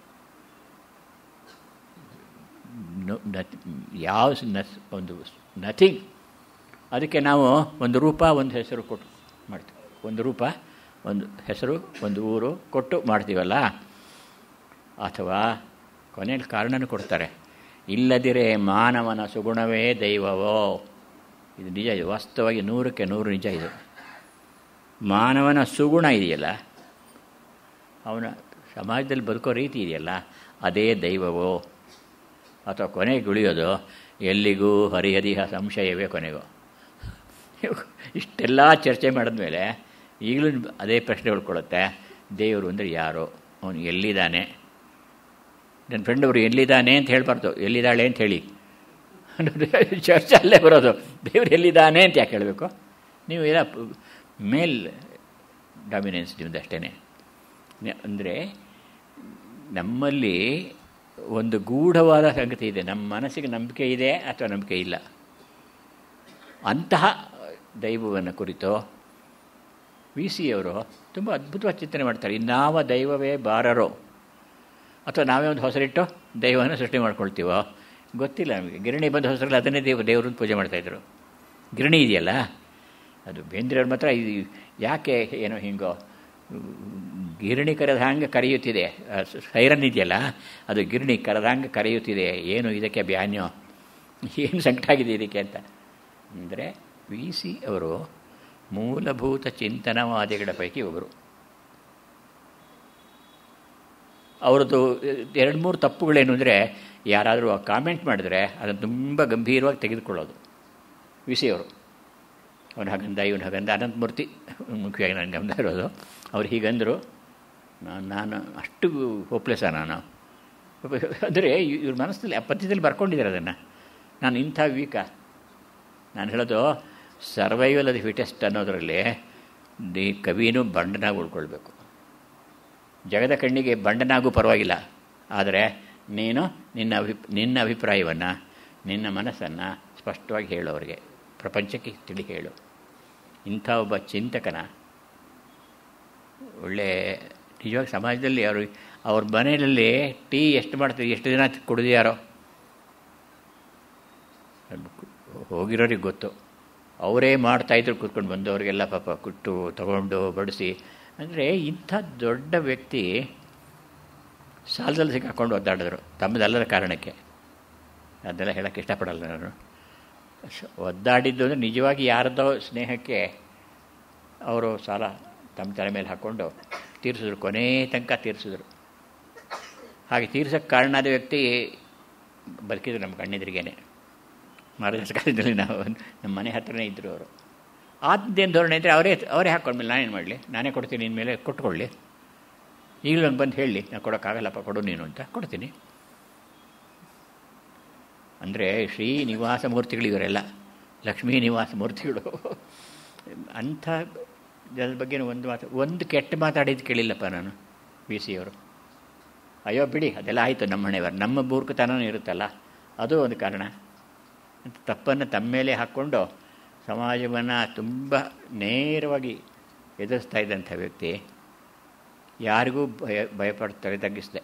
ಯಾವ ನಸ್ ಒಂದು ನಥಿಂಗ್ ಅದಕ್ಕೆ ನಾವು ಒಂದು ರೂಪ ಒಂದು ಹೆಸರು ಕೊಟ್ಟು ಮಾಡ್ತೀವಿ ಒಂದು ರೂಪ ಒಂದು ಹೆಸರು ಒಂದು ಊರು ಕೊಟ್ಟು ಮಾಡ್ತೀವಲ್ಲ ಅಥವಾ ಕೊನೆಯಲ್ಲಿ ಕಾರಣನೂ ಕೊಡ್ತಾರೆ ಇಲ್ಲದಿರೇ ಮಾನವನ ಸುಗುಣವೇ ದೈವವೋ ಇದು ನಿಜ ಇದು ವಾಸ್ತವವಾಗಿ ನೂರಕ್ಕೆ ನೂರು ನಿಜ ಇದು ಮಾನವನ ಸುಗುಣ ಇದೆಯಲ್ಲ ಅವನ ಸಮಾಜದಲ್ಲಿ ಬದುಕೋ ರೀತಿ ಇದೆಯಲ್ಲ ಅದೇ ದೈವವೋ ಅಥವಾ ಕೊನೆಗೆ ಉಳಿಯೋದು ಎಲ್ಲಿಗೂ ಹರಿಹರಿಹ ಸಂಶಯವೇ ಕೊನೆಗೂ ಇಷ್ಟೆಲ್ಲ ಚರ್ಚೆ ಮಾಡಿದ್ಮೇಲೆ ಈಗಲೂ ಅದೇ ಪ್ರಶ್ನೆ ಉಳ್ಕೊಳ್ಳುತ್ತೆ ದೇವರು ಅಂದರೆ ಯಾರು ಅವನು ಎಲ್ಲಿದ್ದಾನೆ ನನ್ನ ಫ್ರೆಂಡ್ ಅವರು ಎಲ್ಲಿದ್ದಾನೆ ಅಂತ ಹೇಳ್ಬಾರ್ದು ಎಲ್ಲಿದ್ದಾಳೆ ಅಂತ ಹೇಳಿ ಚರ್ಚೆ ಅಲ್ಲೇ ಬರೋದು ದೇವ್ರು ಎಲ್ಲಿದ್ದಾನೆ ಅಂತ ಯಾಕೆ ಹೇಳಬೇಕು ನೀವು ಎಲ್ಲ ಮೇಲ್ ಡಾಮಿನೆನ್ಸ್ ನಿಮ್ಮದು ಅಷ್ಟೇ ಅಂದರೆ ನಮ್ಮಲ್ಲಿ ಒಂದು ಗೂಢವಾದ ಸಂಗತಿ ಇದೆ ನಮ್ಮ ಮನಸ್ಸಿಗೆ ನಂಬಿಕೆ ಇದೆ ಅಥವಾ ನಂಬಿಕೆ ಇಲ್ಲ ಅಂತಹ ದೈವವನ್ನು ಕುರಿತು ವಿ ಸಿ ಅವರು ತುಂಬ ಅದ್ಭುತವಾದ ಚಿಂತನೆ ಮಾಡ್ತಾರೆ ಇನ್ನಾವ ದೈವವೇ ಬಾರರೋ ಅಥವಾ ನಾವೇ ಒಂದು ಹೊಸರಿಟ್ಟು ದೈವವನ್ನು ಸೃಷ್ಟಿ ಮಾಡ್ಕೊಳ್ತೀವೋ ಗೊತ್ತಿಲ್ಲ ನಮಗೆ ಗಿರಣಿ ಬಂದ ಹೊಸರಲ್ಲಿ ಅದನ್ನೇ ದೇವ ದೇವ್ರನ್ನ ಪೂಜೆ ಮಾಡ್ತಾಯಿದ್ರು ಗಿರಣಿ ಇದೆಯಲ್ಲ ಅದು ಬೇಂದ್ರವ್ರ ಮಾತ್ರ ಇದು ಯಾಕೆ ಏನೋ ಹಿಂಗೋ ಗಿರಣಿ ಕರೆದ ಹಂಗೆ ಕರೆಯುತ್ತಿದೆ ಸೈರನ್ ಇದೆಯಲ್ಲ ಅದು ಗಿರಣಿ ಕರೆದ ಹಂಗೆ ಕರೆಯುತ್ತಿದೆ ಏನು ಇದಕ್ಕೆ ಬ್ಯಾನ್ಯೋ ಏನು ಸಂಕಟ ಆಗಿದೆ ಇದಕ್ಕೆ ಅಂತ ಅಂದರೆ ವಿ ಸಿ ಅವರು ಮೂಲಭೂತ ಚಿಂತನವಾದಿಗಳ ಪೈಕಿ ಒಬ್ಬರು ಅವ್ರದ್ದು ಎರಡು ಮೂರು ತಪ್ಪುಗಳೇನು ಅಂದರೆ ಯಾರಾದರೂ ಕಾಮೆಂಟ್ ಮಾಡಿದ್ರೆ ಅದನ್ನು ತುಂಬ ಗಂಭೀರವಾಗಿ ತೆಗೆದುಕೊಳ್ಳೋದು ವಿ ಸಿ ಅವರು ಅವನು ಹಾಗಂದ ಇವನು ಹಾಗಂದ ಅನಂತಮೂರ್ತಿ ಮುಖ್ಯವಾಗಿ ನನಗೆ ಗಮನ ಇರೋದು ಅವ್ರು ಹೀಗಂದರು ನಾನು ನಾನು ಅಷ್ಟು ಹೋಪ್ಲೆಸ್ಸ ನಾನು ಅಂದರೆ ಇವ್ರ ಮನಸ್ಸಲ್ಲಿ ಆ ಪದ್ಯದಲ್ಲಿ ಬರ್ಕೊಂಡಿದ್ದಾರೆ ಅದನ್ನು ನಾನು ಇಂಥ ವೀಕ ನಾನು ಹೇಳೋದು ಸರ್ವೈವಲ್ ಅದು ಫಿಟೆಸ್ಟ್ ಅನ್ನೋದರಲ್ಲಿ ದಿ ಕವಿನೂ ಬಂಡನಾಗಿ ಉಳ್ಕೊಳ್ಬೇಕು ಜಗದ ಕಣ್ಣಿಗೆ ಬಂಡನಾಗೂ ಪರವಾಗಿಲ್ಲ ಆದರೆ ನೀನು ನಿನ್ನ ಅಭಿ ನಿನ್ನ ಅಭಿಪ್ರಾಯವನ್ನು ನಿನ್ನ ಮನಸ್ಸನ್ನು ಸ್ಪಷ್ಟವಾಗಿ ಹೇಳೋರಿಗೆ ಪ್ರಪಂಚಕ್ಕೆ ತಿಳಿ ಹೇಳು ಇಂಥ ಒಬ್ಬ ಚಿಂತಕನ ಒಳ್ಳೆ ನಿಜವಾಗಿ ಸಮಾಜದಲ್ಲಿ ಅವರು ಅವ್ರ ಮನೆಯಲ್ಲಿ ಟೀ ಎಷ್ಟು ಮಾಡ್ತಾರೆ ಎಷ್ಟು ದಿನ ಕುಡಿದ್ಯಾರೋ ಹೋಗಿರೋರಿಗೆ ಗೊತ್ತು ಅವರೇ ಮಾಡ್ತಾಯಿದ್ರು ಕೂತ್ಕೊಂಡು ಬಂದವರಿಗೆಲ್ಲ ಪಾಪ ಕುಟ್ಟು ತಗೊಂಡು ಬಡಿಸಿ ಅಂದರೆ ಇಂಥ ದೊಡ್ಡ ವ್ಯಕ್ತಿ ಸಾಲದಲ್ಲಿ ಸಿಕ್ಕಾಕೊಂಡು ಒದ್ದಾಡಿದ್ರು ತಮ್ಮದಲ್ಲದ ಕಾರಣಕ್ಕೆ ಅದೆಲ್ಲ ಹೇಳೋಕ್ಕೆ ಇಷ್ಟಪಡಲ್ಲ ನಾನು ಒದ್ದಾಡಿದ್ದು ಅಂದರೆ ನಿಜವಾಗಿ ಯಾರದೋ ಸ್ನೇಹಕ್ಕೆ ಅವರು ಸಾಲ ತಮ್ಮ ತಲೆ ಮೇಲೆ ಹಾಕ್ಕೊಂಡು ತೀರಿಸಿದ್ರು ಕೊನೆ ತನಕ ತೀರಿಸಿದ್ರು ಹಾಗೆ ತೀರ್ಸೋಕ್ಕೆ ಕಾರಣಾದ ವ್ಯಕ್ತಿ ಬದುಕಿದ್ರು ನಮ್ಮ ಕಣ್ಣೆದುರಿಗೇನೆ ಮಹಾರಾಜ ಕಾಲದಲ್ಲಿ ನಾವು ನಮ್ಮ ಮನೆ ಹತ್ರನೇ ಇದ್ದರು ಅವರು ಆದ್ದೇನು ಧೋರಣೆ ಇದ್ದರೆ ಅವರೇ ಅವರೇ ಹಾಕ್ಕೊಂಡ್ಮೇಲೆ ನಾನೇನು ಮಾಡಲಿ ನಾನೇ ಕೊಡ್ತೀನಿ ನಿನ್ನ ಮೇಲೆ ಕೊಟ್ಕೊಳ್ಳಿ ಈಗಲೂ ನಂಗೆ ಬಂದು ಹೇಳಿ ನಾನು ಕೊಡೋಕ್ಕಾಗಲ್ಲಪ್ಪ ಕೊಡು ನೀನು ಅಂತ ಕೊಡ್ತೀನಿ ಅಂದರೆ ಶ್ರೀ ನಿವಾಸ ಮೂರ್ತಿಗಳು ಇವರೆಲ್ಲ ಲಕ್ಷ್ಮೀ ನಿವಾಸ ಮೂರ್ತಿಗಳು ಅಂಥ ಜನರ ಬಗ್ಗೆ ಒಂದು ಮಾತು ಒಂದು ಕೆಟ್ಟ ಮಾತಾಡಿದ್ದು ಕೇಳಿಲ್ಲಪ್ಪ ನಾನು ವಿ ಸಿ ಅವರು ಅಯ್ಯೋ ಬಿಡಿ ಅದೆಲ್ಲ ಆಯಿತು ನಮ್ಮ ಹಣೆವರ್ ನಮ್ಮ ಬೂರ್ಖತನೂ ಇರುತ್ತಲ್ಲ ಅದು ಒಂದು ಕಾರಣ ಅಂತ ತಪ್ಪನ್ನು ತಮ್ಮ ಮೇಲೆ ಹಾಕ್ಕೊಂಡು ಸಮಾಜವನ್ನು ತುಂಬ ನೇರವಾಗಿ ಎದುರಿಸ್ತಾ ಇದ್ದಂಥ ವ್ಯಕ್ತಿ ಯಾರಿಗೂ ಭಯ ಭಯಪಡ್ತಾರೆ ತಗ್ಗಿಸಿದೆ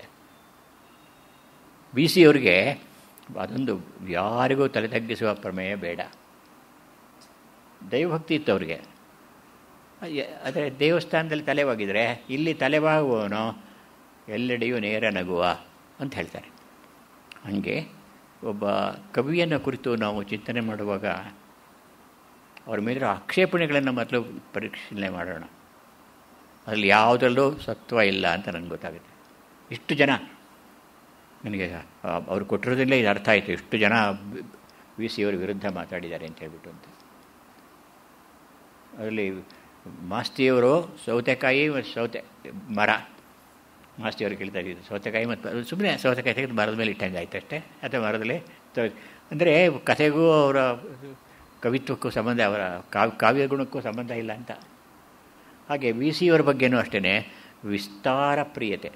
ಬಿ ಸಿ ಅವ್ರಿಗೆ ಅದೊಂದು ಯಾರಿಗೂ ತಲೆ ತಗ್ಗಿಸುವ ಪ್ರಮೇಯ ಬೇಡ ದೈವಭಕ್ತಿ ಇತ್ತು ಅವ್ರಿಗೆ ಆದರೆ ದೇವಸ್ಥಾನದಲ್ಲಿ ತಲೆವಾಗಿದ್ದರೆ ಇಲ್ಲಿ ತಲೆವಾಗುವವನು ಎಲ್ಲೆಡೆಯೂ ನೇರ ನಗುವ ಅಂತ ಹೇಳ್ತಾರೆ ಹಾಗೆ ಒಬ್ಬ ಕವಿಯನ್ನು ಕುರಿತು ನಾವು ಚಿಂತನೆ ಮಾಡುವಾಗ ಅವ್ರ ಮೇಲಿರೋ ಆಕ್ಷೇಪಣೆಗಳನ್ನು ಮೊದಲು ಪರಿಶೀಲನೆ ಮಾಡೋಣ ಅದರಲ್ಲಿ ಯಾವುದರಲ್ಲೂ ಸತ್ವ ಇಲ್ಲ ಅಂತ ನನಗೆ ಗೊತ್ತಾಗುತ್ತೆ ಇಷ್ಟು ಜನ ನನಗೆ ಅವ್ರು ಕೊಟ್ಟಿರೋದ್ರಲ್ಲೇ ಇದು ಅರ್ಥ ಆಯಿತು ಇಷ್ಟು ಜನ ವಿ ಸಿ ಅವರ ವಿರುದ್ಧ ಮಾತಾಡಿದ್ದಾರೆ ಅಂತ ಹೇಳ್ಬಿಟ್ಟು ಅಂತ ಅದರಲ್ಲಿ ಮಾಸ್ತಿಯವರು ಸೌತೆಕಾಯಿ ಮತ್ತು ಸೌತೆ ಮರ ಮಾಸ್ತಿಯವರು ಕೇಳ್ತಾ ಇದ್ದಿದ್ದು ಸೌತೆಕಾಯಿ ಮತ್ತು ಸುಮ್ಮನೆ ಸೌತೆಕಾಯಿ ತೆಗೆದು ಮರದ ಮೇಲೆ ಇಟ್ಟಂಗೆ ಆಯ್ತು ಅಷ್ಟೇ ಅಥವಾ ಮರದಲ್ಲಿ ಅಂದರೆ ಕಥೆಗೂ ಅವರ ಕವಿತ್ವಕ್ಕೂ ಸಂಬಂಧ ಅವರ ಕಾವ್ಯ ಕಾವ್ಯ ಗುಣಕ್ಕೂ ಸಂಬಂಧ ಇಲ್ಲ ಅಂತ ಹಾಗೆ ವಿ ಸಿ ಅವರ ಬಗ್ಗೆನೂ ಅಷ್ಟೇ ವಿಸ್ತಾರ ಪ್ರಿಯತೆ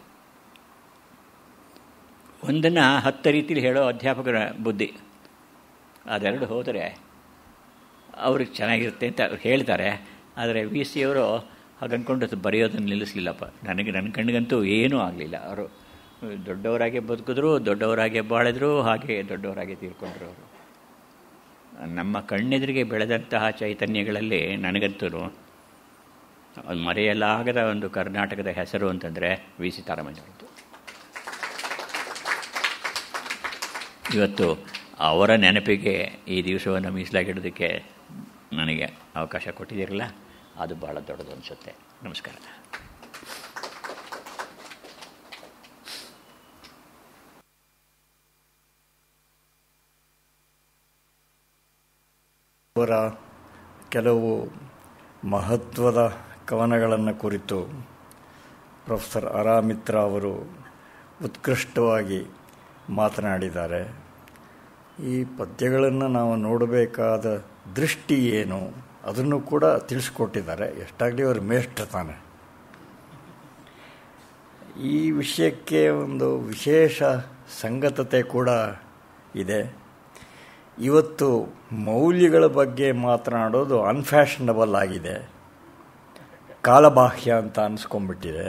ಒಂದನ್ನು ಹತ್ತು ರೀತಿಲಿ ಹೇಳೋ ಅಧ್ಯಾಪಕರ ಬುದ್ಧಿ ಅದೆರಡು ಹೋದರೆ ಅವ್ರಿಗೆ ಚೆನ್ನಾಗಿರುತ್ತೆ ಅಂತ ಅವ್ರು ಹೇಳ್ತಾರೆ ಆದರೆ ವಿ ಸಿ ಅವರು ಹಾಗೆ ಅಂದ್ಕೊಂಡು ಬರೆಯೋದನ್ನು ನಿಲ್ಲಿಸಲಿಲ್ಲಪ್ಪ ನನಗೆ ನನ್ನ ಕಣ್ಣಿಗಂತೂ ಏನೂ ಆಗಲಿಲ್ಲ ಅವರು ದೊಡ್ಡವರಾಗೆ ಬದುಕಿದ್ರು ದೊಡ್ಡವರಾಗೆ ಬಾಳಿದ್ರು ಹಾಗೆ ದೊಡ್ಡವರಾಗೆ ತೀರ್ಕೊಂಡ್ರು ಅವರು ನಮ್ಮ ಕಣ್ಣೆದುರಿಗೆ ಬೆಳೆದಂತಹ ಚೈತನ್ಯಗಳಲ್ಲಿ ನನಗಂತೂ ಮರೆಯಲಾಗದ ಒಂದು ಕರ್ನಾಟಕದ ಹೆಸರು ಅಂತಂದರೆ ವಿ ಸಿ ತಾರಾಮಂಜರದ್ದು ಇವತ್ತು ಅವರ ನೆನಪಿಗೆ ಈ ದಿವಸವನ್ನು ಮೀಸಲಾಗಿಡೋದಕ್ಕೆ ನನಗೆ ಅವಕಾಶ ಕೊಟ್ಟಿದ್ದೀರಲ್ಲ ಅದು ಭಾಳ ದೊಡ್ಡದು ಅನಿಸುತ್ತೆ ನಮಸ್ಕಾರ ಅವರ ಕೆಲವು ಮಹತ್ವದ ಕವನಗಳನ್ನು ಕುರಿತು ಪ್ರೊಫೆಸರ್ ಅರಾಮಿತ್ರ ಅವರು ಉತ್ಕೃಷ್ಟವಾಗಿ ಮಾತನಾಡಿದ್ದಾರೆ ಈ ಪದ್ಯಗಳನ್ನು ನಾವು ನೋಡಬೇಕಾದ ದೃಷ್ಟಿ ಏನು ಅದನ್ನು ಕೂಡ ತಿಳಿಸ್ಕೊಟ್ಟಿದ್ದಾರೆ ಎಷ್ಟಾಗಲಿ ಅವರು ಮೇಷ್ಟ್ರ ತಾನೆ ಈ ವಿಷಯಕ್ಕೆ ಒಂದು ವಿಶೇಷ ಸಂಗತತೆ ಕೂಡ ಇದೆ ಇವತ್ತು ಮೌಲ್ಯಗಳ ಬಗ್ಗೆ ಮಾತನಾಡೋದು ಅನ್ಫ್ಯಾಷನಬಲ್ ಆಗಿದೆ ಕಾಲಬಾಹ್ಯ ಅಂತ ಅನಿಸ್ಕೊಂಡ್ಬಿಟ್ಟಿದೆ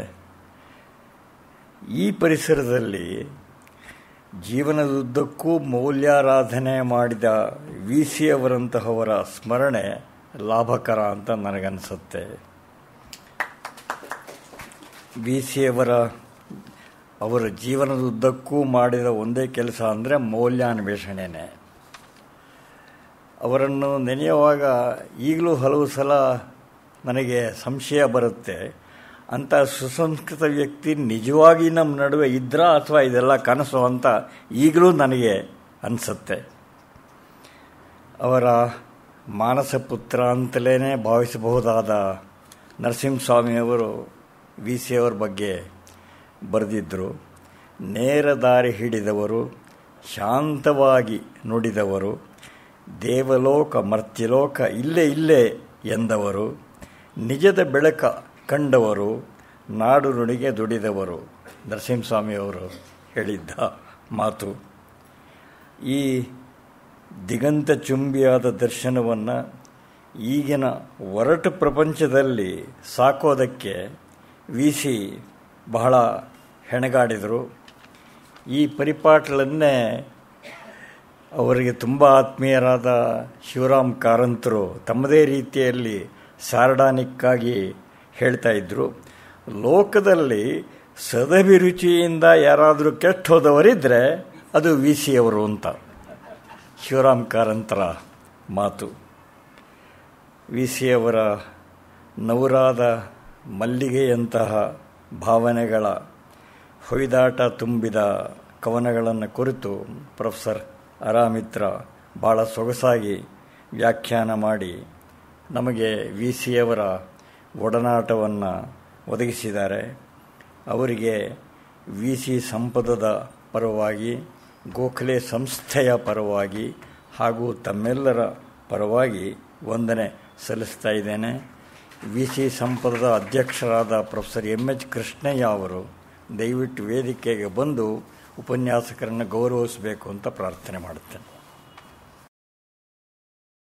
ಈ ಪರಿಸರದಲ್ಲಿ ಜೀವನದುದ್ದಕ್ಕೂ ಮೌಲ್ಯಾರಾಧನೆ ಮಾಡಿದ ವಿ ಸಿ ಅವರಂತಹವರ ಸ್ಮರಣೆ ಲಾಭಕರ ಅಂತ ನನಗನ್ಸುತ್ತೆ ವಿ ಸಿ ಅವರ ಅವರ ಜೀವನದುದ್ದಕ್ಕೂ ಮಾಡಿದ ಒಂದೇ ಕೆಲಸ ಅಂದರೆ ಮೌಲ್ಯಾನ್ವೇಷಣೆನೇ ಅವರನ್ನು ನೆನೆಯುವಾಗ ಈಗಲೂ ಹಲವು ಸಲ ನನಗೆ ಸಂಶಯ ಬರುತ್ತೆ ಅಂಥ ಸುಸಂಸ್ಕೃತ ವ್ಯಕ್ತಿ ನಿಜವಾಗಿ ನಮ್ಮ ನಡುವೆ ಇದ್ರಾ ಅಥವಾ ಇದೆಲ್ಲ ಕನಸು ಅಂತ ಈಗಲೂ ನನಗೆ ಅನಿಸುತ್ತೆ ಅವರ ಮಾನಸ ಪುತ್ರ ಅಂತಲೇ ಭಾವಿಸಬಹುದಾದ ನರಸಿಂಹಸ್ವಾಮಿಯವರು ವಿ ಸಿ ಅವರ ಬಗ್ಗೆ ಬರೆದಿದ್ದರು ನೇರ ದಾರಿ ಹಿಡಿದವರು ಶಾಂತವಾಗಿ ನುಡಿದವರು ದೇವಲೋಕ ಮರ್ತ್ಯಲೋಕ ಇಲ್ಲೇ ಇಲ್ಲೇ ಎಂದವರು ನಿಜದ ಬೆಳಕ ಕಂಡವರು ನಾಡು ನುಡಿಗೆ ದುಡಿದವರು ನರಸಿಂಹಸ್ವಾಮಿಯವರು ಹೇಳಿದ್ದ ಮಾತು ಈ ದಿಗಂತ ಚುಂಬಿಯಾದ ದರ್ಶನವನ್ನು ಈಗಿನ ಒರಟು ಪ್ರಪಂಚದಲ್ಲಿ ಸಾಕೋದಕ್ಕೆ ಸಿ ಬಹಳ ಹೆಣಗಾಡಿದರು ಈ ಪರಿಪಾಟಲನ್ನೇ ಅವರಿಗೆ ತುಂಬ ಆತ್ಮೀಯರಾದ ಶಿವರಾಮ್ ಕಾರಂತರು ತಮ್ಮದೇ ರೀತಿಯಲ್ಲಿ ಸಾರ್ಡಾನಿಕ್ಕಾಗಿ ಹೇಳ್ತಾ ಇದ್ದರು ಲೋಕದಲ್ಲಿ ಸದಭಿರುಚಿಯಿಂದ ಯಾರಾದರೂ ಕೆಟ್ಟು ಹೋದವರಿದ್ದರೆ ಅದು ವಿ ಸಿ ಅವರು ಅಂತ ಶಿವರಾಮ್ ಕಾರಂತರ ಮಾತು ವಿ ಸಿ ಅವರ ನವರಾದ ಮಲ್ಲಿಗೆಯಂತಹ ಭಾವನೆಗಳ ಹೊಯ್ದಾಟ ತುಂಬಿದ ಕವನಗಳನ್ನು ಕುರಿತು ಪ್ರೊಫೆಸರ್ ಅರಾಮಿತ್ರ ಭಾಳ ಸೊಗಸಾಗಿ ವ್ಯಾಖ್ಯಾನ ಮಾಡಿ ನಮಗೆ ವಿ ಸಿಯವರ ಒಡನಾಟವನ್ನು ಒದಗಿಸಿದ್ದಾರೆ ಅವರಿಗೆ ವಿ ಸಿ ಸಂಪದದ ಪರವಾಗಿ ಗೋಖಲೆ ಸಂಸ್ಥೆಯ ಪರವಾಗಿ ಹಾಗೂ ತಮ್ಮೆಲ್ಲರ ಪರವಾಗಿ ವಂದನೆ ಸಲ್ಲಿಸ್ತಾ ಇದ್ದೇನೆ ವಿ ಸಿ ಸಂಪದದ ಅಧ್ಯಕ್ಷರಾದ ಪ್ರೊಫೆಸರ್ ಎಮ್ ಎಚ್ ಕೃಷ್ಣಯ್ಯ ಅವರು ದಯವಿಟ್ಟು ವೇದಿಕೆಗೆ ಬಂದು ಉಪನ್ಯಾಸಕರನ್ನು ಗೌರವಿಸಬೇಕು ಅಂತ ಪ್ರಾರ್ಥನೆ ಮಾಡುತ್ತೇನೆ